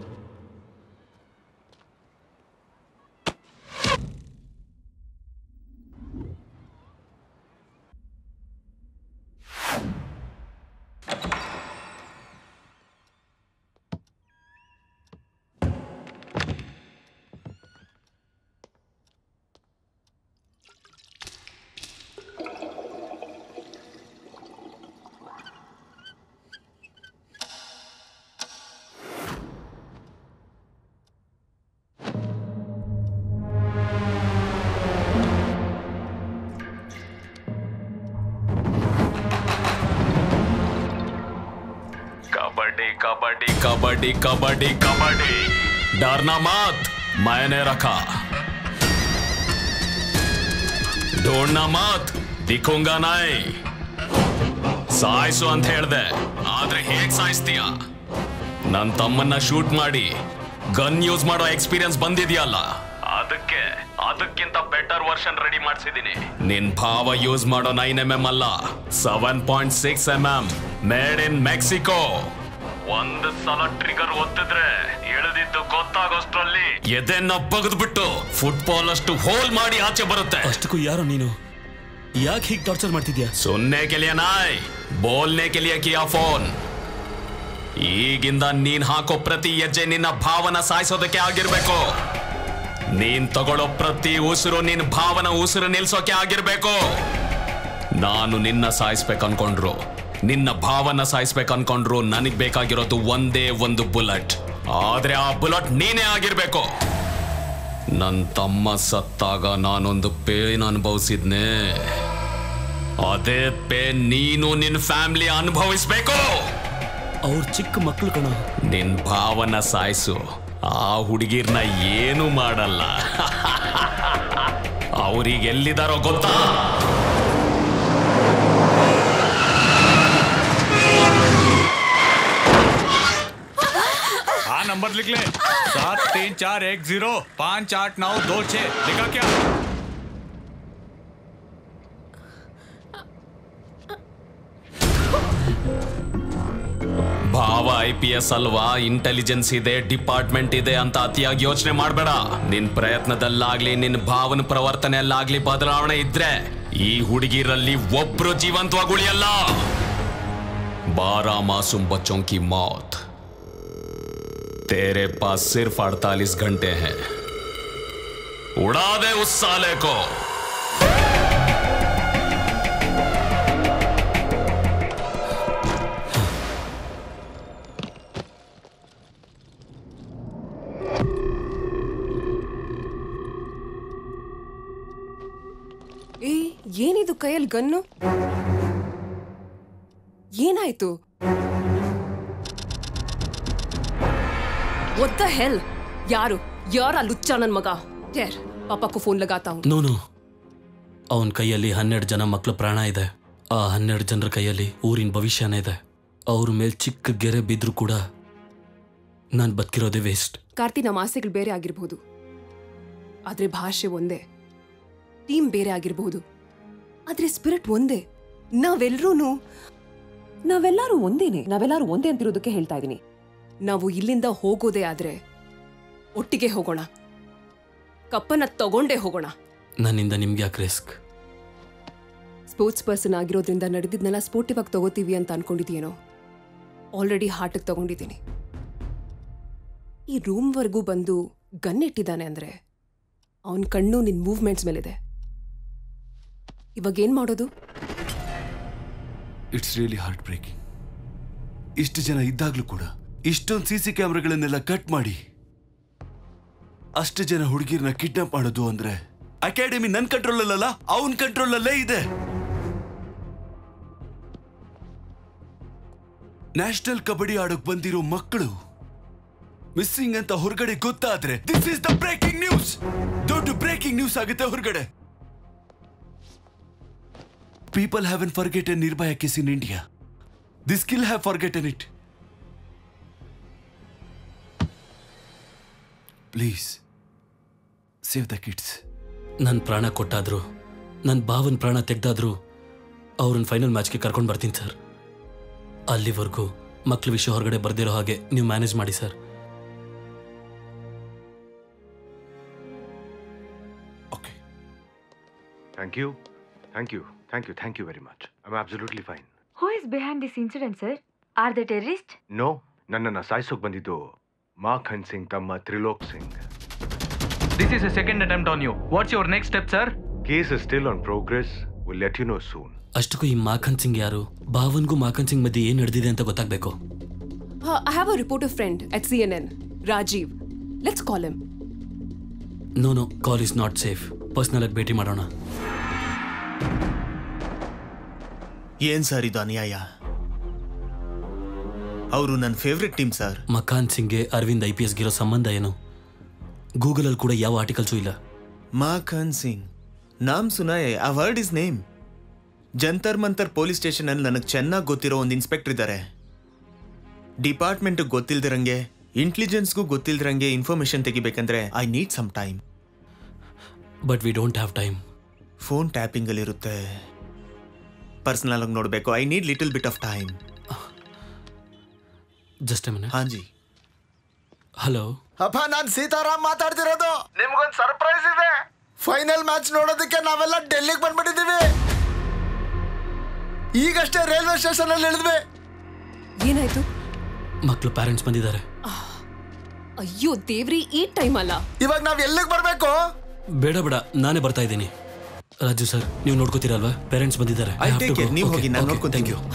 कबड्डी कबड्डी कबड्डी कबड्डी कबड्डी डरना मत मैंने रखा ढूंढना मत दिखूंगा नहीं ಸಾಯಿಸು ಅಂತ ಹೇಳ್ದೆ ಆದ್ರೆ ಹೇಗ್ ಸಾಯಿಸ್ತೀಯ ನನ್ ತಮ್ಮನ್ನ ಶೂಟ್ ಮಾಡಿ ಗನ್ ಯೂಸ್ ಮಾಡೋ ಎಕ್ಸ್ಪೀರಿಯನ್ಸ್ ಬಂದಿದ್ಯಲ್ಲ ಅದಕ್ಕೆ ಅದಕ್ಕಿಂತ ಬೆಟರ್ ವರ್ಷನ್ ರೆಡಿ ಮಾಡಿಸಿದೀನಿ ನಿನ್ ಭಾವ ಯೂಸ್ ಮಾಡೋ ನೈನ್ ಎಂ ಎಂ ಅಲ್ಲ seven point six M M made in Mexico ಒಂದು ಸಲ ಟ್ರಿಗರ್ ಒತ್ತಿದ್ರೆ ಇಳಿದಿದ್ದು ಗೊತ್ತಾಗೋಷ್ಟ್ರಲ್ಲಿ ಎದೆನ್ನ ಬಗೆದ್ಬಿಟ್ಟು ಫುಟ್ಬಾಲ್ ಅಷ್ಟು ಹೋಲ್ ಮಾಡಿ ಆಚೆ ಬರುತ್ತೆ ಅಷ್ಟಕ್ಕೂ ಯಾರೋ ನೀನು ಯಾಕೆ ಹೀಗೆ ಟಾರ್ಚರ್ ಮಾಡ್ತಿದ್ಯಾ ಸುನ್ನೆ के लिए नाय बोलने के लिए किया ಫೋನ್ ಈಗಿಂದ ನೀನ್ ಹಾಕೋ ಪ್ರತಿ ಹೆಜ್ಜೆ ನಿನ್ನ ಭಾವನ ಸಾಯಿಸೋದಕ್ಕೆ ಆಗಿರ್ಬೇಕು ನೀನ್ ತಗೊಳ್ಳೋ ಪ್ರತಿ ಉಸಿರು ನಿನ್ ಭಾವನ ಉಸಿರು ನಿಲ್ಸೋಕೆ ಆಗಿರ್ಬೇಕು ನಾನು ನಿನ್ನ ಸಾಯಿಸ್ಬೇಕು ಅನ್ಕೊಂಡ್ರು ನಿನ್ನ ಭಾವನ ಸಾಯಿಸ್ಬೇಕು ಅನ್ಕೊಂಡ್ರು ನನಗ್ ಬೇಕಾಗಿರೋದು ಒಂದೇ ಒಂದು ಬುಲೆಟ್ ಆದ್ರೆ ಆ ಬುಲೆಟ್ ನೀನೇ ಆಗಿರ್ಬೇಕು ನನ್ ತಮ್ಮ ಸತ್ತಾಗ ನಾನೊಂದು ಪೇನ್ ಅನುಭವಿಸಿದ್ನೆ ಅದೇ ಪೇನ್ ನೀನು ನಿನ್ ಫ್ಯಾಮಿಲಿ ಅನುಭವಿಸ್ಬೇಕು ಅವ್ರ ಚಿಕ್ಕ ಮಕ್ಕಳು ಕಣ ನಿನ್ ಭಾವನ ಸಾಯಿಸು ಆ ಹುಡುಗಿರ್ನ ಏನು ಮಾಡಲ್ಲ ಅವ್ರಿಗೆ ಎಲ್ಲಿದಾರೋ ಗೊತ್ತಾ हाँ नंबर लिख ले सात तीन चार एक जीरो पाँच आठ नौ दो छः लिखा क्या ಭಾವ ಐ ಪಿ ಎಸ್ ಅಲ್ವಾ ಇಂಟೆಲಿಜೆನ್ಸ್ ಇದೆ ಡಿಪಾರ್ಟ್ಮೆಂಟ್ ಇದೆ ಅಂತ ಅತಿಯಾಗಿ ಯೋಚನೆ ಮಾಡಬೇಡ ನಿನ್ ಪ್ರಯತ್ನದಲ್ಲಾಗ್ಲಿ ನಿನ್ ಭಾವನ ಪ್ರವರ್ತನೆಯಲ್ಲಾಗ್ಲಿ ಬದಲಾವಣೆ ಇದ್ರೆ ಈ ಹುಡುಗಿರಲ್ಲಿ ಒಬ್ರು ಜೀವಂತವಾಗಿ ಉಳಿಯಲ್ಲ बारह मासूम बच्चों की मौत तेरे पास सिर्फ 48 घंटे हैं उड़ा दे उस साले को ಏ ಏನಿದು ಕೈಯಲ್ಲಿ ಗನ್ನು ಏನಾಯ್ತು ಒತ್ತ ಹೆಲ್ ಯಾರು ಯಾರ ಲುಚ್ಚ ನನ್ ಮಗ ಯಾರ್ ಪಾಪಕ್ಕೂ ಫೋನ್ ಲಗಾತಾ ಹೂಂ ನೋನು ಅವನ ಕೈಯಲ್ಲಿ ಹನ್ನೆರಡು ಜನ ಮಕ್ಕಳ ಪ್ರಾಣ ಇದೆ ಆ ಹನ್ನೆರಡು ಜನರ ಕೈಯಲ್ಲಿ ಊರಿನ ಭವಿಷ್ಯನೇ ಇದೆ ಅವ್ರ ಮೇಲೆ ಚಿಕ್ಕ ಗೆರೆ ಬಿದ್ರು ಕೂಡ ನಾನು ಬದುಕಿರೋದೇ ವೇಸ್ಟ್ ಕಾರ್ತಿ ನಮ್ಮ ಆಸೆಗಳು ಬೇರೆ ಆಗಿರ್ಬೋದು ಆದ್ರೆ ಭಾಷೆ ಒಂದೇ ಟೀಮ್ ಬೇರೆ ಆಗಿರ್ಬೋದು ಆದ್ರೆ ಸ್ಪಿರಿಟ್ ಒಂದೇ ನಾವೆಲ್ಲರೂ ನಾವೆಲ್ಲರೂ ಒಂದೇನೆ ನಾವೆಲ್ಲರೂ ಒಂದೇ ಅಂತಿರೋದಕ್ಕೆ ಹೇಳ್ತಾ ಇದೀನಿ ನಾವು ಇಲ್ಲಿಂದ ಹೋಗೋದೇ ಆದ್ರೆ ಒಟ್ಟಿಗೆ ಹೋಗೋಣ ಕಪ್ಪನ್ನ ತಗೊಂಡೇ ಹೋಗೋಣ ನನ್ನಿಂದ ನಿಮ್ಗೆ ಯಾಕೆ ರಿಸ್ಕ್ ಸ್ಪೋರ್ಟ್ಸ್ ಪರ್ಸನ್ ಆಗಿರೋದ್ರಿಂದ ನಡೆದಿದ್ನೆಲ್ಲ ಸ್ಪೋರ್ಟಿವ್ ಆಗಿ ತಗೋತೀವಿ ಅಂತ ಅನ್ಕೊಂಡಿದ್ಯೇನೋ ಆಲ್ರೆಡಿ ಹಾರ್ಟಿಗೆ ತಗೊಂಡಿದ್ದೀನಿ ಈ ರೂಮ್ವರೆಗೂ ಬಂದು ಗನ್ ಇಟ್ಟಿದ್ದಾನೆ ಅಂದ್ರೆ ಅವನ ಕಣ್ಣು ನಿನ್ ಮೂವ್ಮೆಂಟ್ಸ್ ಮೇಲಿದೆ ಇವಾಗ ಏನ್ ಮಾಡೋದು ಇಟ್ಸ್ ರಿಯಲಿ ಹಾರ್ಟ್ ಬ್ರೇಕಿಂಗ್ ಇಷ್ಟು ಜನ ಇದ್ದಾಗ್ಲೂ ಕೂಡ ಇಷ್ಟೊಂದು ಸಿ ಸಿ ಕ್ಯಾಮ್ರಾಗಳನ್ನೆಲ್ಲ ಕಟ್ ಮಾಡಿ ಅಷ್ಟು ಜನ ಹುಡುಗಿರ್ನ ಕಿಡ್ನಾಪ್ ಮಾಡೋದು ಅಂದ್ರೆ ಅಕಾಡೆಮಿ ನನ್ ಕಂಟ್ರೋಲ್ ಅಲ್ಲಲ್ಲ ಅವನ್ ಕಂಟ್ರೋಲ್ ಅಲ್ಲೇ ಇದೆ ನ್ಯಾಷನಲ್ ಕಬಡ್ಡಿ ಆಡೋಕ್ ಬಂದಿರೋ ಮಕ್ಕಳು ಮಿಸ್ಸಿಂಗ್ ಅಂತ ಹೊರಗಡೆ ಗೊತ್ತಾದ್ರೆ this is the breaking news ದೊಡ್ಡ ಬ್ರೇಕಿಂಗ್ ನ್ಯೂಸ್ ಆಗುತ್ತೆ ಹೊರಗಡೆ people haven't forgotten Nirbhaya case in India this kill have forgotten it please save the kids ನನ್ನ ಪ್ರಾಣ ಕೊಟ್ಟಾದ್ರು ನನ್ನ ಭಾವನ ಪ್ರಾಣ ತೆಗ್ದಾದ್ರು ಅವ್ರನ್ನ ಫೈನಲ್ ಮ್ಯಾಚ್ಗೆ ಕರ್ಕೊಂಡು ಬರ್ತೀನಿ ಸರ್ ಅಲ್ಲಿವರೆಗೂ ಮಕ್ಳ ವಿಷಯ ಹೊರಗಡೆ ಬರ್ದಿರೋ ಹಾಗೆ ನೀವು ಮ್ಯಾನೇಜ್ ಮಾಡಿ sir thank you thank you thank you thank you very much I am absolutely fine who is behind this incident sir are the terrorist no ನನ್ನನ್ನು ಸಾಯಿಸೋಕೆ ಬಂದಿದ್ದು ಮಾಖನ್ ಸಿಂಗ್ ತಮ್ಮ Trilok Singh This is a second attempt on you. What's your next step, sir? Case is still on progress will let you know soon ಅಷ್ಟಕ್ಕೂ ಈ ಮಾಖನ್ ಸಿಂಗ್ ಯಾರು ಭಾವನ್ಗೂ ಮಾಖನ್ ಸಿಂಗ್ ಮಧ್ಯೆ ಏನು ನಡೆದಿದೆ ಅಂತ ಗೊತ್ತಾಗಬೇಕು I have a reporter friend at C N N Rajeev let's call him no no call is not safe personal ಆಗಿ ಭೇಟಿ ಮಾಡೋಣ ಏನ್ ಸರ್ ಇದು ಅನ್ಯಾಯ ಅವರು ನನ್ನ ಫೇವ್ರೆಟ್ ಟೀಮ್ ಸರ್ ಮಕಾನ್ ಸಿಂಗ್ಗೆ ಅರವಿಂದ್ ಐ ಪಿ ಎಸ್ಗಿರೋ ಸಂಬಂಧ ಏನು ಗೂಗಲಲ್ಲಿ ಕೂಡ ಯಾವ ಆರ್ಟಿಕಲ್ಸು ಇಲ್ಲ ಮಾಖನ್ ಸಿಂಗ್ ನಾಮ್ ಸುನಾಯ್ I word is name Jantar Mantar police station ಅಲ್ಲಿ ನನಗೆ ಚೆನ್ನಾಗಿ ಗೊತ್ತಿರೋ ಒಂದು ಇನ್ಸ್ಪೆಕ್ಟರ್ ಇದ್ದಾರೆ ಡಿಪಾರ್ಟ್ಮೆಂಟ್ ಗೊತ್ತಿಲ್ದಿರಂಗೆ ಇಂಟೆಲಿಜೆನ್ಸ್ಗೂ ಗೊತ್ತಿಲ್ದಿರಂಗೆ ಇನ್ಫಾರ್ಮೇಶನ್ ತೆಗಿಬೇಕಂದ್ರೆ I need some time but we don't have time phone tapping ಅಲ್ಲಿ ಇರುತ್ತೆ ಪರ್ಸನಲ್ ಆಗಿ ನೋಡಬೇಕು I need little bit of time just minute ಹಾಂಜಿ ಹಲೋ ಅಪ್ಪ ನಾನ್ ಸೀತಾರಾಮ್ ಮಾತಾಡ್ತಿರೋದು ನಿಮ್ಗೊಂದ್ ಸರ್ಪ್ರೈಸ್ ಇದೆ ಫೈನಲ್ ಮ್ಯಾಚ್ ನೋಡೋದಕ್ಕೆ ನಾವೆಲ್ಲ ಡೆಲ್ಲಿಗೆ ಬಂದ್ಬಿಟ್ಟಿದೀವಿ ಈಗಷ್ಟೇ ರೈಲ್ವೆ ಸ್ಟೇಷನ್ ಅಲ್ಲಿ ಇಳಿದ್ವಿ ಏನಾಯ್ತು ಮಕ್ಕಳು ಪ್ಯಾರೆಂಟ್ಸ್ ಬಂದಿದ್ದಾರೆ ಅಯ್ಯೋ ದೇವ್ರಿ ಈ ಟೈಮ್ ಅಲ್ಲ ಇವಾಗ ನಾವ್ ಎಲ್ಲಿಗೆ ಬರ್ಬೇಕು ಬೇಡ ಬೇಡ ನಾನೇ ಬರ್ತಾ ಇದ್ದೀನಿ ರಾಜು ಸರ್ ನೀವು ನೋಡ್ಕೋತೀರಲ್ವಾ ಪೇರೆಂಟ್ಸ್ ಬಂದಿದ್ದಾರೆ I have to go. ನೀವು Okay, ಹೋಗಿ ನಾನು okay, ನೋಡ್ಕೊಂತೀನಿ thank you.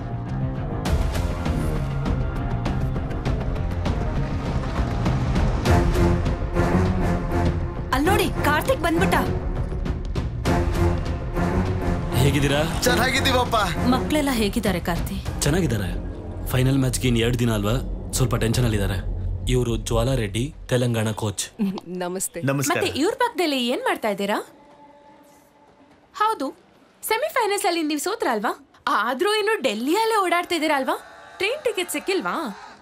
ಅಲ್ಲಿ ನೋಡಿ ಕಾರ್ತಿಕ್ ಬಂದ್ಬಿಟ್ಟ ಹೇಗಿದ್ದೀರಾ ಚೆನ್ನಾಗಿದ್ದೀವಪ್ಪ ಮಕ್ಕಳೆಲ್ಲ ಹೇಗಿದ್ದಾರೆ ಕಾರ್ತಿ ಚೆನ್ನಾಗಿದ್ದಾರೆ ಫೈನಲ್ ಮ್ಯಾಚ್ಗೆ ಇನ್ನು ಎರಡು ದಿನ ಅಲ್ವಾ ಸ್ವಲ್ಪ ಟೆನ್ಷನ್ ಅಲ್ಲಿದ್ದಾರೆ ಇವರು ಜ್ವಾಲಾ ರೆಡ್ಡಿ ತೆಲಂಗಾಣ ಕೋಚ್ ನಮಸ್ತೆ ಮತ್ತೆ ಇವ್ರ ಪಕ್ಕದಲ್ಲಿ ಏನ್ ಮಾಡ್ತಾ ಇದ್ದೀರಾ ಹೌದು ಸೆಮಿಫೈನಲ್ಸ್ ಅಲ್ಲಿ ನೀವು ಸೋತ್ರಲ್ವಾ ಆದ್ರೂ ಇನ್ನು ಡೆಲ್ಲಿಯಲ್ಲೇ ಓಡಾಡ್ತಿದ್ದೀರಾ ಅಲ್ವಾ ಟ್ರೈನ್ ಟಿಕೆಟ್ ಸಿಕ್ಕಿಲ್ವಾ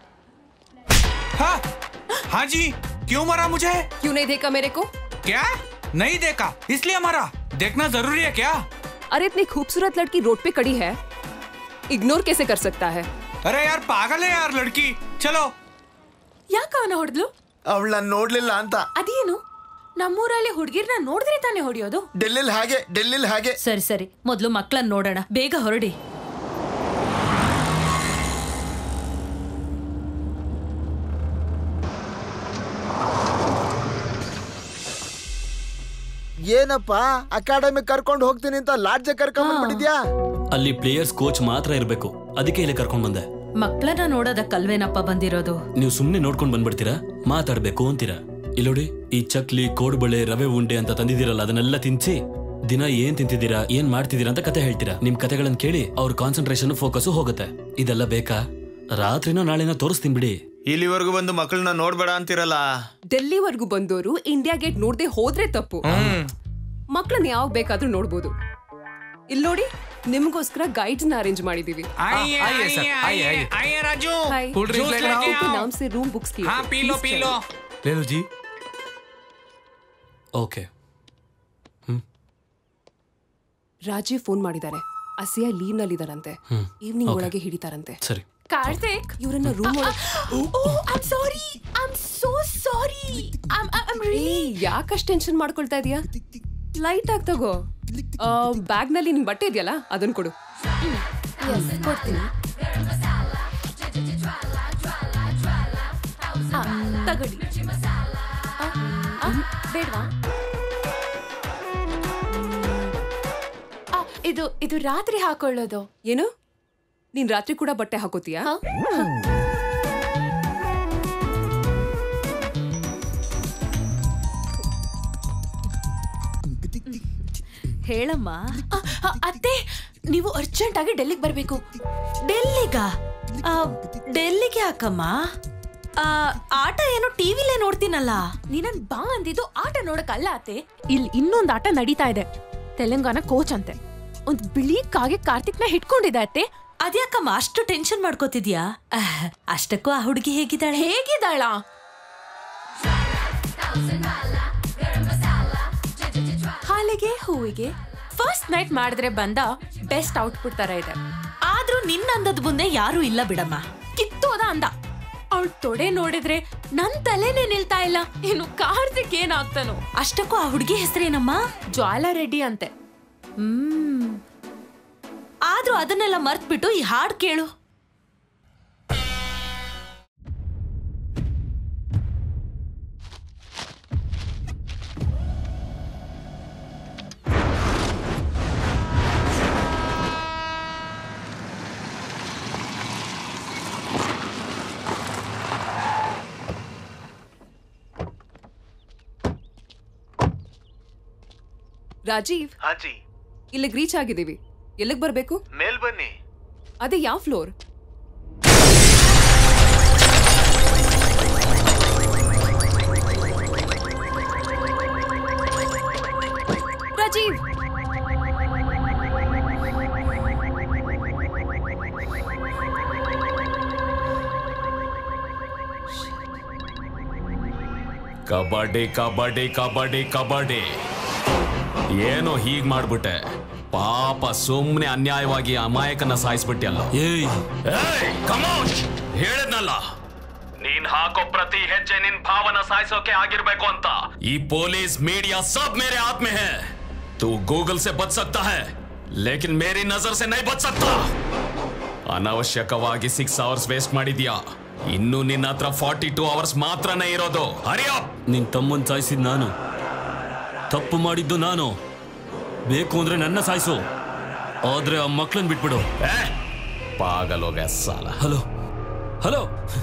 हाँ जी क्यों मारा मुझे क्यों नहीं देखा मेरे को क्या नहीं देखा इसलिए मारा देखना जरूरी है क्या अरे इतनी खूबसूरत लड़की रोड पे खड़ी है इग्नोर कैसे कर सकता है अरे यार पागल है यार लड़की चलो ಯಾಕ ಅವನ ಹೊಡೆದ್ಲು ಅವಳ ನೋಡ್ಲಿಲ್ಲ ಅಂತ ಅದೇನು ನಮ್ಮೂರಲ್ಲಿ ಹುಡುಗಿರ್ನ ನೋಡಿದ್ರೆ ತಾನೇ ಹೊಡಿಯೋದು ಡೆಲ್ಲಿಲ್ ಹಾಗೆ ಡೆಲ್ಲಿಲ್ ಹಾಗೆ ಸರಿ ಸರಿ ಮೊದಲು ಮಕ್ಕಳನ್ನ ನೋಡೋಣ ಬೇಗ ಹೊರಡಿ ಏನಪ್ಪ ಅಕಾಡೆಮಿ ಕರ್ಕೊಂಡು ಹೋಗ್ತೀನಿ ಅಂತ ಲಾಡ್ಜ್ ಕರ್ಕೊಂಡ್ ಬಂದ್ಬಿಟ್ಟಿದ್ಯಾ ಅಲ್ಲಿ ಪ್ಲೇಯರ್ಸ್ ಕೋಚ್ ಮಾತ್ರ ಇರಬೇಕು ಅದಕ್ಕೆ ಇಲ್ಲಿ ಕರ್ಕೊಂಡು ಬಂದೆ ಮಕ್ಕಳನ್ನ ನೋಡೋದಕ್ಕಲ್ವೇನಪ್ಪ ಬಂದಿರೋದು ನೀವು ಸುಮ್ಮನೆ ನೋಡ್ಕೊಂಡು ಬಂದ್ಬಿಡ್ತೀರಾ ಮಾತಾಡ್ಬೇಕು ಅಂತೀರಾ ಇಲ್ಲೋಡಿ ಈ ಚಕ್ಲಿ ಕೋಡ್ಬಳೆ ರವೆ ಉಂಡೆ ಅಂತ ತಂದಿದ್ದೀರಲ್ಲ ಅದನ್ನೆಲ್ಲ ತಿನ್ಸಿ ದಿನ ಏನ್ ತಿಂತಿದ್ದೀರಾ ಏನ್ ಮಾಡ್ತಿದ್ದೀರಾ ಅಂತ ಕತೆ ಹೇಳ್ತೀರಾ ನಿಮ್ ಕತೆಗಳನ್ನ ಕೇಳಿ ಅವ್ರ ಕಾನ್ಸಂಟ್ರೇಷನ್ ಫೋಕಸ್ ಹೋಗುತ್ತೆ ಇದೆಲ್ಲ ಬೇಕಾ ರಾತ್ರಿನೋ ನಾಳೆನೋ ತೋರಿಸ್ತೀನಿ ಬಿಡಿ ಇಲ್ಲಿವರೆಗೂ ಬಂದು ಮಕ್ಕಳನ್ನ ನೋಡ್ಬೇಡ ಅಂತಿರಲ್ಲ ಡೆಲ್ಲಿವರೆಗೂ ಬಂದವರು ಇಂಡಿಯಾ ಗೇಟ್ ನೋಡದೆ ಹೋದ್ರೆ ತಪ್ಪು ಮಕ್ಕಳನ್ನ ಯಾವಾಗ ಬೇಕಾದ್ರೂ ನೋಡ್ಬೋದು ಇಲ್ಲಿ ನೋಡಿ ನಿಮ್ಗೋಸ್ಕರ ಗೈಡ್ಸ್ ನ ಅರೇಂಜ್ ಮಾಡಿದೀವಿ आइए आइए सर आइए आइए आइए राजू Cool drinks जूस लेकर लेके आओ। आओ नाम से रूम बुक्स किए हाँ थे। पी लो Please पी लो ले लो जी ಓಕೆ ರಾಜೀವ್ ಫೋನ್ ಮಾಡಿದ್ದಾರೆ ಅಸಿಯ ಲೀವ್ ನಲ್ಲಿ ಇದಾರಂತೆ ಹ್ಮ್. Evening Okay. ಒಳಗೆ ಹಿಡಿತಾರಂತೆ ಸರಿ ಕಾರ್ತಿಕ್ ಇವರನ್ನ room I'm sorry I'm so sorry I'm ಯಾಕಷ್ಟು ಟೆನ್ಷನ್ ಮಾಡ್ಕೊಳ್ತಾ ಇದೀಯಾ ಲೈಟ್ ಆಗಿ ತಗೋ ಬ್ಯಾಗ್ ನಲ್ಲಿ ನಿನ್ ಬಟ್ಟೆ ಇದೆಯಲ್ಲ ಅದನ್ನ ಕೊಡು ಕೊಡ್ತೀನಿ ಆ, ತಗೊಳ್ಳಿ ಆ, ಆ, ಬೇಡ್ವಾ ಆ, ಇದು ಇದು ರಾತ್ರಿ ಹಾಕೊಳ್ಳೋದು ಏನು ನೀನ್ ರಾತ್ರಿ ಕೂಡ ಬಟ್ಟೆ ಹಾಕೋತೀಯಾ ಹೇಳಮ್ಮ ಆ, ಆ, ಅತ್ತೆ ನೀವು ಅರ್ಜೆಂಟ್ ಆಗಿ ಡೆಲ್ಲಿಗೆ ಬರಬೇಕು ಡೆಲ್ಲಿಗ ಆ, ಡೆಲ್ಲಿಗೆ ಯಾಕಮ್ಮ ಆ, ಆಟ ಏನೋ ಟಿವಿಲೇ ನೋಡ್ತೀನಲ್ಲ ನೀನನ್ ಬಾ ಅಂದಿದ್ದು ಆಟ ನೋಡಕ್ಕಲ್ಲ ಅತ್ತೆ ಇಲ್ಲಿ ಇನ್ನೊಂದು ಆಟ ನಡೀತಾ ಇದೆ ತೆಲಂಗಾಣ ಕೋಚ್ ಅಂತೆ ಒಂದ್ ಬಿಳಿ ಕಾಗೆ ಕಾರ್ತಿಕ್ನ ಹಿಡ್ಕೊಂಡಿದೆ ಅತ್ತೆ ಅದ್ಯಾಕಮ್ಮ ಅಷ್ಟು ಟೆನ್ಷನ್ ಮಾಡ್ಕೋತಿದ್ಯಾ ಅಹ್, ಅಷ್ಟಕ್ಕೂ ಆ ಹುಡುಗಿ ಹೇಗಿದ್ದಾಳೆ ಹೇಗಿದ್ದಾಳ ಮಲ್ಲಿಗೆ ಹೂವಿಗೆ ಫಸ್ಟ್ ನೈಟ್ ಮಾಡಿದ್ರೆ ಬಂದ ಬೆಸ್ಟ್ ಔಟ್ಪುಟ್ ತರ ಇದೆ ಆದ್ರೂ ನಿನ್ನಂದದ್ ಮುಂದೆ ಯಾರು ಇಲ್ಲ ಬಿಡಮ್ಮ ಕಿತ್ತೋದ ಅಂದ ಅವಳ ತೊಡೆ ನೋಡಿದ್ರೆ ನನ್ ತಲೆನೇ ನಿಲ್ತಾ ಇಲ್ಲ ಇನ್ನು ಕಾರ್ತಿಕ್ ಏನಾಗ್ತಾನೋ ಅಷ್ಟಕ್ಕೂ ಆ ಹುಡುಗಿ ಹೆಸರೇನಮ್ಮ ಜ್ವಾಲಾ ರೆಡ್ಡಿ ಅಂತೆ ಹ್ಮ್ ಆದ್ರೂ ಅದನ್ನೆಲ್ಲ ಮರ್ತ್ಬಿಟ್ಟು ಈ ಹಾಡ್ ಕೇಳು ರಾಜೀವ್ ಹಾಜಿ ಇಲ್ಲಿಗೆ ರೀಚ್ ಆಗಿದ್ದೀವಿ ಎಲ್ಲಿಗೆ ಬರಬೇಕು ಮೇಲ್ ಬನ್ನಿ ಅದೇ ಯಾವ ಫ್ಲೋರ್ ರಾಜೀವ್ ಕಬಡ್ಡಿ ಕಬಡ್ಡಿ ಕಬಡ್ಡಿ ಕಬಡ್ಡಿ ಏನೋ ಹೀಗ್ ಮಾಡ್ಬಿಟ್ಟೆ ಪಾಪ ಸುಮ್ನೆ ಅನ್ಯಾಯವಾಗಿ ಅಮಾಯಕನ ಸಾಯಿಸ್ಬಿಟ್ಟಿಯಲ್ಲ ಏಯ್ ಕಮೋಶ್ ಹೇಳದ್ನಲ್ಲ ನೀನ್ ಹಾಕೋ ಪ್ರತಿ ಹೆಜ್ಜೆ ನಿನ್ ಭಾವನ ಸಾಯಿಸೋಕೆ ಆಗಿರ್ಬೇಕು ಅಂತ ಈ ಪೊಲೀಸ್ मीडिया सब मेरे हाथ में है तू गूगल से बच सकता है लेकिन मेरी नजर से नहीं बच सकता ಅನವಶ್ಯಕವಾಗಿ ಸಿಕ್ಸ್ ಅವರ್ಸ್ ವೇಸ್ಟ್ ಮಾಡಿದ್ಯಾ ಇನ್ನು ನಿನ್ನ ಹತ್ರ ಫಾರ್ಟಿ ಟೂ ಅವರ್ಸ್ ಮಾತ್ರನೇ ಇರೋದು ಹರಿಯಪ್ ನಿನ್ ತಮ್ಮನ್ ಸಾಯಿಸಿದ್ ನಾನು ತಪ್ಪು ಮಾಡಿದ್ದು ನಾನು ಬೇಕು ಅಂದ್ರೆ ನನ್ನ ಸಾಯಿಸು ಆದ್ರೆ ಆ ಮಕ್ಳನ್ ಬಿಟ್ಬಿಡು ಪಾಗಲೋಗ ಸಾಲ ಹಲೋ ಹಲೋ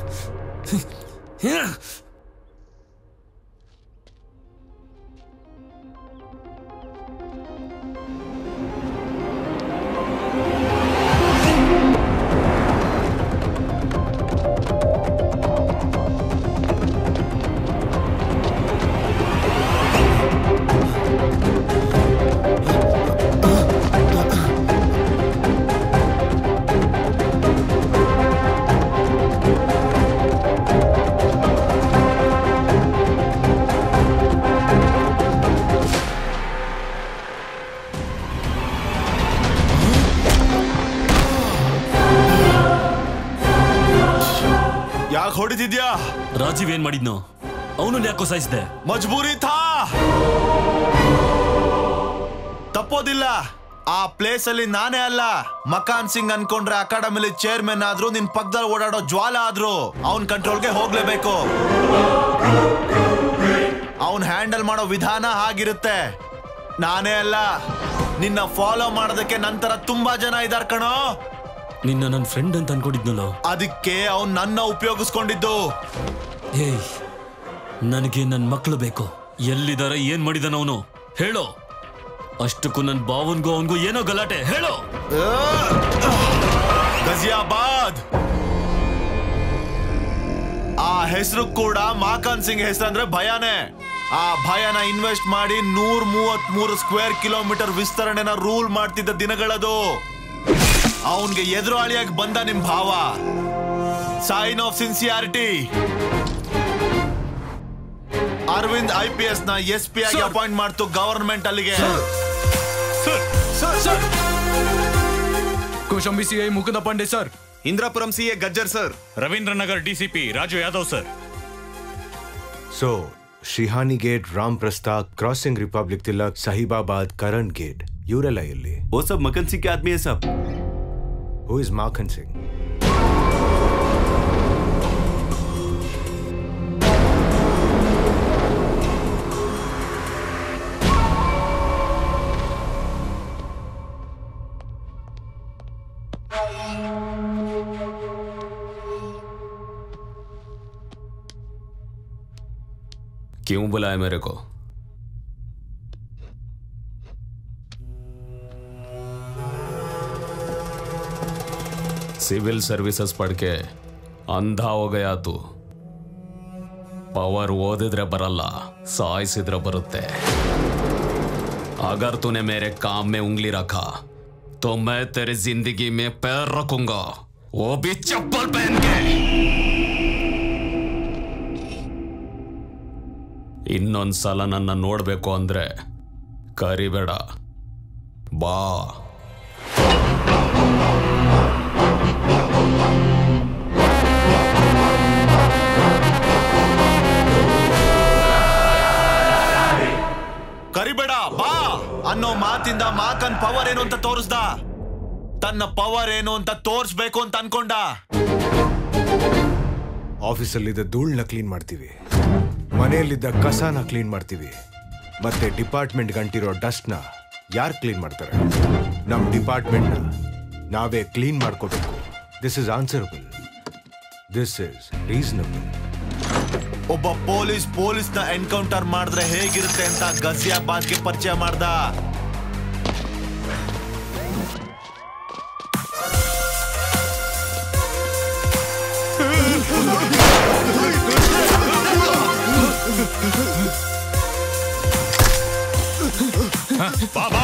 ಯಾಕೆ ಹೊಡಿತಿದ್ಯಾ ರಾಜೀವ್ ಏನ್ ಮಾಡಿದ್ನೋ ಅವನು ಯಾಕೋ ಸಾಯಿಸಿದೆ ಮಜ್ಬೂರಿ ಥಾ ತಪ್ಪೋದಿಲ್ಲ ಆ ಪ್ಲೇಸ್ ಅಲ್ಲಿ ನಾನೇ ಅಲ್ಲ ಮಕಾನ್ ಸಿಂಗ್ ಅನ್ಕೊಂಡ್ರೆ ಅಕಾಡೆಮಿಲಿ ಚೇರ್ಮನ್ ಆದ್ರೂ ನಿನ್ ಪಕ್ಕದಲ್ಲಿ ಓಡಾಡೋ ಜ್ವಾಲ ಆದ್ರೂ ಅವನ್ ಕಂಟ್ರೋಲ್ಗೆ ಹೋಗ್ಲೇಬೇಕು ಅವನ್ ಹ್ಯಾಂಡಲ್ ಮಾಡೋ ವಿಧಾನ ಹಾಗಿರುತ್ತೆ ನಾನೇ ಅಲ್ಲ ನಿನ್ನ ಫಾಲೋ ಮಾಡೋದಕ್ಕೆ ನಂತರ ತುಂಬಾ ಜನ ಇದಾರ್ ಕಣೋ ನಿನ್ನ ನನ್ನ ಫ್ರೆಂಡ್ ಅಂತ ಅನ್ಕೊಂಡಿದ್ನಲ್ಲ ಅದಕ್ಕೆ ಅವನ್ ನನ್ನ ಉಪಯೋಗಿಸ್ಕೊಂಡಿದ್ದು ಏಯ್ ನನಗೆ ನನ್ನ ಮಕ್ಕಳು ಬೇಕು ಎಲ್ಲಿದ್ದಾರೆ ಏನ್ ಮಾಡಿದಾನ ಅವನು ಹೇಳೋ ಅಷ್ಟಕ್ಕೂ ನನ್ನ ಬಾವನ್ಗೂ ಅವನ್ಗೂ ಏನೋ ಗಲಾಟೆ ಹೇಳೋ ಗಜಿಯಾಬಾದ್ ಆ ಹೆಸರು ಕೂಡ ಮಾಕಾನ್ ಸಿಂಗ್ ಹೆಸರು ಅಂದ್ರೆ ಭಯನೇ ಆ ಭಯನ ಇನ್ವೆಸ್ಟ್ ಮಾಡಿ ನೂರ್ ಮೂವತ್ ಮೂರು ಸ್ಕ್ವೇರ್ ಕಿಲೋಮೀಟರ್ ವಿಸ್ತರಣೆನ ರೂಲ್ ಮಾಡ್ತಿದ್ದ ದಿನಗಳದು ಅವನ್ಗೆ ಎದುರಾಳಿಯಾಗಿ ಬಂದ ನಿಮ್ ಭಾವ sign of sincerity Arvind I P S ನ ಎಸ್ ಪಿ ಆಗಿ ಅಪಾಯಿಂಟ್ ಮಾಡ್ತು ಗವರ್ಮೆಂಟ್ ಅಲ್ಲಿಗೆ Kaushambi C I Mukunda Pandey sir Indirapuram C A Gajjar sir Ravindra Nagar DCP Raju Yadav sir so Shihani gate Ram Prastha crossing republic Tilak Sahibabad Karan gate ಇವರೆಲ್ಲ ಎಲ್ಲಿ वो सब मकन सिंह के आदमी है सब ಹೂ ಇಸ್ ಮಾಖನ್ ಸಿಂಗ್ क्यों बुलाया मेरे को सिविल सर्विसेज पढ़ के अंधा हो गया तू ಪವರ್ ಓದಿದ್ರೆ ಬರಲ್ಲ ಸಾಯಿಸಿದ್ರೆ ಬರುತ್ತೆ अगर तूने मेरे काम में उंगली रखा तो मैं तेरी जिंदगी में पैर रखूंगा वो भी चप्पल पहन के ಇನ್ನೊಂದ್ಸಲ ನನ್ನ ನೋಡ್ಬೇಕು ಅಂದ್ರೆ ಕರಿಬೇಡ ಬಾ ಕರಿಬೇಡ ಬಾ ಅನ್ನೋ ಮಾತಿಂದ ಮಾಕನ್ ಪವರ್ ಏನು ಅಂತ ತೋರಿಸ್ದ ತನ್ನ ಪವರ್ ಏನು ಅಂತ ತೋರಿಸ್ಬೇಕು ಅಂತ ಅನ್ಕೊಂಡ ಆಫೀಸಲ್ಲಿದ್ದ ಧೂಳ್ನ ಕ್ಲೀನ್ ಮಾಡ್ತೀವಿ ಮನೆಯಲ್ಲಿದ್ದ ಕಸನ ಕ್ಲೀನ್ ಮಾಡ್ತೀವಿ ಮತ್ತೆ ಡಿಪಾರ್ಟ್ಮೆಂಟ್ ಗಂಟಿರೋ ಡಸ್ಟ್ನ ಯಾರು ಕ್ಲೀನ್ ಮಾಡ್ತಾರೆ ನಮ್ಮ ಡಿಪಾರ್ಟ್ಮೆಂಟ್ನ ನಾವೇ ಕ್ಲೀನ್ ಮಾಡ್ಕೋಬೇಕು this is answerable this is reasonable ಒಬ್ಬ ಪೊಲೀಸ್ ಪೊಲೀಸ್ ನ ಎನ್ಕೌಂಟರ್ ಮಾಡಿದ್ರೆ ಹೇಗಿರುತ್ತೆ ಅಂತ ಗಜಿಯಾಬಾದ್ಗೆ ಪರಿಚಯ ಮಾಡ್ದ ಬಾಬಾ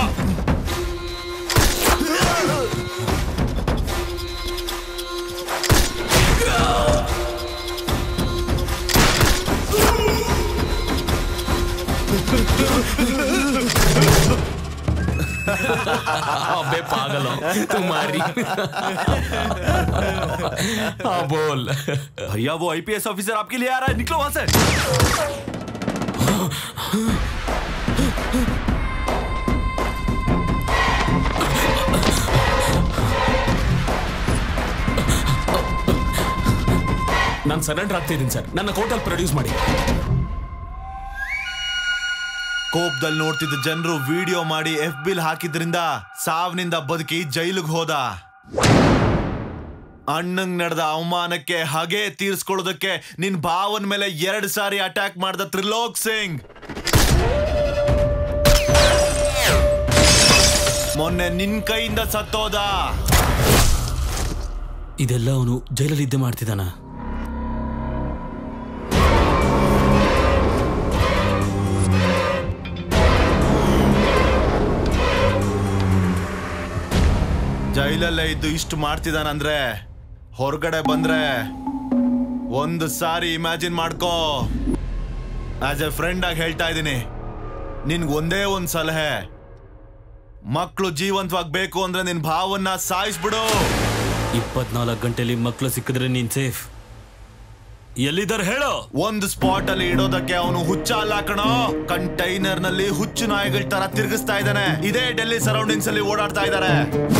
अबे पागल हो तुम्हारी हाँ बोल भैया वो आईपीएस ऑफिसर आपके लिए आ रहा है निकलो वहां से ನಾನು ಸರೆಂಡರ್ ಆಗ್ತಿದ್ದೀನಿ ಸರ್ ನನ್ನ ಕೋರ್ಟಲ್ಲಿ ಪ್ರೊಡ್ಯೂಸ್ ಮಾಡಿ ಕೋಪದಲ್ಲಿ ನೋಡ್ತಿದ್ದ ಜನರು ವಿಡಿಯೋ ಮಾಡಿ ಎಫ್ ಬಿಲ್ ಹಾಕಿದ್ರಿಂದ ಸಾವನಿಂದ ಬದುಕಿ ಜೈಲಿಗೆ ಹೋದ ಅಣ್ಣಂಗ್ ನಡೆದ ಅವಮಾನಕ್ಕೆ ಹಗೆ ತೀರ್ಸ್ಕೊಳ್ಳೋದಕ್ಕೆ ನಿನ್ ಭಾವನ್ ಮೇಲೆ ಎರಡ್ ಸಾರಿ ಅಟ್ಯಾಕ್ ಮಾಡ್ದ ತ್ರಿಲೋಕ್ ಸಿಂಗ್ ಮೊನ್ನೆ ನಿನ್ ಕೈಯಿಂದ ಸತ್ತೋದ ಇದೆಲ್ಲ ಅವನು ಜೈಲಲ್ಲಿ ಇದ್ದೆ ಮಾಡ್ತಿದ್ದಾನ ಜೈಲಲ್ಲೇ ಇದ್ದು ಇಷ್ಟು ಮಾಡ್ತಿದಾನಂದ್ರೆ ಹೊರಗಡೆ ಬಂದ್ರೆ ಒಂದು ಸಾರಿ ಇಮ್ಯಾಜಿನ್ ಮಾಡ್ಕೋ ಆಸ್ ಎ ಫ್ರೆಂಡ್ ಆಗಿ ಹೇಳ್ತಾ ಇದ್ದೀನಿ ನಿನ್ಗೆ ಒಂದೇ ಒಂದ್ ಸಲಹೆ ಮಕ್ಕಳು ಜೀವಂತವಾಗಿ ಬೇಕು ಅಂದ್ರೆ ನಿನ್ ಭಾವನ್ನ ಸಾಯಿಸ್ಬಿಡು ಇಪ್ಪತ್ನಾಲ್ಕು ಗಂಟೆಲಿ ಮಕ್ಕಳು ಸಿಕ್ಕಿದ್ರೆ ನೀನ್ ಸೇಫ್ ಎಲ್ಲಿದ್ದಾರೆ ಹೇಳೋ ಒಂದು ಸ್ಪಾಟ್ ಅಲ್ಲಿ ಇಡೋದಕ್ಕೆ ಅವನು ಹುಚ್ಚ ಅಲ್ಲ ಕಣೋ ಕಂಟೈನರ್ ನಲ್ಲಿ ಹುಚ್ಚು ನಾಯಿಗಳ ತರ ತಿರುಗಿಸ್ತಾ ಇದ್ದಾನೆ ಇದೇ ಡೆಲ್ಲಿ ಸರೌಂಡಿಂಗ್ಸ್ ಅಲ್ಲಿ ಓಡಾಡ್ತಾ ಇದ್ದಾರೆ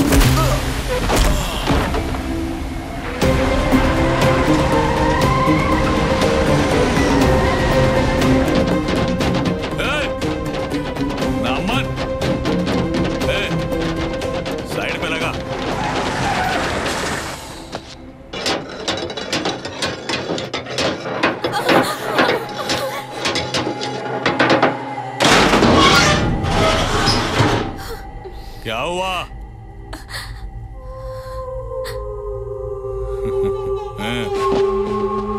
नामन ए, साइड पे लगा क्या हुआ हाँ।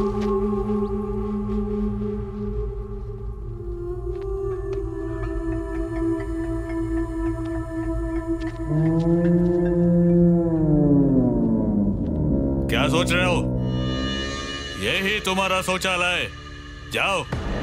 क्या सोच रहे हो यही तुम्हारा शौचालय जाओ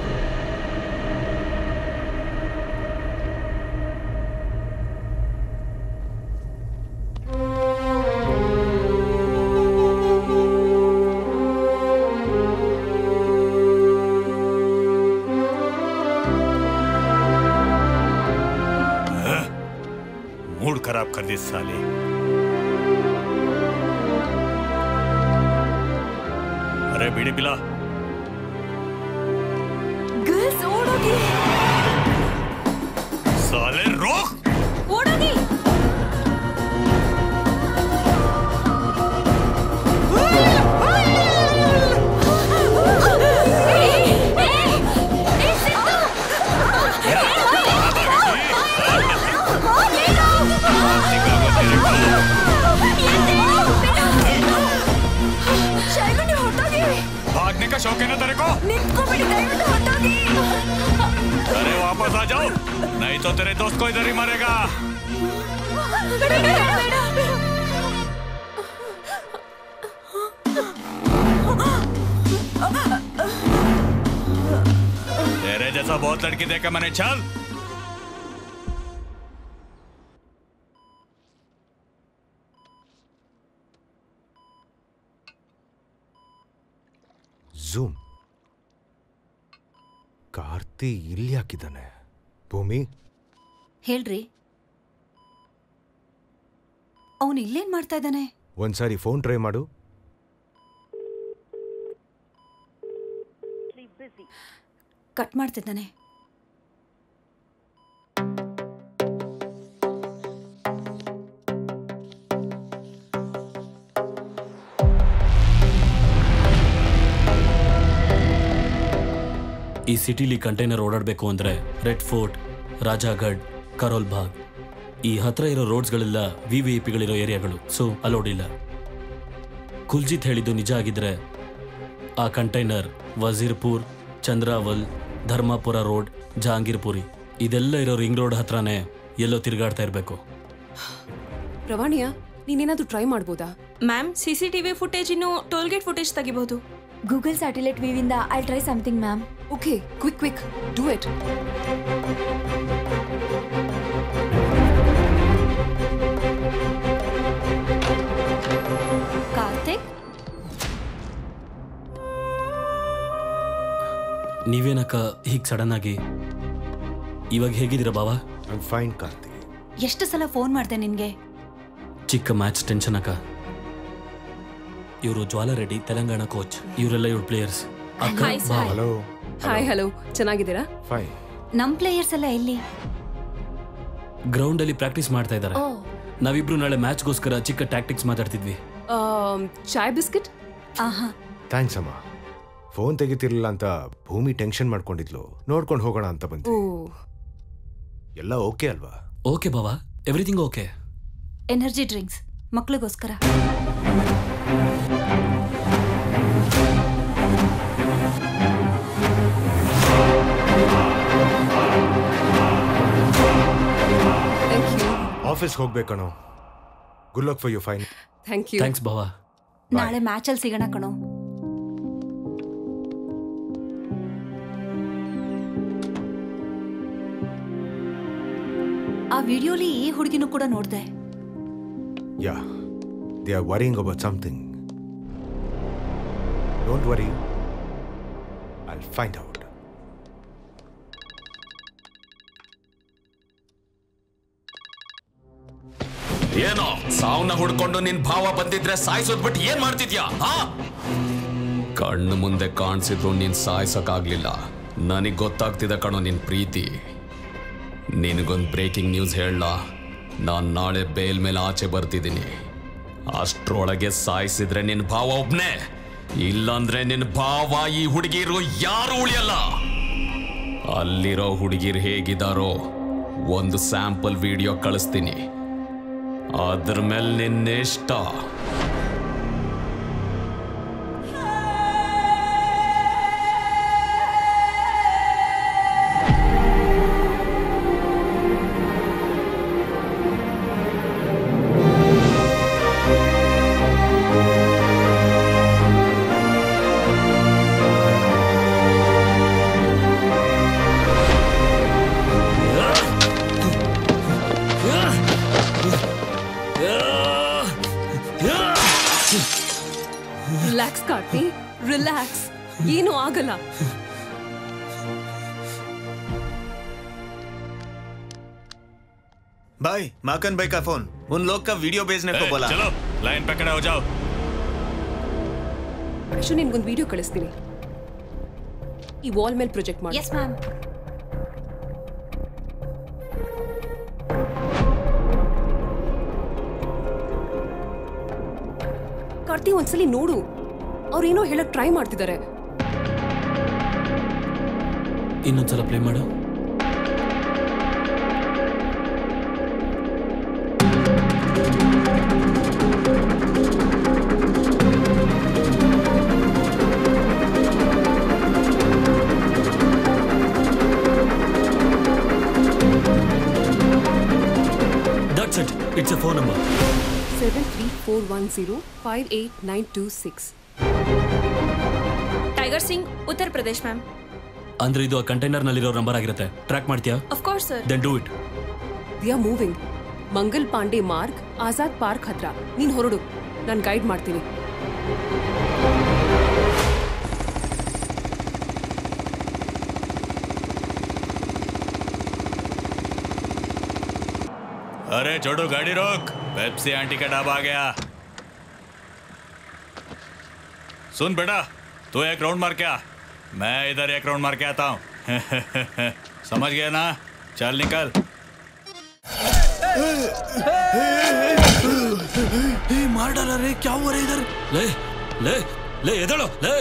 हाँ? मूड खराब कर दी साली अरे बीड़ी पिला ಗರ್ಲ್ಸ್ ಓಡೋಗಿ साले रोक ಓಡೋಗಿ ಶೈಲುಂಡಿ ಹೊರಟೋಗಿ भागने का शौक है ना तेरे को ನಿಂತ್ಕೊಬಿಡಿ ದಯವಿಟ್ಟು ಹೊರಟೋಗಿ अरे वापस आ जाओ नहीं तो तेरे दोस्त को इधर ही मारेगा तेरे जैसा बहुत लड़की देखा मैंने चल ಝೂಮ್ ಕಾರ್ತಿ ಇಲ್ಲಿ ಹಾಕಿದ್ದಾನೆ ಭೂಮಿ ಹೇಳ್ರಿ ಅವನು ಇಲ್ಲೇನ್ ಮಾಡ್ತಾ ಇದ್ದಾನೆ ಒಂದ್ಸಾರಿ ಫೋನ್ ಟ್ರೈ ಮಾಡು ಕಟ್ ಮಾಡ್ತಿದ್ದಾನೆ ಈ ಸಿಟಿಲಿ ಕಂಟೈನರ್ ಓಡಾಡಬೇಕು ಅಂದ್ರೆ ರೆಡ್ ಫೋರ್ಟ್ ರಾಜಾಗಢ್ ಕರೋಲ್ ಬಾಗ್ ಈ ಹತ್ರ ಇರೋ ರೋಡ್ಸ್ಗಳೆಲ್ಲ ವಿ ವಿ ಐ ಪಿಗಳಿರೋ ಏರಿಯಾಗಳು ಸೊ ಅಲೋಡ್ ಇಲ್ಲ ಕುಲ್ಜಿತ್ ಹೇಳಿದ್ದು ನಿಜ ಆಗಿದ್ರೆ ಆ ಕಂಟೈನರ್ ವಜೀರ್ಪುರ್ ಚಂದ್ರಾವಲ್ ಧರ್ಮಾಪುರ ರೋಡ್ ಜಹಾಂಗೀರ್ಪುರಿ ಇದೆಲ್ಲ ಇರೋ ರಿಂಗ್ ರೋಡ್ ಹತ್ರನೇ ಎಲ್ಲೋ ತಿರುಗಾಡ್ತಾ ಇರಬೇಕು ಪ್ರವಾಣಿಯ ನೀನೇನಾದ್ರೂ ಟ್ರೈ ಮಾಡ್ಬೋದಾ ಮ್ಯಾಮ್ ಸಿಸಿಟಿವಿ ಫುಟೇಜ್ ಇನ್ನು ಟೋಲ್ಗೇಟ್ ಫುಟೇಜ್ ತೆಗಿಬಹುದು ಗೂಗಲ್ ಸ್ಯಾಟಲೈಟ್ ವಿವಿಂದ I try something ma'am okay quick quick do it Karthik ನೀವೇನಕ್ಕ ಹೀಗೆ ಸಡನ್ ಆಗಿ ಇವಾಗ ಹೇಗಿದ್ದೀರಾ ಬಾವಾ ಫೈನ್ ಕಾರ್ತಿ ಎಷ್ಟು ಸಲ ಫೋನ್ ಮಾಡ್ದೆ ನಿನ್ಗೆ ಚಿಕ್ಕ ಮ್ಯಾಚ್ ಟೆನ್ಷನ್ ಅಕ್ಕ ಇವರು ಜ್ವಾಲ ರೆಡ್ಡಿ ತೆಲಂಗಾಣ ಕೋಚ್ ಇವರೆಲ್ಲ ಇವ್ರ ಪ್ಲೇಯರ್ಸ್ ಅಕ್ಕ Hi, sir. ಬಾ. ಹಲೋ ಹಾಯ್ ಹಲೋ ಚೆನ್ನಾಗಿದ್ದೀರಾ ಫೈನ್ ನಮ್ ಪ್ಲೇಯರ್ಸ್ ಎಲ್ಲ ಎಲ್ಲಿ ಗ್ರೌಂಡ್ ಅಲ್ಲಿ ಪ್ರಾಕ್ಟೀಸ್ ಮಾಡ್ತಾ ಇದ್ದಾರೆ ಓ ನಾವಿಬ್ರು ನಾಳೆ ಮ್ಯಾಚ್ಗೋಸ್ಕರ ಚಿಕ್ಕ ಟ್ಯಾಕ್ಟಿಕ್ಸ್ ಮಾತಾಡ್ತಿದ್ವಿ ಚಾಯ್ ಬಿಸ್ಕಿಟ್ ಆಹಾ ಥ್ಯಾಂಕ್ಸ್ ಅಮ್ಮ ಫೋನ್ ತೆಗಿತಿರ್ಲಿಲ್ಲ ಅಂತ ಭೂಮಿ ಟೆನ್ಷನ್ ಮಾಡ್ಕೊಂಡಿದ್ಲು ನೋಡ್ಕೊಂಡು ಹೋಗೋಣ ಅಂತ ಬಂದ್ವಿ ಓ ಎಲ್ಲ ಓಕೆ ಅಲ್ವಾ ಓಕೆ ಬಾವಾ ಎವ್ರಿಥಿಂಗ್ ಓಕೆ ಎನರ್ಜಿ ಡ್ರಿಂಕ್ಸ್ ಮಕ್ಳಿಗೋಸ್ಕರ ಥ್ಯಾಂಕ್ ಯು ಆಫೀಸ್ಗೆ ಹೋಗ್ಬೇಕಣೋ good luck for you fine thank you thanks ಬಾವಾ ನಾಳೆ ಮ್ಯಾಚಲ್ಲಿ ಸಿಗೋಣ ಕಣೋ ಆ ವಿಡಿಯೋಲಿ ಈ ಹುಡುಗಿನೂ ಕೂಡ ನೋಡ್ದೆ yeah they are worrying about something don't worry I find out ಏನೋ ಸಾವನ್ನ ಹುಡ್ಕೊಂಡು ನಿನ್ ಭಾವ ಬಂದಿದ್ರೆ ಸಾಯಿಸೋದ್ಬಿಟ್ಟು ಏನ್ ಮಾಡ್ತಿದ್ಯಾ ಹಾ ಕಣ್ಣು ಮುಂದೆ ಕಾಣಿಸಿದ್ರು ನೀನ್ ಸಾಯಿಸೋಕ್ಕಾಗ್ಲಿಲ್ಲ ನನಗ್ ಗೊತ್ತಾಗ್ತಿದೆ ಕಣೋ ನಿನ್ ಪ್ರೀತಿ ನಿನಗೊಂದು ಬ್ರೇಕಿಂಗ್ ನ್ಯೂಸ್ ಹೇಳ ನಾನ್ ನಾಳೆ ಬೇಲ್ ಮೇಲೆ ಆಚೆ ಬರ್ತಿದ್ದೀನಿ ಅಷ್ಟ್ರೊಳಗೆ ಸಾಯಿಸಿದ್ರೆ ನಿನ್ ಭಾವ ಒಬ್ನೇ ಇಲ್ಲಾಂದ್ರೆ ನಿನ್ ಭಾವ ಈ ಹುಡುಗಿರು ಯಾರು ಉಳಿಯಲ್ಲ ಅಲ್ಲಿರೋ ಹುಡುಗಿರು ಹೇಗಿದಾರೋ ಒಂದು ಸ್ಯಾಂಪಲ್ ವಿಡಿಯೋ ಕಳಿಸ್ತೀನಿ ಅದ್ರ ಮೇಲೆ ನಿನ್ನಿಷ್ಟ ರಿಲ್ಯಾಕ್ಸ್ ಕಾರ್ತಿ ರಿಲ್ಯಾಕ್ಸ್ ಏನೂ ಆಗಲ್ಲ भाई माकन भाई का फोन उन लोग का वीडियो भेजने को ए, बोला चलो लाइन पे खड़े हो जाओ ಅಶು ನಿನ್ಗೊಂದು ವಿಡಿಯೋ ಕಳಿಸ್ತೀನಿ ಈ ವಾಲ್ ಮೇಲೆ ಪ್ರೊಜೆಕ್ಟ್ ಮಾಡಿ ಎಸ್ ಮ್ಯಾಮ್ ಕಾರ್ತಿ ಒಂದ್ಸಲಿ ನೋಡು ಅವ್ರೇನೋ ಹೇಳಕ್ ಟ್ರೈ ಮಾಡ್ತಿದ್ದಾರೆ ಇನ್ನೊಂದ್ಸಲ ಪ್ಲೇ ಮಾಡು that's it it's a phone number seven three four one zero five eight nine two six Tiger Singh Uttar Pradesh ma'am ಅಂದ್ರೆ ಇದು ಆ ಕಂಟೈನರ್ ನಲ್ಲಿರೋ ನಂಬರ್ ಆಗಿರುತ್ತೆ ಟ್ರ್ಯಾಕ್ ಮಾಡ್ತೀಯಾ of course sir then do it we are moving Mangal Pandey Marg Azad park ಹತ್ರ ನೀನ್ ಹೊರಡು ನಾನು ಗೈಡ್ ಮಾಡ್ತೀನಿ अरे छोटू गाड़ी रोक पेप्सी आंटी का ढाबा आ गया सुन बेटा तू एक राउंड मार के आ मैं इधर एक राउंड मार के आता हूँ समझ गया ना चल निकल ए, मार डाला रे क्या हुआ रे इधर ले ले ले इधर लो, ले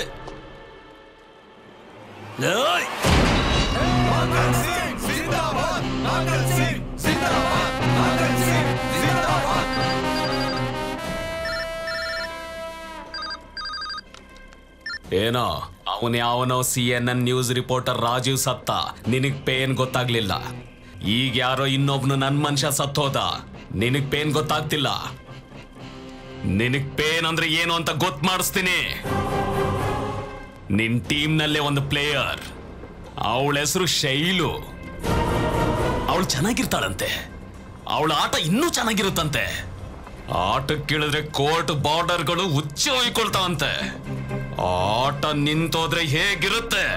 ले ओए। ಏನೋ ಅವನ್ ಯಾವನೋ C N N news reporter Rajeev ಸತ್ತ ನಿನಗ್ ಪೇನ್ ಗೊತ್ತಾಗ್ಲಿಲ್ಲ ಈಗ ಯಾರೋ ಇನ್ನೊಬ್ನು ನನ್ ಮನುಷ್ಯ ಸತ್ತೋದ ನಿನಗ್ ಪೇನ್ ಗೊತ್ತಾಗ್ತಿಲ್ಲ ನಿನಗ್ ಪೇನ್ ಅಂದ್ರೆ ಏನು ಅಂತ ಗೊತ್ತು ಮಾಡಿಸ್ತೀನಿ ನಿನ್ ಟೀಮ್ನಲ್ಲೇ ಒಂದು ಪ್ಲೇಯರ್ ಅವಳ ಹೆಸರು ಶೈಲು ಅವಳು ಚೆನ್ನಾಗಿರ್ತಾಳಂತೆ ಅವಳ ಆಟ ಇನ್ನೂ ಚೆನ್ನಾಗಿರುತ್ತಂತೆ ಆಟಕ್ಕಿಳಿದ್ರೆ ಕೋರ್ಟ್ ಬಾರ್ಡರ್ಗಳು ಹುಚ್ಚಿ ಹೊಯ್ಕೊಳ್ತಾವಂತೆ ಆಟ ನಿಂತೋದ್ರೆ ಹೇಗಿರುತ್ತೆ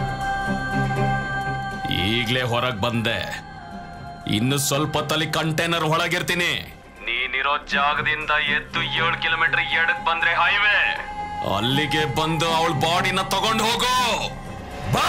ಈಗ್ಲೇ ಹೊರಗ್ ಬಂದೆ ಇನ್ನು ಸ್ವಲ್ಪ ತಲೆ ಕಂಟೈನರ್ ಒಳಗಿರ್ತೀನಿ ನೀನಿರೋ ಜಾಗದಿಂದ ಎದ್ದು ಏಳು ಕಿಲೋಮೀಟರ್ ಎಡಕ್ ಬಂದ್ರೆ ಹೈವೇ ಅಲ್ಲಿಗೆ ಬಂದು ಅವಳ ಬಾಡಿನ ತಗೊಂಡು ಹೋಗೋ ಬಾ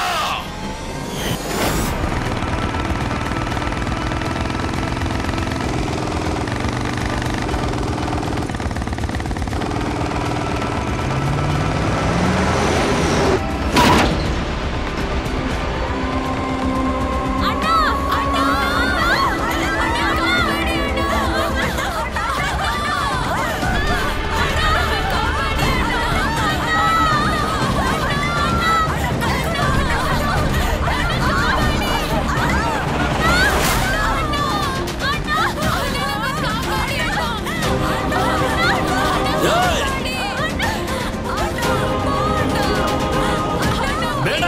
ಬೇಡ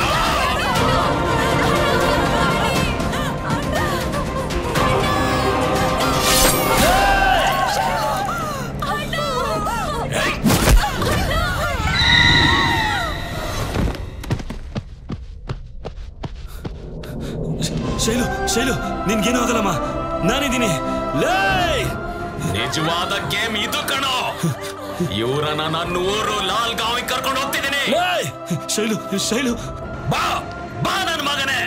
ಶೈಲು ಶೈಲು ನಿನ್ಗೇನು ಆಗಲ್ಲಮ್ಮ ನಾನಿದ್ದೀನಿ ಲೇ ನಿಜವಾದ ಗೇಮ್ ಇದು ಕಣೋ ಇವರನ್ನ ನನ್ನ ಊರು ಲಾಲ್ ಗಾಂವಿಗೆ ಕರ್ಕೊಂಡು ಹೋಗ್ತಿದ್ದೀನಿ ಶೈಲು ಶೈಲು ಬಾ ಬಾ ನನ್ನ ಮಗನೇ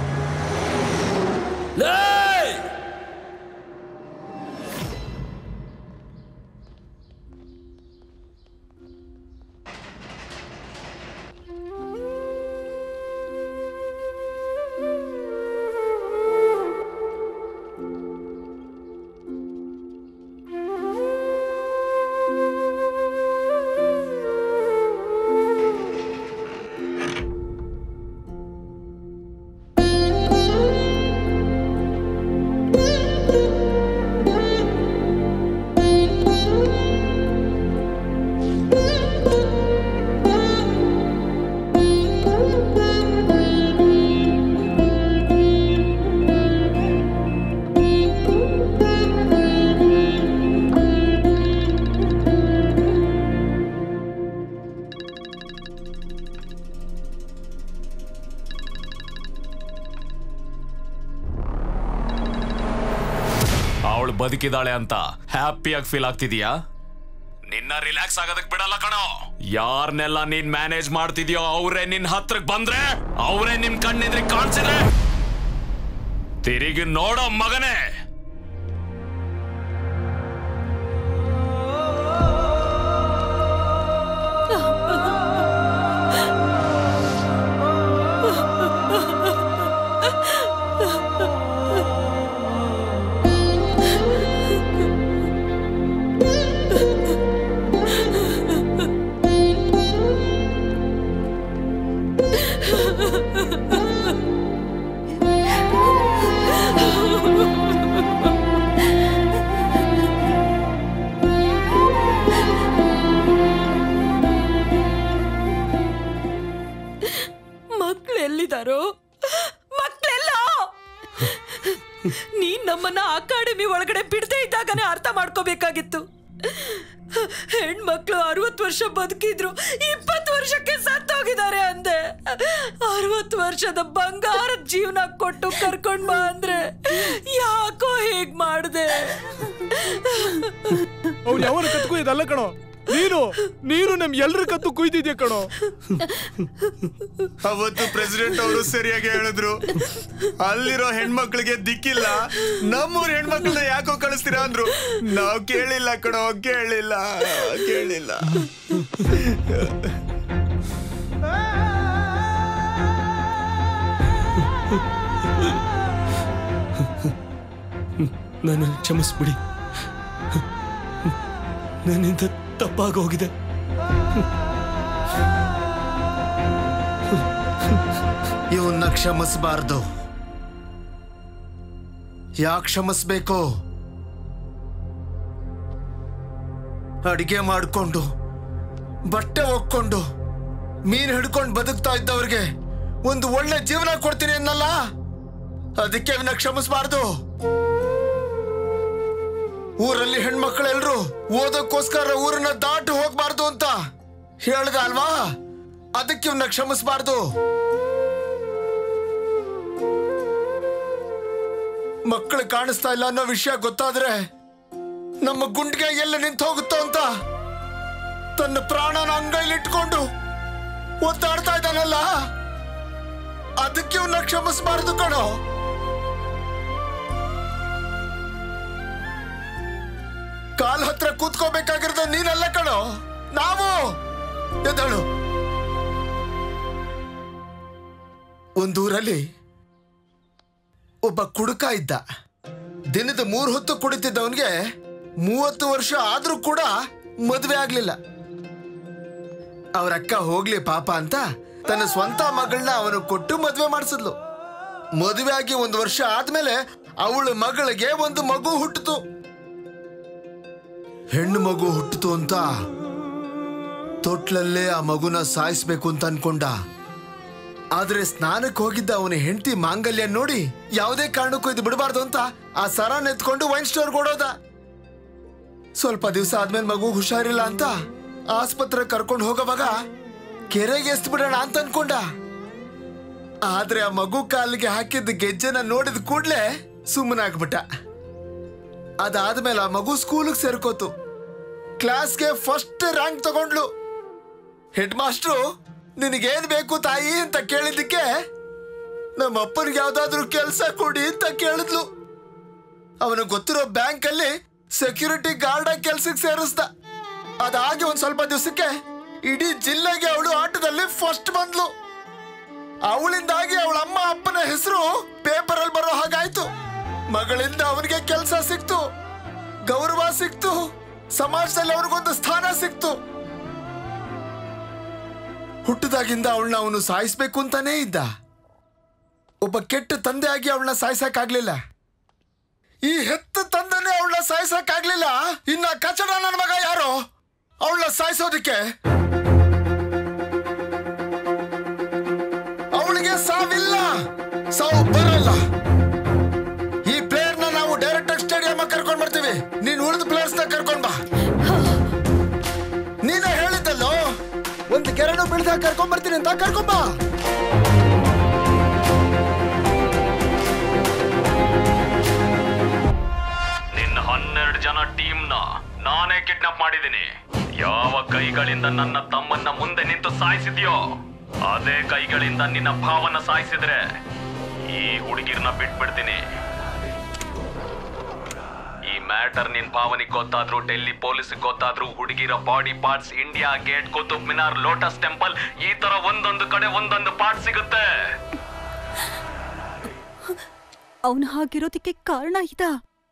ಲೇ ಅವಳು ಬದುಕಿದಾಳೆ ಅಂತ ಹ್ಯಾಪಿಯಾಗಿ ಫೀಲ್ ಆಗ್ತಿದೀಯಾ ನಿನ್ನ ರಿಲ್ಯಾಕ್ಸ್ ಆಗೋದಕ್ ಬಿಡಲ್ಲ ಕಣೋ ಯಾರನ್ನೆಲ್ಲ ನೀನ್ ಮ್ಯಾನೇಜ್ ಮಾಡ್ತಿದ್ಯೋ ಅವರೇ ನಿನ್ ಹತ್ರಕ್ ಬಂದ್ರೆ ಅವರೇ ನಿನ್ ಕಣ್ಣಿದ್ರೆ ಕಾಣಿಸಿದ್ರೆ ತಿರುಗಿ ನೋಡೋ ಮಗನೇ ಮಕ್ಳು ಎಲ್ಲಿದಾರೋ ಮಕ್ಳೆಲ್ಲ ನೀನ್ ನಮ್ಮನ್ನ ಅಕಾಡೆಮಿ ಒಳಗಡೆ ಬಿಡದೇ ಇದ್ದಾಗನೇ ಅರ್ಥ ಮಾಡ್ಕೋಬೇಕಾಗಿತ್ತು ಹೆಣ್ಮಕ್ಳು ಅರವತ್ತು ವರ್ಷ ಬದುಕಿದ್ರು ಇಪ್ಪತ್ತು ವರ್ಷಕ್ಕೆ ಸತ್ತೋಗಿದ್ದಾರೆ ಅಂದೆ ಅರವತ್ತು ವರ್ಷದ ಬಂಗಾರದ ಜೀವನ ಕೊಟ್ಟು ಕರ್ಕೊಂಡ್ ಬಾ ಅಂದ್ರೆ ಯಾಕೋ ಹೇಗ್ ಹೇಗ್ ಮಾಡ್ದೆ ಅವ್ನು ಯಾವನ ಕತ್ತು ಕುಯ್ದಲ್ಲ ಕಣೋ ನೀನು ನೀನು ನಮ್ ಎಲ್ರ ಕತ್ತು ಕುಯ್ದಿದ್ಯಾ ಕಣೋ ಅವತ್ತು ಪ್ರೆಸಿಡೆಂಟ್ ಅವರು ಸರಿಯಾಗಿ ಹೇಳಿದ್ರು ಅಲ್ಲಿರೋ ಹೆಣ್ಮಕ್ಳಿಗೆ ದಿಕ್ಕಿಲ್ಲ ನಮ್ಮೂರ್ ಹೆಣ್ಮಕ್ಳನ್ನ ಯಾಕೋ ಕಳಿಸ್ತೀರಾ ಅಂದ್ರು ನಾವ್ ಕೇಳಿಲ್ಲ ಕಣೋ ಕೇಳಿಲ್ಲ ಕೇಳಿಲ್ಲ ನನ್ನ ಕ್ಷಮಿಸ್ಬಿಡಿ ನನ್ನಿಂದ ತಪ್ಪಾಗೋಗಿದೆ ಇವನ್ನ ಕ್ಷಮಿಸಬಾರ್ದು ಯಾಕೆ ಕ್ಷಮಿಸ್ಬೇಕು ಅಡಿಗೆ ಮಾಡ್ಕೊಂಡು ಬಟ್ಟೆ ಒಕ್ಕೊಂಡು ಮೀನ್ ಹಿಡ್ಕೊಂಡು ಬದುಕ್ತಾ ಇದ್ದವ್ರಿಗೆ ಒಂದು ಒಳ್ಳೆ ಜೀವನ ಕೊಡ್ತೀನಿ ಅನ್ನಲ್ಲ ಅದಕ್ಕೆ ಅವನ್ನ ಕ್ಷಮಿಸಬಾರ್ದು ಊರಲ್ಲಿ ಹೆಣ್ಮಕ್ಳೆಲ್ರು ಓದಕ್ಕೋಸ್ಕರ ಊರನ್ನ ದಾಟಿ ಹೋಗ್ಬಾರ್ದು ಅಂತ ಹೇಳ್ದ ಅಲ್ವಾ ಅದಕ್ಕೆ ಇವನ್ನ ಕ್ಷಮಿಸಬಾರ್ದು ಮಕ್ಕಳು ಕಾಣಿಸ್ತಾ ಇಲ್ಲ ಅನ್ನೋ ವಿಷಯ ಗೊತ್ತಾದ್ರೆ ನಮ್ಮ ಗುಂಡಿಗೆ ಎಲ್ಲ ನಿಂತು ಹೋಗುತ್ತೋ ಅಂತ ತನ್ನ ಪ್ರಾಣನ ಅಂಗೈಲಿಟ್ಕೊಂಡು ಒತ್ತಾಡ್ತಾ ಇದ್ದಾನಲ್ಲ ಅದಕ್ಕೆ ಇವನ್ನ ಕ್ಷಮಿಸಬಾರ್ದು ಕಣೋ ಕಾಲ್ ಹತ್ರ ಕೂತ್ಕೋಬೇಕಾಗಿರೋದು ನೀನಲ್ಲ ಕಣೋ ನಾವು ಎದ್ದಳು ಒಂದೂರಲ್ಲಿ ಒಬ್ಬ ಕುಡುಕ ಇದ್ದ ದಿನದ ಮೂರು ಹೊತ್ತು ಕುಡಿತಿದ್ದವನ್ಗೆ ಮೂವತ್ತು ವರ್ಷ ಆದ್ರೂ ಕೂಡ ಮದುವೆ ಆಗ್ಲಿಲ್ಲ ಅವ್ರ ಅಕ್ಕ ಹೋಗ್ಲಿ ಪಾಪ ಅಂತ ತನ್ನ ಸ್ವಂತ ಮಗಳನ್ನ ಅವನು ಕೊಟ್ಟು ಮದುವೆ ಮಾಡಿಸಿದ್ಲು ಮದುವೆ ಆಗಿ ಒಂದು ವರ್ಷ ಆದ್ಮೇಲೆ ಅವಳ ಮಗಳಿಗೆ ಒಂದು ಮಗು ಹುಟ್ಟಿತು ಹೆಣ್ಣು ಮಗು ಹುಟ್ಟಿತು ಅಂತ ತೊಟ್ಲಲ್ಲೇ ಆ ಮಗುನ ಸಾಯಿಸ್ಬೇಕು ಅಂತ ಅನ್ಕೊಂಡ ಆದ್ರೆ ಸ್ನಾನಕ್ಕೆ ಹೋಗಿದ್ದ ಅವನ ಹೆಂಡತಿ ಮಾಂಗಲ್ಯ ನೋಡಿ ಯಾವುದೇ ಕಾರಣಕ್ಕೂ ಇದು ಬಿಡಬಾರ್ದು ಅಂತ ಆ ಸರ ನೆತ್ಕೊಂಡು ವೈನ್ ಸ್ಟೋರ್ ಕೊಡೋದ ಸ್ವಲ್ಪ ದಿವಸ ಆದ್ಮೇಲೆ ಮಗು ಹುಷಾರಿಲ್ಲ ಅಂತ ಆಸ್ಪತ್ರೆ ಕರ್ಕೊಂಡು ಹೋಗೋವಾಗ ಕೆರೆಗೆ ಎಸ್ತ್ ಬಿಡೋಣ ಅಂತ ಅನ್ಕೊಂಡ ಆದ್ರೆ ಆ ಮಗು ಕಾಲಿಗೆ ಹಾಕಿದ್ದ ಗೆಜ್ಜೆನ ನೋಡಿದ ಕೂಡ್ಲೆ ಸುಮ್ಮನಾಗ್ಬಿಟ್ಟ ಅದಾದ್ಮೇಲೆ ಆ ಮಗು ಸ್ಕೂಲಿಗೆ ಸೇರ್ಕೋತು ಕ್ಲಾಸ್ಗೆ ಫಸ್ಟ್ ರ್ಯಾಂಕ್ ತಗೊಂಡ್ಲು ಹೆಡ್ ಮಾಸ್ಟ್ರು ನಿನಗೇನ್ ಬೇಕು ತಾಯಿ ಅಂತ ಕೇಳಿದ್ದಕ್ಕೆ ನಮ್ಮ ಅಪ್ಪನಿಗೆ ಯಾವ್ದಾದ್ರು ಕೆಲಸ ಕೊಡಿ ಅಂತ ಕೇಳಿದ್ಲು ಅವನು ಗೊತ್ತಿರೋ ಬ್ಯಾಂಕ್ ಅಲ್ಲಿ ಸೆಕ್ಯೂರಿಟಿ ಗಾರ್ಡ್ ಆಗಿ ಕೆಲ್ಸಕ್ಕೆ ಸೇರಿಸ್ದ ಅದಾಗಿ ಒಂದ್ ಸ್ವಲ್ಪ ದಿವಸಕ್ಕೆ ಇಡೀ ಜಿಲ್ಲೆಗೆ ಅವಳು ಆಟದಲ್ಲಿ ಫಸ್ಟ್ ಬಂದ್ಲು ಅವಳಿಂದಾಗಿ ಅವಳ ಅಮ್ಮ ಅಪ್ಪನ ಹೆಸರು ಪೇಪರ್ ಅಲ್ಲಿ ಬರೋ ಹಾಗಾಯ್ತು ಮಗಳಿಂದ ಅವನಿಗೆ ಕೆಲಸ ಸಿಕ್ತು ಗೌರವ ಸಿಕ್ತು ಸಮಾಜದಲ್ಲಿ ಅವ್ರಿಗೊಂದು ಸ್ಥಾನ ಸಿಕ್ತು ಹುಟ್ಟಿದಾಗಿಂದ ಅವಳನ್ನ ಅವನು ಸಾಯಿಸ್ಬೇಕು ಅಂತಾನೇ ಇದ್ದ ಒಬ್ಬ ಕೆಟ್ಟ ತಂದೆ ಆಗಿ ಅವಳನ್ನ ಸಾಯಿಸಕ್ಕಾಗ್ಲಿಲ್ಲ ಈ ಹೆತ್ತ ತಂದೆನೇ ಅವಳನ್ನ ಸಾಯಿಸಕ್ಕಾಗ್ಲಿಲ್ಲ ಇನ್ನ ಕಚಡ ನನ್ನ ಮಗ ಯಾರು ಅವಳನ್ನ ಸಾಯಿಸೋದಕ್ಕೆ ಅವಳಿಗೆ ಸಾವಿಲ್ಲ ಸಾವು ಬರಲ್ಲ ಈ ಪ್ಲೇಯರ್ ನ ನಾವು ಡೈರೆಕ್ಟ್ ಆಗಿ ಸ್ಟೇಡಿಯಂ ಕರ್ಕೊಂಡ್ ಬರ್ತೀವಿ ನೀನ್ ಉಳಿದ ಪ್ಲೇಯರ್ಸ್ ನ ಕರ್ಕೊಂಡ್ ಬಾ ನೀನೇ ಹೇಳಿದ್ದಲ್ಲೋ ಒಂದು ಕೆರೆನು ಬಿಡದ ಕರ್ಕೊಂಡ್ ಬರ್ತೀನಿ ಅಂತ ಕರ್ಕೊಂಡ್ ಬಾ ನಿನ್ನ ಹನ್ನೆರಡು ಜನ ಟೀಮ್ನ ನಾನೇ ಕಿಡ್ನಾಪ್ ಮಾಡಿದ್ದೀನಿ ಯಾವ ಕೈಗಳಿಂದ ನನ್ನ ತಮ್ಮನ್ನ ಮುಂದೆ ನಿಂತು ಸಾಯಿಸಿದ್ಯೋ ಅದೇ ಕೈಗಳಿಂದ ನಿನ್ನ ಭಾವನ ಸಾಯಿಸಿದ್ರೆ ಈ ಹುಡುಗಿರ್ನ ಬಿಟ್ಬಿಡ್ತೀನಿ ಈ ಮ್ಯಾಟರ್ ನಿನ್ ಭಾವನಿಗೆ ಗೊತ್ತಾದ್ರೂ ಡೆಲ್ಲಿ ಪೊಲೀಸ್ ಗೊತ್ತಾದ್ರೂ ಹುಡುಗಿರ body parts India Gate Qutub Minar Lotus Temple ಈ ತರ ಒಂದೊಂದು ಕಡೆ ಒಂದೊಂದು ಪಾರ್ಟ್ ಸಿಗುತ್ತೆ ಅವನು ಹಾಗಿರೋದಕ್ಕೆ ಕಾರಣ ಇದಾ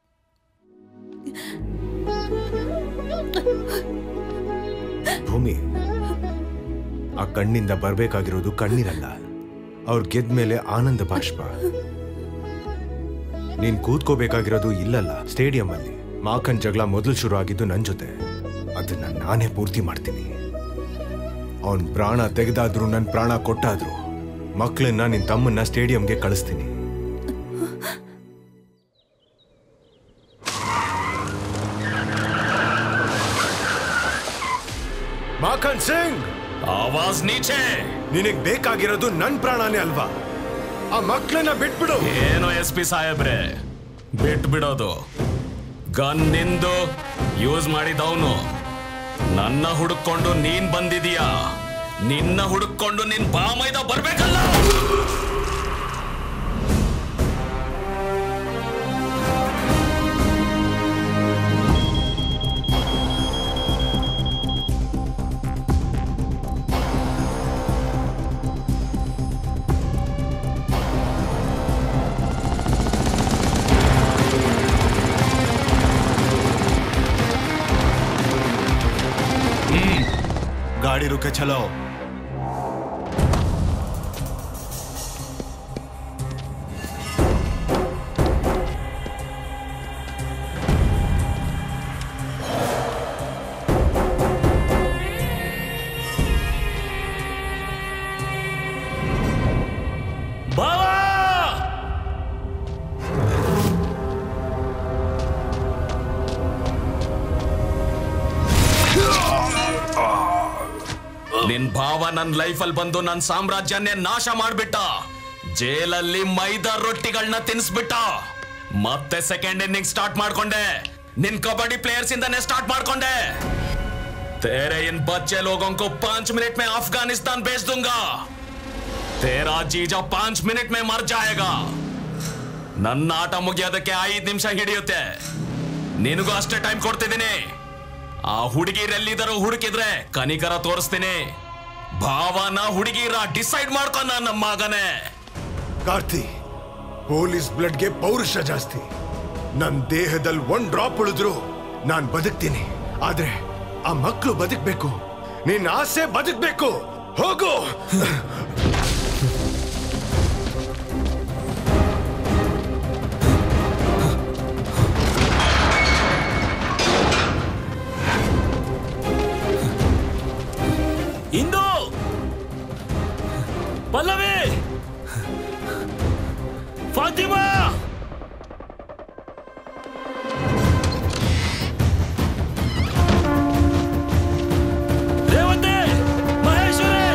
ಭೂಮಿ ಆ ಕಣ್ಣಿಂದ ಬರ್ಬೇಕಾಗಿರೋದು ಕಣ್ಣೀರಲ್ಲ ಅವ್ರು ಗೆದ್ದ ಮೇಲೆ ಆನಂದ ಬಾಷ್ಪ ನೀನ್ ಕೂತ್ಕೋಬೇಕಾಗಿರೋದು ಇಲ್ಲಲ್ಲ ಸ್ಟೇಡಿಯಂ ಅಲ್ಲಿ ಮಾಕನ್ ಜಗಳ ಮೊದಲು ಶುರು ಆಗಿದ್ದು ನನ್ ಜೊತೆ ಅದನ್ನ ನಾನೇ ಪೂರ್ತಿ ಮಾಡ್ತೀನಿ ಅವನ್ ಪ್ರಾಣ ತೆಗೆದಾದ್ರು ನನ್ ಪ್ರಾಣ ಕೊಟ್ಟಾದ್ರು ಮಕ್ಕಳನ್ನ ನಿನ್ ತಮ್ಮನ್ನ ಸ್ಟೇಡಿಯಂಗೆ ಕಳಿಸ್ತೀನಿ ಮಾಖನ್ ಸಿಂಗ್ ಆವಾಜ್ ನೀಚೆ ನಿನಗ್ ಬೇಕಾಗಿರೋದು ನನ್ ಪ್ರಾಣನೇ ಅಲ್ವಾ ಆ ಮಕ್ಕಳನ್ನ ಬಿಟ್ಬಿಡು ಏನೋ ಎಸ್ ಪಿ ಸಾಹೇಬ್ರೆ ಬಿಟ್ ಬಿಡೋದು ಗನ್ ನಿಂದು ಯೂಸ್ ಮಾಡಿದವನು ನನ್ನ ಹುಡುಕೊಂಡು ನೀನ್ ಬಂದಿದೀಯಾ ನಿನ್ನ ಹುಡುಕೊಂಡು ನಿನ್ ಬಾಮೈದ ಬರ್ಬೇಕಲ್ಲ गाड़ी रुके चलो ನಿನ್ ಭಾವ ನನ್ ಲೈಫಲ್ಲಿ ಬಂದು ನನ್ ಸಾಮ್ರಾಜ್ಯನೇ ನಾಶ ಮಾಡ್ಬಿಟ್ಟ ಜೈಲಲ್ಲಿ ಮೈದಾ ರೊಟ್ಟಿಗಳನ್ನ ತಿನ್ಸ್ಬಿಟ್ಟ ಮತ್ತೆ ಸೆಕೆಂಡ್ ಇನ್ನಿಂಗ್ ಸ್ಟಾರ್ಟ್ ಮಾಡ್ಕೊಂಡೆ ನಿನ್ ಕಬಡ್ಡಿ ಪ್ಲೇಯರ್ಸ್ ಇಂದಾನೆ ಸ್ಟಾರ್ಟ್ ಮಾಡ್ಕೊಂಡೆ तेरे इन बच्चे लोगों को पांच मिनट में अफगानिस्तान भेज दूंगा तेरा जीजा पांच मिनट में मर जाएगा ನನ್ನ ಆಟ ಮುಗಿಯೋದಕ್ಕೆ ಐದು ನಿಮಿಷ ಹಿಡಿಯುತ್ತೆ ನಿನಗೂ ಅಷ್ಟೇ ಟೈಮ್ ಕೊಡ್ತಿದ್ದೀನಿ ಆ ಹುಡುಗಿರೆಲ್ಲಿದರೂ ಹುಡುಕಿದ್ರೆ ಕನಿಕರ ತೋರಿಸ್ತೀನಿ ಭಾವನ ಹುಡುಗಿರ ಡಿಸೈಡ್ ಮಾಡ್ಕೊ ನನ್ನ ಮಗನೇ ಕಾರ್ತಿ ಪೊಲೀಸ್ ಬ್ಲಡ್ಗೆ ಪೌರುಷ ಜಾಸ್ತಿ ನನ್ ದೇಹದಲ್ಲಿ ಒಂದ್ ಡ್ರಾಪ್ ಉಳಿದ್ರು ನಾನ್ ಬದುಕ್ತೀನಿ ಆದ್ರೆ ಆ ಮಕ್ಕಳು ಬದುಕ್ಬೇಕು ನಿನ್ನ ಆಸೆ ಬದುಕ್ಬೇಕು ಹೋಗು Indu Pallavi Fatima Revathi Maheshwari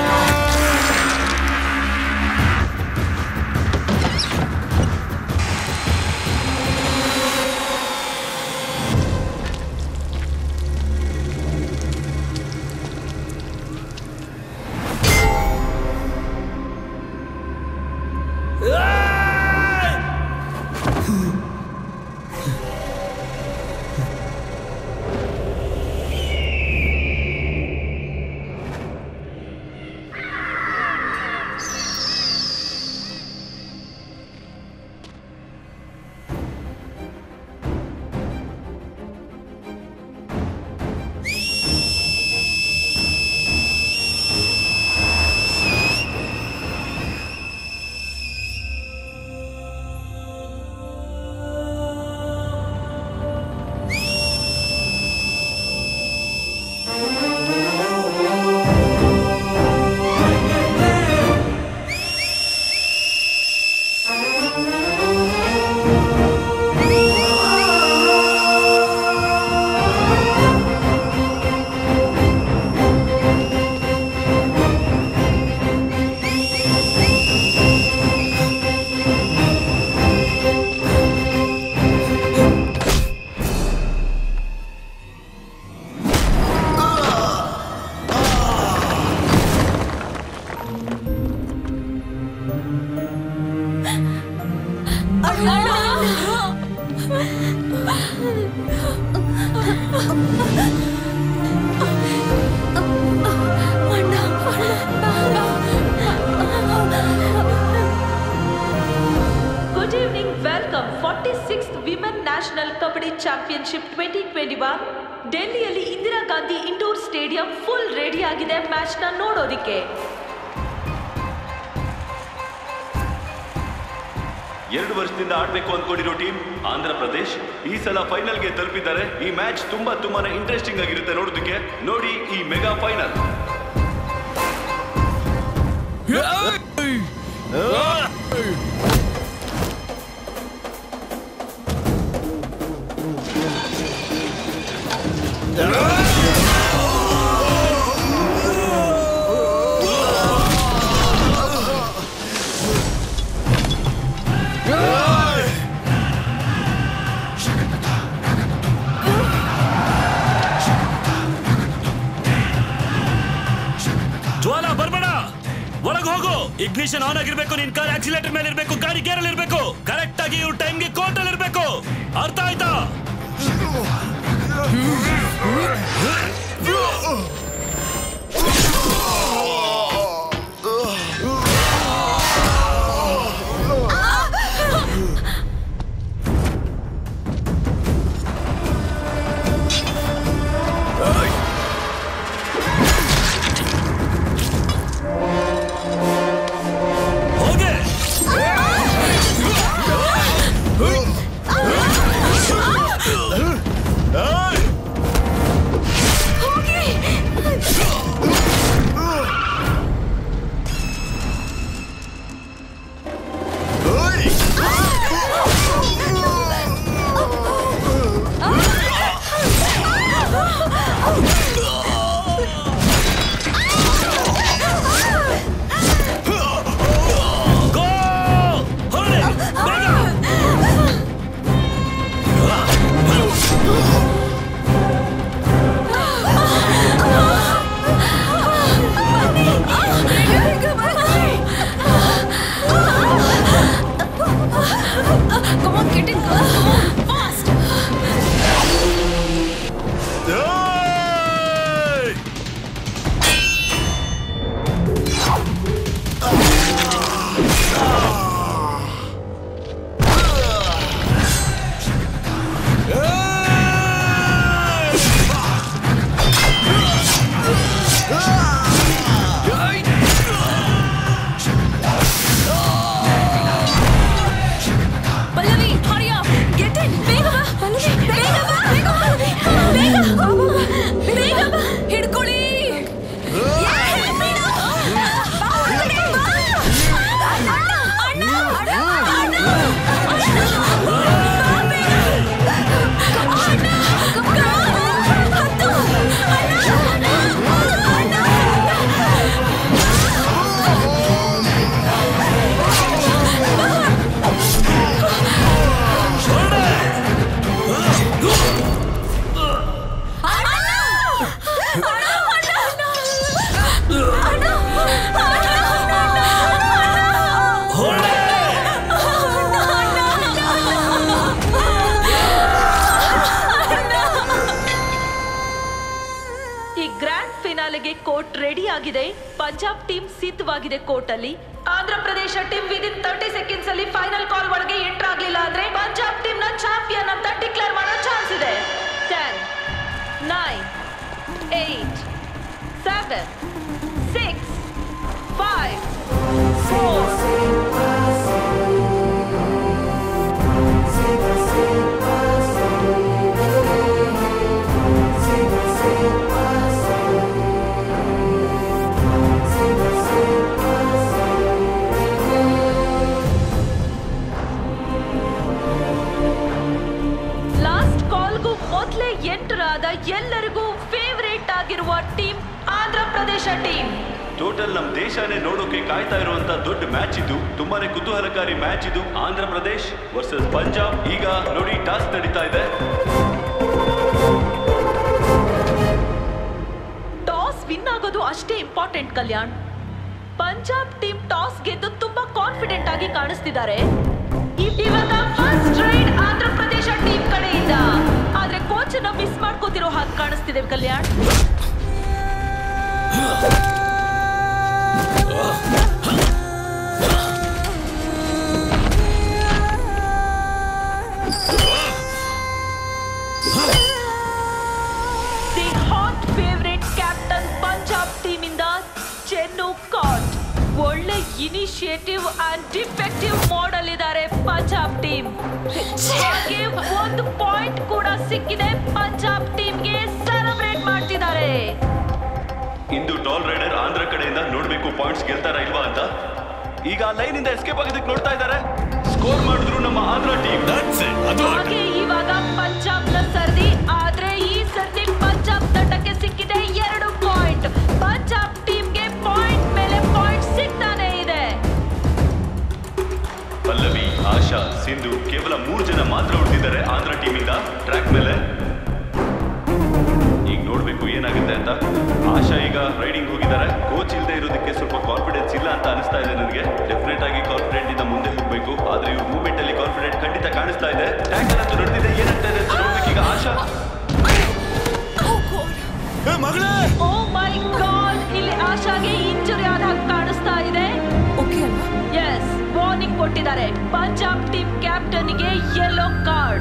Good evening, welcome 46th Women National Kabaddi Championship 2021 ಡೆಲ್ಲಿಯಲ್ಲಿ Indira Gandhi indoor stadium full ready ಆಗಿದೆ ಮ್ಯಾಚ್ನ ನೋಡೋದಿಕ್ಕೆ ಎರಡು ವರ್ಷದಿಂದ ಆಡ್ಬೇಕು ಅಂದ್ಕೊಂಡಿರೋ ಟೀಮ್ ಆಂಧ್ರ ಪ್ರದೇಶ್ ಈ ಸಲ ಫೈನಲ್ಗೆ ತಲುಪಿದ್ದಾರೆ ಈ ಮ್ಯಾಚ್ ತುಂಬಾ ತುಂಬಾನೇ ಇಂಟ್ರೆಸ್ಟಿಂಗ್ ಆಗಿರುತ್ತೆ ನೋಡೋದಕ್ಕೆ ನೋಡಿ ಈ ಮೆಗಾ ಫೈನಲ್ ಬಾಲ ಬರ್ಬೇಡ ಒಳಗ್ ಹೋಗು ಇಗ್ನಿಷನ್ ಆನ್ ಆಗಿರ್ಬೇಕು ನಿನ್ ಕಾರ್ ಆಕ್ಸಿಲೇಟರ್ ಮೇಲೆ ಇರ್ಬೇಕು ಗಾಡಿ ಗೇರ್ ಅಲ್ಲಿ ಇರ್ಬೇಕು ಕರೆಕ್ಟ್ ಆಗಿ ಇವ್ರ ಟೈಮ್ಗೆ ಕೋರ್ಟ್ ಅಲ್ಲಿ ಇರ್ಬೇಕು ಅರ್ಥ ಆಯ್ತಾ Come on, get in, girl. Come on, fast. Pallavi hurry up. Get in. ಬೇಗ ಬಾ. ಪಲ್ಲವಿ, ಬೇಗ ಬಾ. ಬೇಗ ಬಾ. ಬೇಗ. ಬೇಗ ಬಾ. ಹಿಡ್ಕೊಳ್ಳಿ ಏ, ಬೇಡ. ಬಾ ಒಳಗಡೆ, ಬಾ. ಅಣ್ಣ, ಅಣ್ಣ, ಅಣ್ಣ, ಅಣ್ಣ. ಬಾ ಬೇಗ. ಅಣ್ಣ, ಹತ್ತು. ಈ ಗ್ರ್ಯಾಂಡ್ ಫಿನಾಲೆಗೆ ಕೋರ್ಟ್ ರೆಡಿ ಆಗಿದೆ ಪಂಜಾಬ್ ಟೀಮ್ ಸಿದ್ಧವಾಗಿದೆ ಕೋರ್ಟ್ ಅಲ್ಲಿ Andhra Pradesh team within thirty seconds ಅಲ್ಲಿ ಫೈನಲ್ ಕಾಲ್ ಒಳಗೆ ಎಂಟರ್ ಆಗ್ಲಿಲ್ಲ ಅಂದ್ರೆ ಪಂಜಾಬ್ ಟೀಮ್ ನ ಚಾಂಪಿಯನ್ ಅಂತ ಡಿಕ್ಲೇರ್ ಮಾಡೋ ಚಾನ್ಸ್ ಇದೆ ten nine eight seven six five four last ಕಾಲ್ಗೂ ಮೊದಲೇ ಎಂಟರ್ ಆದ ಎಲ್ಲರಿಗೂ ಫೇವರೇಟ್ ಆಗಿರುವ team Andhra Pradesh team total ನಮ್ ದೇಶನೇ ನೋಡೋಕೆ ಕಾಯ್ತಾ ಇರುವಂತ ದೊಡ್ಡ ಮ್ಯಾಚ್ ಇದು ತುಂಬಾನೇ ಕುತೂಹಲಕಾರಿ ಮ್ಯಾಚ್ ಇದು ಆಂಧ್ರ ಪ್ರದೇಶ್ ವರ್ಸಸ್ ಪಂಜಾಬ್ ಈಗ ನೋಡಿ ಟಾಸ್ ನಡೀತಾ ಇದೆ ಟಾಸ್ ವಿನ್ ಆಗೋದು ಅಷ್ಟೇ important Kalyan Punjab team toss ಗೆದ್ದು ತುಂಬಾ ಕಾನ್ಫಿಡೆಂಟ್ ಆಗಿ ಕಾಣಿಸ್ತಿದ್ದಾರೆ ಇವಾಗ first ride Andhra Pradesh team ಕಡೆಯಿಂದ ಆದ್ರೆ ಕೋಚ್ ನ ಮಿಸ್ ಮಾಡ್ಕೋತಿರೋ ಹಾಗೆ ಕಾಣಿಸ್ತಿದೆ Kalyan the hot favourite captain Punjab team ಇಂದ ಚೆನ್ನು ಕಾಟ್ ಒಳ್ಳೆ ಇನಿಷಿಯೇಟಿವ್ ಅಂಡ್ ಡಿಫೆಕ್ಟಿವ್ ಮಾಡಲ್ ಇದ್ದಾರೆ ಪಂಜಾಬ್ ಟೀಮ್ ಹಾಗೆ ಒಂದು ಪಾಯಿಂಟ್ ಕೂಡ ಸಿಕ್ಕಿದೆ ಪಂಜಾಬ್ ಟೀಮ್ಗೆ ಸೆಲೆಬ್ರೇಟ್ ಮಾಡ್ತಿದ್ದಾರೆ ಇಂದು ಟಾಲ್ ರೈಡರ್ ಆಂಧ್ರ ಕಡೆಯಿಂದ ನೋಡ್ಬೇಕು ಪಾಯಿಂಟ್ಸ್ ಗೆಲ್ತಾರ ಇಲ್ವಾ ಅಂತ ಈಗ ಲೈನ್ ಇಂದ ಎಸ್ಕೇಪ್ ಆಗೋದಕ್ಕೆ ನೋಡ್ತಾ ಇದ್ದಾರೆ ಸ್ಕೋರ್ ಮಾಡಿದ್ರು ನಮ್ಮ ಆಂಧ್ರ ಟೀಮ್ ಹಾಗೆ ಇವಾಗ ಪಂಜಾಬ್ ನ ಸರ್ದಿ ಆದ್ರೆ ಈ ಸರ್ದಿ ಪಂಜಾಬ್ ತಂಡಕ್ಕೆ ಸಿಕ್ಕಿದೆ ಎರಡು ಪಾಯಿಂಟ್ ಪಂಜಾಬ್ ಟೀಮ್ಗೆ ಪಾಯಿಂಟ್ ಮೇಲೆ ಪಾಯಿಂಟ್ ಸಿಗ್ತಾನೆ ಇದೆ ಪಲ್ಲವಿ ಆಶಾ ಸಿಂಧು ಕೇವಲ ಮೂರು ಜನ ಮಾತ್ರ ಉಳಿದಿದ್ದಾರೆ ಆಂಧ್ರ ಟೀಮಿಂದ ಟ್ರ್ಯಾಕ್ ಮೇಲೆ ಈಗ ನೋಡ್ಬೇಕು ಏನಾಗುತ್ತೆ ಅಂತ ಆಶಾ ಈಗ ರೈಡಿಂಗ್ ಹೋಗಿದ್ದಾರೆ ಕೋಚ್ ಇಲ್ಲದೆ ಇರೋದಕ್ಕೆ ಬಗ್ಗೆ ಸ್ವಲ್ಪ ಕಾನ್ಫಿಡೆನ್ಸ್ ಇಲ್ಲ ಅಂತ ಅನಿಸ್ತಾ ಇದೆ ನನಗೆ ಡೆಫಿನೆಟ್ ಆಗಿ ಕಾನ್ಫಿಡೆಂಟ್ ಇಂದ ಮುಂದೆ ಹೋಗ್ಬೇಕು ಆದ್ರೆ ಇವ್ರ ಮೂವ್ಮೆಂಟ್ ಅಲ್ಲಿ ಕಾನ್ಫಿಡೆಂಟ್ ಖಂಡಿತ ಕಾಣಿಸ್ತಾ ಇದೆ ಟ್ಯಾಂಕರ್ ಅಂತೂ ನಡೆದಿದೆ ಏನಾಗ್ತಾ ಇದೆ ಅಂತ ನೋಡ್ಬೇಕೀಗ ಆಶಾ ಮಗಳೇ ಓ ಮೈ ಗಾಡ್ ಇಲ್ಲಿ ಆಶಾಗೆ ಇಂಜುರಿ ಆದ ಹಾಗೆ ಕಾಣಿಸ್ತಾ ಇದೆ ಓಕೆ ಅಲ್ವಾ ಎಸ್ ವಾರ್ನಿಂಗ್ ಕೊಟ್ಟಿದ್ದಾರೆ ಪಂಜಾಬ್ ಟೀಮ್ ಕ್ಯಾಪ್ಟನ್ಗೆ ಯೆಲ್ಲೋ ಕಾರ್ಡ್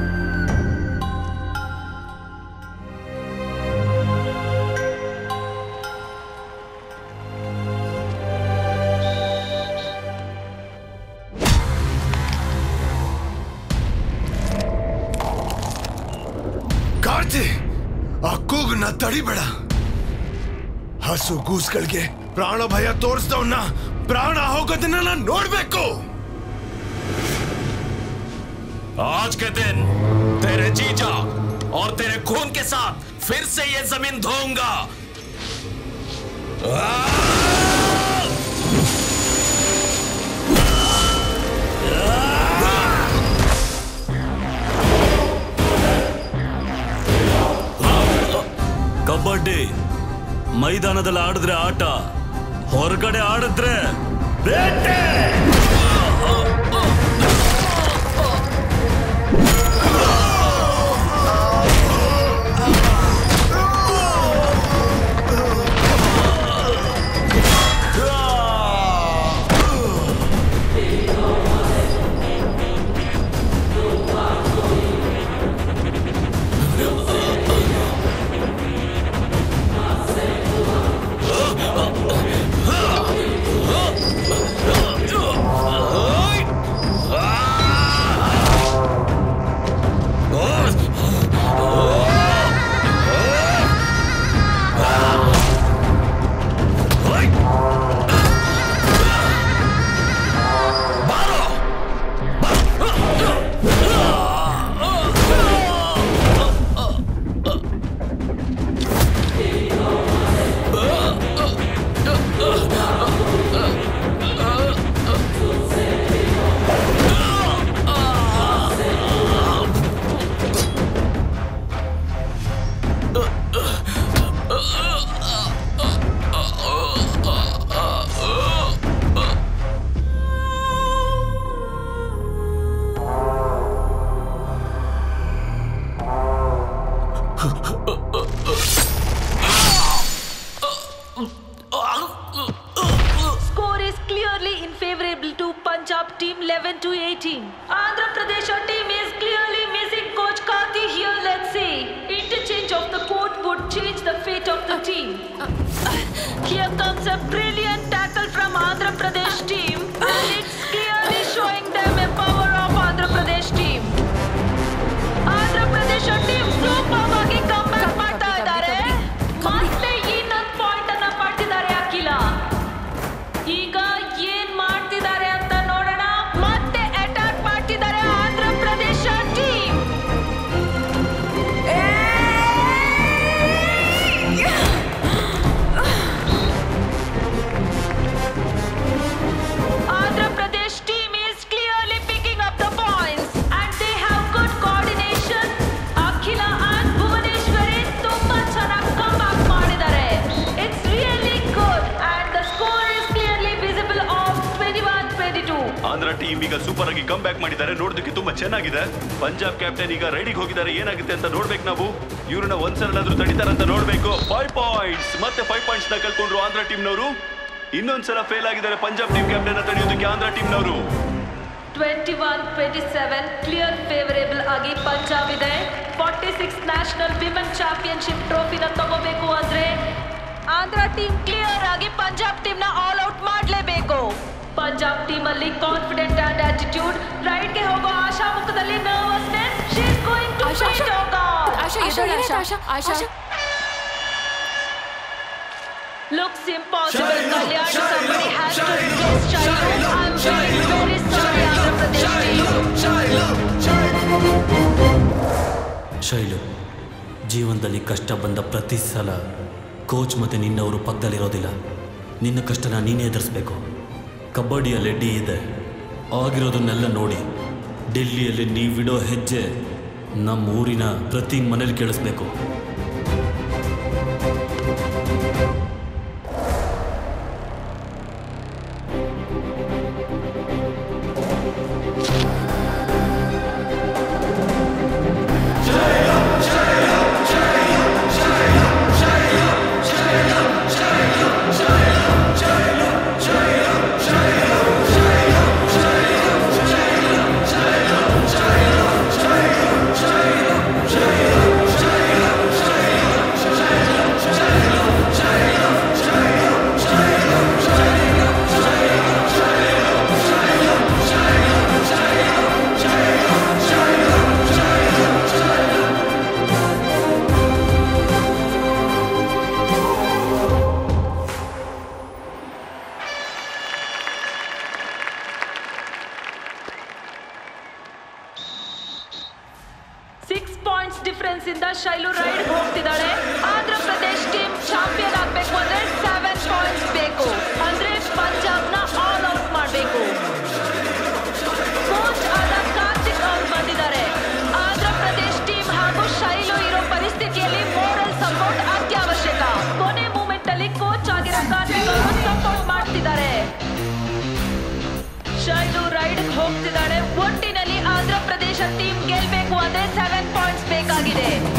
ಕಾರ್ತಿ ಆ ಕೂಗನ್ನ ತಡಿಬೇಡ ಹಸು ಗೂಸ್ಗಳಿಗೆ ಪ್ರಾಣ ಭಯ ತೋರಿಸ್ದವನ್ನ ಪ್ರಾಣ ಹೋಗೋದನ್ನ ನಾನು ನೋಡ್ಬೇಕು आज के दिन तेरे जीजा और तेरे खून के साथ फिर से ये जमीन धोऊंगा ಕಬಡ್ಡಿ ಮೈದಾನದಲ್ಲಿ ಆಡಿದ್ರೆ ಆಟ ಹೊರಗಡೆ ಆಡಿದ್ರೆ ಬೇಟೆ Score is clearly in favorable to Punjab team 11 to 18. Andhra Pradesh team is clearly missing coach Kati here. Let's see. Interchange of the court would change the fate of the team. Here comes a brilliant tackle from Andhra Pradesh team, and it's clearly showing them a power of Andhra Pradesh team. Andhra Pradesh team super ಆಗಿ comeback ಮಾಡ್ತಾ ಇದ್ದಾರೆ ಮತ್ತೆ ಇನ್ನೊಂದು point ಅನ್ನ ಪಡೆದಿದ್ದಾರೆ ಅಖಿಲ ಈಗ ಏನ್ ಮಾಡ್ತಿದ್ದಾರೆ ಅಂತ ನೋಡೋಣ ಮತ್ತೆ ಅಟ್ಯಾಕ್ ಮಾಡ್ತಿದ್ದಾರೆ Andhra Pradesh team Andhra Pradesh team is clearly picking up the points and they have good coordination Akhila and Bhuvaneshwari ತುಂಬಾ ಚೆನ್ನಾಗಿ ಕಮ್ಬ್ಯಾಕ್ ಮಾಡಿದ್ದಾರೆ it's really good and the score is clearly visible of 21-22 Andhra team ಈಗ ಸೂಪರ್ ಆಗಿ ಕಮ್ ಬ್ಯಾಕ್ ಮಾಡಿದ್ದಾರೆ ನೋಡೋದಕ್ಕೆ ತುಂಬಾ ಚೆನ್ನಾಗಿದೆ ಪಂಜಾಬ್ ಕ್ಯಾಪ್ಟನ್ ಈಗ ರೆಡಿಗೆ ಹೋಗಿದ್ದಾರೆ ಏನಾಗುತ್ತೆ ಅಂತ ನೋಡ್ಬೇಕು ನಾವು ಇವ್ರನ್ನ ಒಂದ್ಸಲನಾದ್ರೂ ತಡಿತಾರಂತ ನೋಡ್ಬೇಕು ಫೈವ್ ಪಾಯಿಂಟ್ಸ್ ಮತ್ತೆ ಫೈವ್ ಪಾಯಿಂಟ್ಸ್ ನ ಕಳ್ಕೊಂಡ್ರು ಆಂಧ್ರ ಟೀಮ್ನವರು ಇನ್ನೊಂದ್ಸಲ ಫೇಲ್ ಆಗಿದ್ದಾರೆ ಪಂಜಾಬ್ ಟೀಮ್ ಕ್ಯಾಪ್ಟನ್ ತಡೆಯೋದಕ್ಕೆ ಆಂಧ್ರ ಟೀಮ್ನವರು 21-27 ಕ್ಲಿಯರ್ ಫೇವರೇಬಲ್ ಆಗಿ ಪಂಜಾಬ್ ಇದೆ forty six national women championship ಟ್ರೋಫಿನ ತಗೋಬೇಕು ಅಂದ್ರೆ ಆಂಧ್ರ ಟೀಮ್ ಕ್ಲಿಯರ್ ಆಗಿ ಪಂಜಾಬ್ ಟೀಮ್ ನ ಆಲ್ ಔಟ್ ಮಾಡಲೇಬೇಕು ಪಂಜಾಬ್ ಟೀಮ್ ಅಲ್ಲಿ ಕಾನ್ಫಿಡೆಂಟ್ ಅಂಡ್ ಆಟಿಟ್ಯೂಡ್ ರೈಡ್ ಗೆ ಹೋಗೋ ಆಶಾ ಮುಖದಲ್ಲಿ nervousness she is going to Asha, fight Asha. God Asha, ಎದ್ದೇಳು, ಆಶಾ, ಆಶಾ, ಆಶಾ. Looks impossible, Kalyan. Somebody has to replace Shailu. I'm very, very sorry, Andhra Pradesh team. ಶೈಲು ಜೀವನದಲ್ಲಿ ಕಷ್ಟ ಬಂದ ಪ್ರತಿ ಸಲ ಕೋಚ್ ಮತ್ತು ನಿನ್ನವರು ಪಕ್ಕದಲ್ಲಿರೋದಿಲ್ಲ ನಿನ್ನ ಕಷ್ಟನ ನೀನೇ ಎದುರಿಸ್ಬೇಕು ಕಬಡ್ಡಿಯಲ್ಲಿ ಡಿ ಇದೆ ಆಗಿರೋದನ್ನೆಲ್ಲ ನೋಡಿ ಡೆಲ್ಲಿಯಲ್ಲಿ ನೀವಿಡೋ ಹೆಜ್ಜೆ ನಮ್ಮ ಊರಿನ ಪ್ರತಿ ಮನೇಲಿ ಕೇಳಿಸ್ಬೇಕು ಪಾಯಿಂಟ್ಸ್ ಇಂದ ಶೈಲು ರೈಡ್ ಹೋಗ್ತಿದ್ದಾಳೆ ಆಂಧ್ರ ಪ್ರದೇಶ್ ಟೀಮ್ ಚಾಂಪಿಯನ್ ಆಗ್ಬೇಕು ಅಂದ್ರೆ ಸೆವೆನ್ ಪಾಯಿಂಟ್ಸ್ ಬೇಕು ಅಂದ್ರೆ ಪಂಜಾಬ್ನ ಆಲ್ ಔಟ್ ಮಾಡಬೇಕು ಕೋಚ್ ಆದ ಕಾರ್ತಿಕ್ ಅವ್ರು ಬಂದಿದ್ದಾರೆ ಆಂಧ್ರ ಪ್ರದೇಶ್ ಟೀಮ್ ಹಾಗೂ ಶೈಲು ಇರೋ ಪರಿಸ್ಥಿತಿಯಲ್ಲಿ ಮೋರಲ್ ಸಪೋರ್ಟ್ ಅತ್ಯವಶ್ಯಕ ಕೊನೆ ಮೂಮೆಂಟ್ ಅಲ್ಲಿ ಕೋಚ್ ಆಗಿರೋ ಕಾರ್ತಿಕ್ ಅವರು ಸಪೋರ್ಟ್ ಮಾಡ್ತಿದ್ದಾರೆ ಶೈಲು ರೈಡ್ ಹೋಗ್ತಿದ್ದಾಳೆ ಒಟ್ಟಿನಲ್ಲಿ ಆಂಧ್ರ ಪ್ರದೇಶ ಟೀಮ್ ಗೆಲ್ಬೇಕು ಅಂದ್ರೆ ಸೆವೆನ್ ಪಾಯಿಂಟ್ಸ್ ಬೇಕಾಗಿದೆ